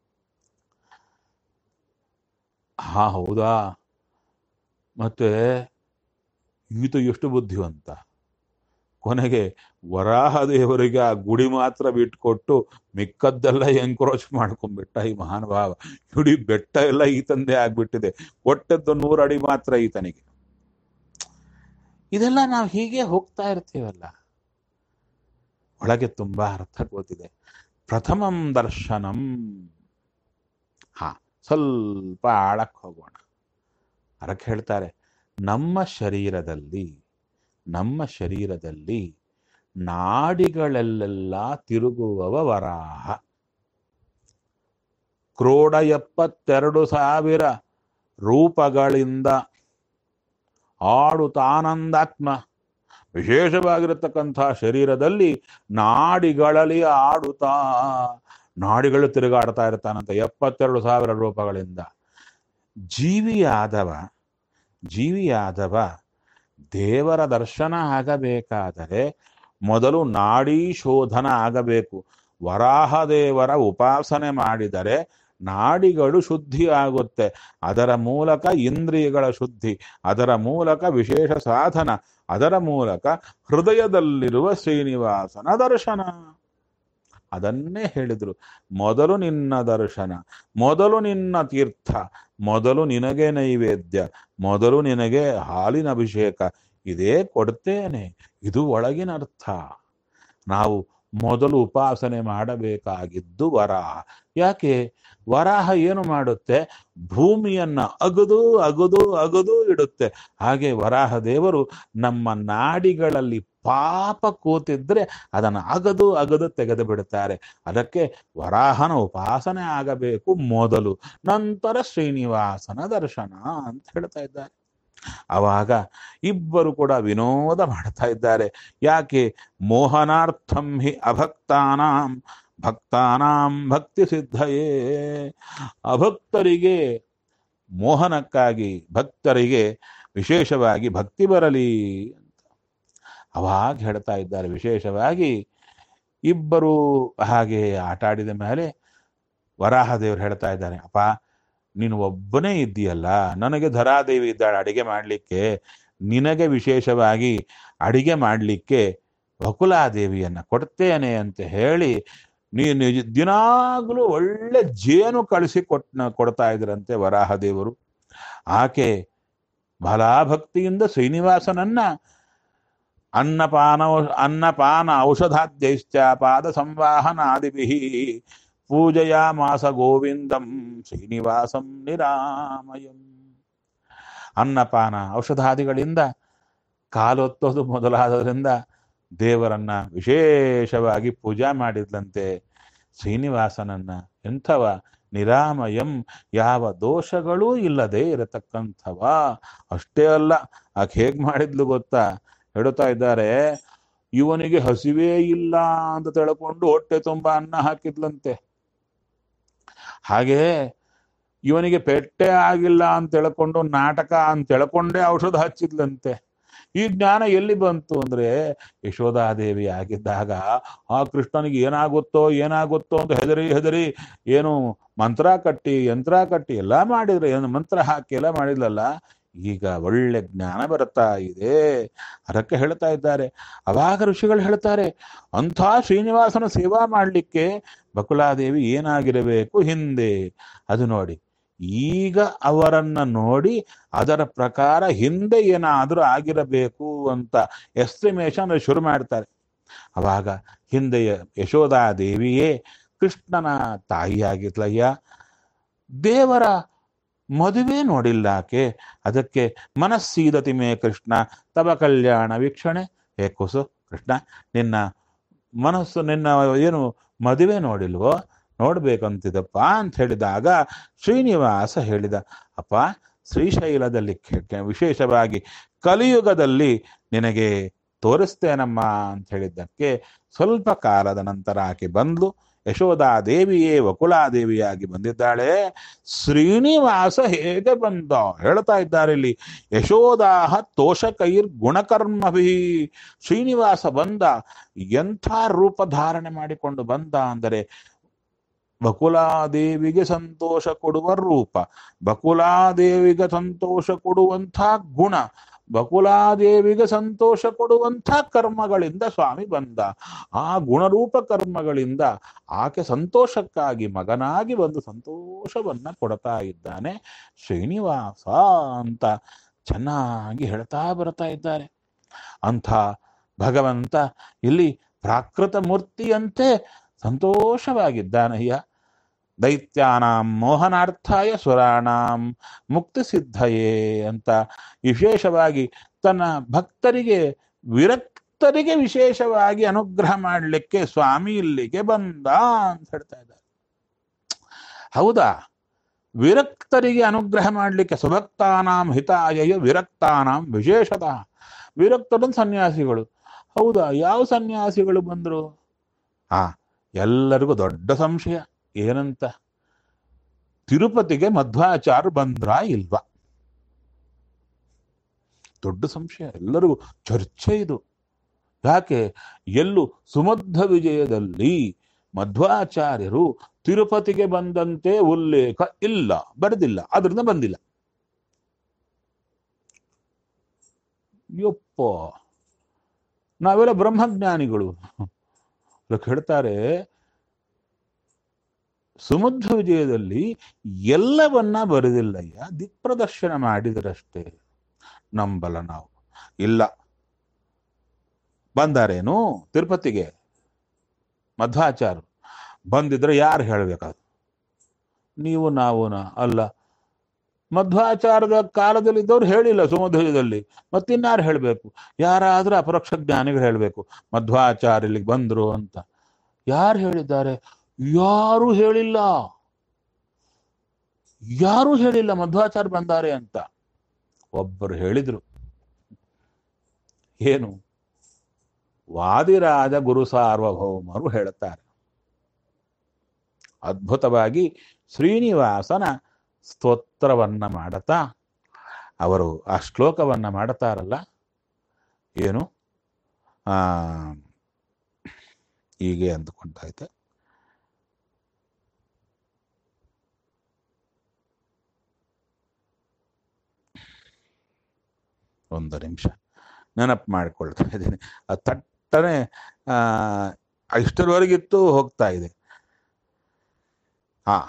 ಹಾ ಹೌದಾ ಮತ್ತೆ ಈತ ಎಷ್ಟು ಬುದ್ಧಿವಂತ ಕೊನೆಗೆ ವರಾಹ ದೇವರಿಗೆ ಆ ಗುಡಿ ಮಾತ್ರ ಬಿಟ್ಕೊಟ್ಟು ಮಿಕ್ಕದ್ದೆಲ್ಲ ಎನ್ಕ್ರೋಚ್ ಮಾಡ್ಕೊಂಡ್ಬಿಟ್ಟ ಈ ಮಹಾನುಭಾವ ಇಡೀ ಬೆಟ್ಟ ಎಲ್ಲ ಈತಂದೇ ಆಗ್ಬಿಟ್ಟಿದೆ ಕೊಟ್ಟದ್ದು ನೂರು ಅಡಿ ಮಾತ್ರ ಈತನಿಗೆ ಇದೆಲ್ಲ ನಾವು ಹೀಗೆ ಹೋಗ್ತಾ ಇರ್ತೀವಲ್ಲ ಒಳಗೆ ತುಂಬಾ ಅರ್ಥ ಗೊತ್ತಿದೆ ಪ್ರಥಮಂ ದರ್ಶನಂ ಹಾ ಸ್ವಲ್ಪ ಆಳಕ್ಕೆ ಹೋಗೋಣ ಅದಕ್ಕೆ ಹೇಳ್ತಾರೆ ನಮ್ಮ ಶರೀರದಲ್ಲಿ ನಮ್ಮ ಶರೀರದಲ್ಲಿ ನಾಡಿಗಳಲ್ಲೆಲ್ಲ ತಿರುಗುವವ ವರಾಹ ಕ್ರೋಡ ಎಪ್ಪತ್ತೆರಡು ಸಾವಿರ ರೂಪಗಳಿಂದ ಆಡುತ್ತಾನಂದಾತ್ಮ ವಿಶೇಷವಾಗಿರತಕ್ಕಂಥ ಶರೀರದಲ್ಲಿ ನಾಡಿಗಳಲ್ಲಿ ಆಡುತ್ತಾ ನಾಡಿಗಳು ತಿರುಗಾಡ್ತಾ ಇರ್ತಾನಂತೆ ಎಪ್ಪತ್ತೆರಡು ಸಾವಿರ ರೂಪಗಳಿಂದ ಜೀವಿಯಾದವ ಜೀವಿಯಾದವ ದೇವರ ದರ್ಶನ ಆಗಬೇಕಾದರೆ ಮೊದಲು ನಾಡಿ ಶೋಧನ ಆಗಬೇಕು ವರಾಹದೇವರ ಉಪಾಸನೆ ಮಾಡಿದರೆ ನಾಡಿಗಳು ಶುದ್ಧಿ ಆಗುತ್ತೆ ಅದರ ಮೂಲಕ ಇಂದ್ರಿಯಗಳ ಶುದ್ಧಿ ಅದರ ಮೂಲಕ ವಿಶೇಷ ಸಾಧನ ಅದರ ಮೂಲಕ ಹೃದಯದಲ್ಲಿರುವ ಶ್ರೀನಿವಾಸನ ದರ್ಶನ ಅದನ್ನೇ ಹೇಳಿದ್ರು ಮೊದಲು ನಿನ್ನ ದರ್ಶನ ಮೊದಲು ನಿನ್ನ ತೀರ್ಥ ಮೊದಲು ನಿನಗೆ ನೈವೇದ್ಯ ಮೊದಲು ನಿನಗೆ ಹಾಲಿನ ಅಭಿಷೇಕ ಇದೇ ಕೊಡ್ತೇನೆ ಇದು ಒಳಗಿನ ಅರ್ಥ ನಾವು ಮೊದಲು ಉಪಾಸನೆ ಮಾಡಬೇಕಾಗಿದ್ದು ವರಾಹ ಯಾಕೆ ವರಾಹ ಏನು ಮಾಡುತ್ತೆ ಭೂಮಿಯನ್ನ ಅಗದು ಅಗದು ಅಗದು ಇಡುತ್ತೆ ಹಾಗೆ ವರಾಹ ದೇವರು ನಮ್ಮ ನಾಡಿಗಳಲ್ಲಿ ಪಾಪ ಕೂತಿದ್ರೆ ಅದನ್ನು ಅಗದು ಅಗದು ತೆಗೆದು ಬಿಡುತ್ತಾರೆ ಅದಕ್ಕೆ ವರಾಹನ ಉಪಾಸನೆ ಆಗಬೇಕು ಮೊದಲು ನಂತರ ಶ್ರೀನಿವಾಸನ ದರ್ಶನ ಅಂತ ಹೇಳ್ತಾ ಇದ್ದಾರೆ ಅವಾಗ ಇಬ್ಬರು ಕೂಡ ವಿನೋದ ಮಾಡ್ತಾ ಇದ್ದಾರೆ ಯಾಕೆ ಮೋಹನಾರ್ಥಂ ಹಿ ಅಭಕ್ತಾನಾಂ ಭಕ್ತಾನಾಂ ಭಕ್ತಿ ಸಿದ್ಧಯೇ ಅಭಕ್ತರಿಗೆ ಮೋಹನಕ್ಕಾಗಿ ಭಕ್ತರಿಗೆ ವಿಶೇಷವಾಗಿ ಭಕ್ತಿ ಬರಲಿ ಅಂತ ಅವಾಗ ಹೇಳ್ತಾ ಇದ್ದಾರೆ ವಿಶೇಷವಾಗಿ ಇಬ್ಬರು ಹಾಗೆ ಆಟ ಆಡಿದ ಮೇಲೆ ವರಾಹದೇವರು ಹೇಳ್ತಾ ಇದ್ದಾರೆ ಅಪ್ಪ ನೀನು ಒಬ್ಬನೇ ಇದ್ದೀಯಲ್ಲ ನನಗೆ ಧರಾದೇವಿ ಇದ್ದಾಳೆ ಅಡಿಗೆ ಮಾಡಲಿಕ್ಕೆ ನಿನಗೆ ವಿಶೇಷವಾಗಿ ಅಡಿಗೆ ಮಾಡಲಿಕ್ಕೆ ಬಕುಲಾದೇವಿಯನ್ನ ಕೊಡ್ತೇನೆ ಅಂತ ಹೇಳಿ ನೀನು ದಿನಾಗಲೂ ಒಳ್ಳೆ ಜೇನು ಕಳಿಸಿ ಕೊಟ್ ಕೊಡ್ತಾ ಇದ್ರಂತೆ ವರಾಹದೇವರು ಆಕೆ ಬಲಾಭಕ್ತಿಯಿಂದ ಶ್ರೀನಿವಾಸನನ್ನ ಅನ್ನಪಾನ ಅನ್ನಪಾನ ಔಷಧಾದ್ಯೈಶ್ಚ ಪಾದ ಸಂವಾಹನಾದಿಭಿ ಪೂಜೆಯ ಮಾಸ ಗೋವಿಂದಂ ಶ್ರೀನಿವಾಸಂ ನಿರಾಮಯಂ ಅನ್ನಪಾನ ಔಷಧಾದಿಗಳಿಂದ ಕಾಲೊತ್ತೋದು ಮೊದಲಾದದ್ರಿಂದ ದೇವರನ್ನ ವಿಶೇಷವಾಗಿ ಪೂಜಾ ಮಾಡಿದ್ಲಂತೆ ಶ್ರೀನಿವಾಸನನ್ನ ಎಂಥವ ನಿರಾಮಯಂ ಯಾವ ದೋಷಗಳೂ ಇಲ್ಲದೆ ಇರತಕ್ಕಂಥವ ಅಷ್ಟೇ ಅಲ್ಲ ಆಕೆ ಹೇಗ್ ಮಾಡಿದ್ಲು ಗೊತ್ತಾ ಹೇಳ್ತಾ ಇದ್ದಾರೆ ಇವನಿಗೆ ಹಸಿವೇ ಇಲ್ಲ ಅಂತ ತಿಳ್ಕೊಂಡು ಹೊಟ್ಟೆ ತುಂಬಾ ಅನ್ನ ಹಾಕಿದ್ಲಂತೆ ಹಾಗೆ ಇವನಿಗೆ ಪೆಟ್ಟೆ ಆಗಿಲ್ಲ ಅಂತ ತಿಳ್ಕೊಂಡು ನಾಟಕ ಅಂತ ತಿಳ್ಕೊಂಡೇ ಔಷಧ ಹಚ್ಚಿದ್ಲಂತೆ ಈ ಜ್ಞಾನ ಎಲ್ಲಿ ಬಂತು ಅಂದ್ರೆ ಯಶೋಧಾದೇವಿ ಆಗಿದ್ದಾಗ ಆ ಕೃಷ್ಣನಿಗೆ ಏನಾಗುತ್ತೋ ಏನಾಗುತ್ತೋ ಅಂತ ಹೆದರಿ ಹೆದರಿ ಏನು ಮಂತ್ರ ಕಟ್ಟಿ ಯಂತ್ರ ಕಟ್ಟಿ ಎಲ್ಲ ಮಾಡಿದ್ರೆ ಏನು ಮಂತ್ರ ಹಾಕಿ ಎಲ್ಲ ಮಾಡಿದ್ಲಲ್ಲ ಈಗ ಒಳ್ಳೆ ಜ್ಞಾನ ಬರುತ್ತಾ ಇದೆ ಅದಕ್ಕೆ ಹೇಳ್ತಾ ಇದ್ದಾರೆ ಅವಾಗ ಋಷಿಗಳು ಹೇಳ್ತಾರೆ ಅಂಥ ಶ್ರೀನಿವಾಸನ ಸೇವಾ ಮಾಡಲಿಕ್ಕೆ ಬಕುಲಾದೇವಿ ಏನಾಗಿರಬೇಕು ಹಿಂದೆ ಅದು ನೋಡಿ ಈಗ ಅವರನ್ನ ನೋಡಿ ಅದರ ಪ್ರಕಾರ ಹಿಂದೆ ಏನಾದರೂ ಆಗಿರಬೇಕು ಅಂತ ಎಸ್ಟಿಮೇಷನ್ ಶುರು ಮಾಡ್ತಾರೆ ಅವಾಗ ಹಿಂದೆ ಯಶೋಧಾದೇವಿಯೇ ಕೃಷ್ಣನ ತಾಯಿಯಾಗಿದ್ಲಯ್ಯ ದೇವರ ಮದುವೆ ನೋಡಿಲ್ಲ ಆಕೆ ಅದಕ್ಕೆ ಮನಸ್ಸೀದತಿ ಮೇ ಕೃಷ್ಣ ತವ ಕಲ್ಯಾಣ ವೀಕ್ಷಣೆ ಹೇ ಕುಸು ಕೃಷ್ಣ ನಿನ್ನ ಮನಸ್ಸು ನಿನ್ನ ಏನು ಮದುವೆ ನೋಡಿಲ್ವೋ ನೋಡ್ಬೇಕಂತಿದಪ್ಪ ಅಂತ ಹೇಳಿದಾಗ ಶ್ರೀನಿವಾಸ ಹೇಳಿದ ಅಪ್ಪ ಶ್ರೀಶೈಲದಲ್ಲಿ ಕೆ- ಕೆ- ವಿಶೇಷವಾಗಿ ಕಲಿಯುಗದಲ್ಲಿ ನಿನಗೆ ತೋರಿಸ್ತೇನಮ್ಮ ಅಂತ ಹೇಳಿದ್ದಕ್ಕೆ ಸ್ವಲ್ಪ ಕಾಲದ ನಂತರ ಆಕೆ ಬಂದ್ಲು ಯಶೋಧಾದೇವಿಯೇ ವಕುಲಾದೇವಿಯಾಗಿ ಬಂದಿದ್ದಾಳೆ ಶ್ರೀನಿವಾಸ ಹೇಗೆ ಬಂದ ಹೇಳ್ತಾ ಇದ್ದಾರೆ ಇಲ್ಲಿ ಯಶೋದಾಹ ತೋಷಕೈರ್ ಗುಣಕರ್ಮಭಿ ಶ್ರೀನಿವಾಸ ಬಂದ ಎಂಥ ರೂಪ ಧಾರಣೆ ಮಾಡಿಕೊಂಡು ಬಂದ ಅಂದರೆ ಬಕುಲಾದೇವಿಗೆ ಸಂತೋಷ ಕೊಡುವ ರೂಪ ಬಕುಲಾದೇವಿಗೆ ಸಂತೋಷ ಕೊಡುವಂಥ ಗುಣ ಬಕುಲಾದೇವಿಗೆ ಸಂತೋಷ ಕೊಡುವಂಥ ಕರ್ಮಗಳಿಂದ ಸ್ವಾಮಿ ಬಂದ ಆ ಗುಣರೂಪ ಕರ್ಮಗಳಿಂದ ಆಕೆ ಸಂತೋಷಕ್ಕಾಗಿ ಮಗನಾಗಿ ಬಂದು ಸಂತೋಷವನ್ನ ಕೊಡ್ತಾ ಇದ್ದಾನೆ ಶ್ರೀನಿವಾಸ ಅಂತ ಚೆನ್ನಾಗಿ ಹೇಳ್ತಾ ಬರ್ತಾ ಇದ್ದಾರೆ ಅಂಥ ಭಗವಂತ ಇಲ್ಲಿ ಪ್ರಾಕೃತ ಮೂರ್ತಿಯಂತೆ ಸಂತೋಷವಾಗಿದ್ದಾನಯ್ಯ ದೈತ್ಯಾನಾಂ ಮೋಹನಾರ್ಥಾಯ ಸುರಾಣಾಂ ಮುಕ್ತಿ ಸಿದ್ಧಯೇ ಅಂತ ವಿಶೇಷವಾಗಿ ತನ್ನ ಭಕ್ತರಿಗೆ ವಿರಕ್ತರಿಗೆ ವಿಶೇಷವಾಗಿ ಅನುಗ್ರಹ ಮಾಡಲಿಕ್ಕೆ ಸ್ವಾಮಿ ಇಲ್ಲಿಗೆ ಬಂದ ಅಂತ ಹೇಳ್ತಾ ಇದ್ದಾರೆ ಹೌದಾ ವಿರಕ್ತರಿಗೆ ಅನುಗ್ರಹ ಮಾಡಲಿಕ್ಕೆ ಸುಭಕ್ತಾನಾಂ ಹಿತಾಯ ವಿರಕ್ತಾನಾಂ ವಿಶೇಷತಃ ವಿರಕ್ತರು ಸನ್ಯಾಸಿಗಳು ಹೌದಾ ಯಾವ ಸನ್ಯಾಸಿಗಳು ಬಂದರು ಆ ಎಲ್ಲರಿಗೂ ದೊಡ್ಡ ಸಂಶಯ ಏನಂತ ತಿರುಪತಿಗೆ ಮಧ್ವಾಚಾರ್ಯ ಬಂದ್ರ ಇಲ್ವಾ ದೊಡ್ಡ ಸಂಶಯ ಎಲ್ಲರಿಗೂ ಚರ್ಚೆ ಇದು ಯಾಕೆ ಎಲ್ಲೂ ಸುಮಧ್ವ ವಿಜಯದಲ್ಲಿ ಮಧ್ವಾಚಾರ್ಯರು ತಿರುಪತಿಗೆ ಬಂದಂತೆ ಉಲ್ಲೇಖ ಇಲ್ಲ ಬರೆದಿಲ್ಲ ಅದರಿಂದ ಬಂದಿಲ್ಲ ಯಪ್ಪ ನಾವೆಲ್ಲ ಬ್ರಹ್ಮಜ್ಞಾನಿಗಳು ಅದಕ್ಕೆ ಹೇಳ್ತಾರೆ ಸುಮಧ್ವ ವಿಜಯದಲ್ಲಿ ಎಲ್ಲವನ್ನ ಬರೆದಿಲ್ಲಯ್ಯ ದಿಕ್ಪ್ರದರ್ಶನ ಮಾಡಿದರಷ್ಟೇ ನಂಬಲ್ಲ ನಾವು ಇಲ್ಲ ಬಂದಾರೇನು ತಿರುಪತಿಗೆ ಮಧ್ವಾಚಾರ್ಯ ಬಂದಿದ್ರೆ ಯಾರು ಹೇಳ್ಬೇಕಾದ್ರು ನೀವು ನಾವುನ ಅಲ್ಲ ಮಧ್ವಾಚಾರದ ಕಾಲದಲ್ಲಿ ಇದ್ದವ್ರು ಹೇಳಿಲ್ಲ ಸುಮಧ್ವಜದಲ್ಲಿ ಮತ್ತಿನ್ಯಾರು ಹೇಳಬೇಕು ಯಾರಾದ್ರೂ ಅಪರೋಕ್ಷ ಜ್ಞಾನಿಗಳು ಹೇಳಬೇಕು ಮಧ್ವಾಚಾರ್ಯ ಇಲ್ಲಿಗೆ ಬಂದ್ರು ಅಂತ ಯಾರು ಹೇಳಿದ್ದಾರೆ ಯಾರು ಹೇಳಿಲ್ಲ ಯಾರು ಹೇಳಿಲ್ಲ ಮಧ್ವಾಚಾರ್ಯ ಬಂದಾರೆ ಅಂತ ಒಬ್ಬರು ಹೇಳಿದ್ರು ಏನು ವಾದಿರಾಜ ಗುರು ಸಾರ್ವಭೌಮರು ಹೇಳುತ್ತಾರೆ ಅದ್ಭುತವಾಗಿ ಶ್ರೀನಿವಾಸನ ಸ್ತೋತ್ರವನ್ನ ಮಾಡುತ್ತಾ ಅವರು ಆ ಶ್ಲೋಕವನ್ನ ಮಾಡುತ್ತಾರಲ್ಲ ಏನು ಆ ಹೀಗೆ ಅಂದುಕೊಂಡಾಯ್ತೆ ಒಂದು ನಿಮಿಷ ನೆನಪು ಮಾಡಿಕೊಳ್ತಾ ಇದ್ದೀನಿ ಅದು ತಟ್ಟನೆ ಆ ಇಷ್ಟರವರೆಗಿತ್ತು ಹೋಗ್ತಾ ಇದೆ ಹಾ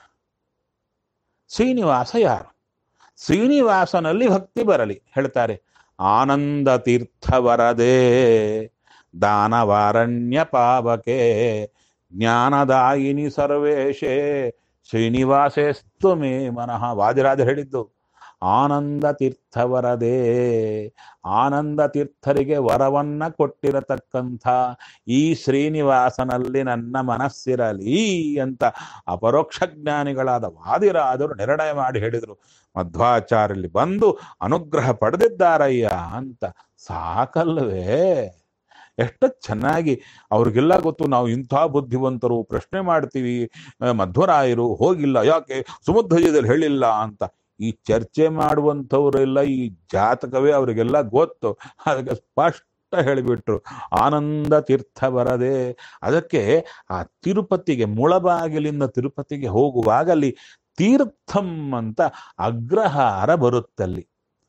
ಶ್ರೀನಿವಾಸ ಯಾರು ಶ್ರೀನಿವಾಸನಲ್ಲಿ ಭಕ್ತಿ ಬರಲಿ ಹೇಳ್ತಾರೆ ಆನಂದ ತೀರ್ಥವರದೇ ದಾನವಾರಣ್ಯ ಪಾವಕೆ ಜ್ಞಾನದಾಯಿನಿ ಸರ್ವೇಶೇ ಶ್ರೀನಿವಾಸೇಸ್ತು ಮೇ ಮನಃ ವಾದಿರಾಜ ಹೇಳಿದ್ದು ಆನಂದ ತೀರ್ಥವರದೇ ಆನಂದ ತೀರ್ಥರಿಗೆ ವರವನ್ನ ಕೊಟ್ಟಿರತಕ್ಕಂಥ ಈ ಶ್ರೀನಿವಾಸನಲ್ಲಿ ನನ್ನ ಮನಸ್ಸಿರಲಿ ಅಂತ ಅಪರೋಕ್ಷ ಜ್ಞಾನಿಗಳಾದ ವಾದಿರಾದರು ನಿರ್ಣಯ ಮಾಡಿ ಹೇಳಿದರು ಮಧ್ವಾಚಾರ್ಯಲ್ಲಿ ಬಂದು ಅನುಗ್ರಹ ಪಡೆದಿದ್ದಾರಯ್ಯ ಅಂತ ಸಾಕಲ್ವೇ ಎಷ್ಟು ಚೆನ್ನಾಗಿ ಅವ್ರಿಗೆಲ್ಲ ಗೊತ್ತು ನಾವು ಇಂಥ ಬುದ್ಧಿವಂತರು ಪ್ರಶ್ನೆ ಮಾಡ್ತೀವಿ ಆ, ಮಧ್ವರಾಯರು ಹೋಗಿಲ್ಲ ಯಾಕೆ ಸುಮಧ್ವಜದಲ್ಲಿ ಹೇಳಿಲ್ಲ ಅಂತ ಈ ಚರ್ಚೆ ಮಾಡುವಂಥವರೆಲ್ಲ ಈ ಜಾತಕವೇ ಅವರಿಗೆಲ್ಲ ಗೊತ್ತು ಅದಕ್ಕೆ ಸ್ಪಷ್ಟ ಹೇಳಿಬಿಟ್ರು ಆನಂದ ತೀರ್ಥ ಬರದೆ ಅದಕ್ಕೆ ಆ ತಿರುಪತಿಗೆ ಮುಳಬಾಗಿಲಿಂದ ತಿರುಪತಿಗೆ ಹೋಗುವಾಗ ಅಲ್ಲಿ ತೀರ್ಥಂ ಅಂತ ಅಗ್ರಹಾರ ಬರುತ್ತಲ್ಲಿ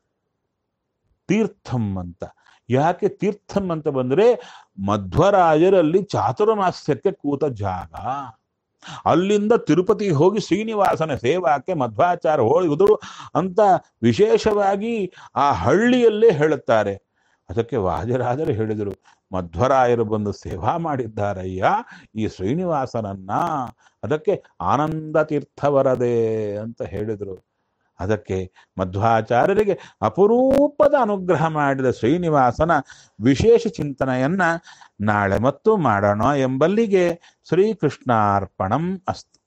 ತೀರ್ಥಂ ಅಂತ ಯಾಕೆ ತೀರ್ಥಂ ಅಂತ ಬಂದ್ರೆ ಮಧ್ವರಾಯರಲ್ಲಿ ಚಾತುರ್ಮಾಸ್ಯಕ್ಕೆ ಕೂತ ಜಾಗ ಅಲ್ಲಿಂದ ತಿರುಪತಿಗೆ ಹೋಗಿ ಶ್ರೀನಿವಾಸನ ಸೇವಾಕ್ಕೆ ಮಧ್ವಾಚಾರ ಹೋಳಿದ್ರು ಅಂತ ವಿಶೇಷವಾಗಿ ಆ ಹಳ್ಳಿಯಲ್ಲೇ ಹೇಳುತ್ತಾರೆ ಅದಕ್ಕೆ ವಾಜರಾಜರು ಹೇಳಿದರು ಮಧ್ವರಾಯರು ಬಂದು ಸೇವಾ ಮಾಡಿದ್ದಾರಯ್ಯ ಈ ಶ್ರೀನಿವಾಸನನ್ನ ಅದಕ್ಕೆ ಆನಂದ ತೀರ್ಥವರದೆ ಅಂತ ಹೇಳಿದರು ಅದಕ್ಕೆ ಮಧ್ವಾಚಾರ್ಯರಿಗೆ ಅಪರೂಪದ ಅನುಗ್ರಹ ಮಾಡಿದ ಶ್ರೀನಿವಾಸನ ವಿಶೇಷ ಚಿಂತನೆಯನ್ನ ನಾಳೆ ಮತ್ತು ಮಾಡೋಣ ಎಂಬಲ್ಲಿಗೆ ಶ್ರೀಕೃಷ್ಣಾರ್ಪಣಂ ಅಸ್ತು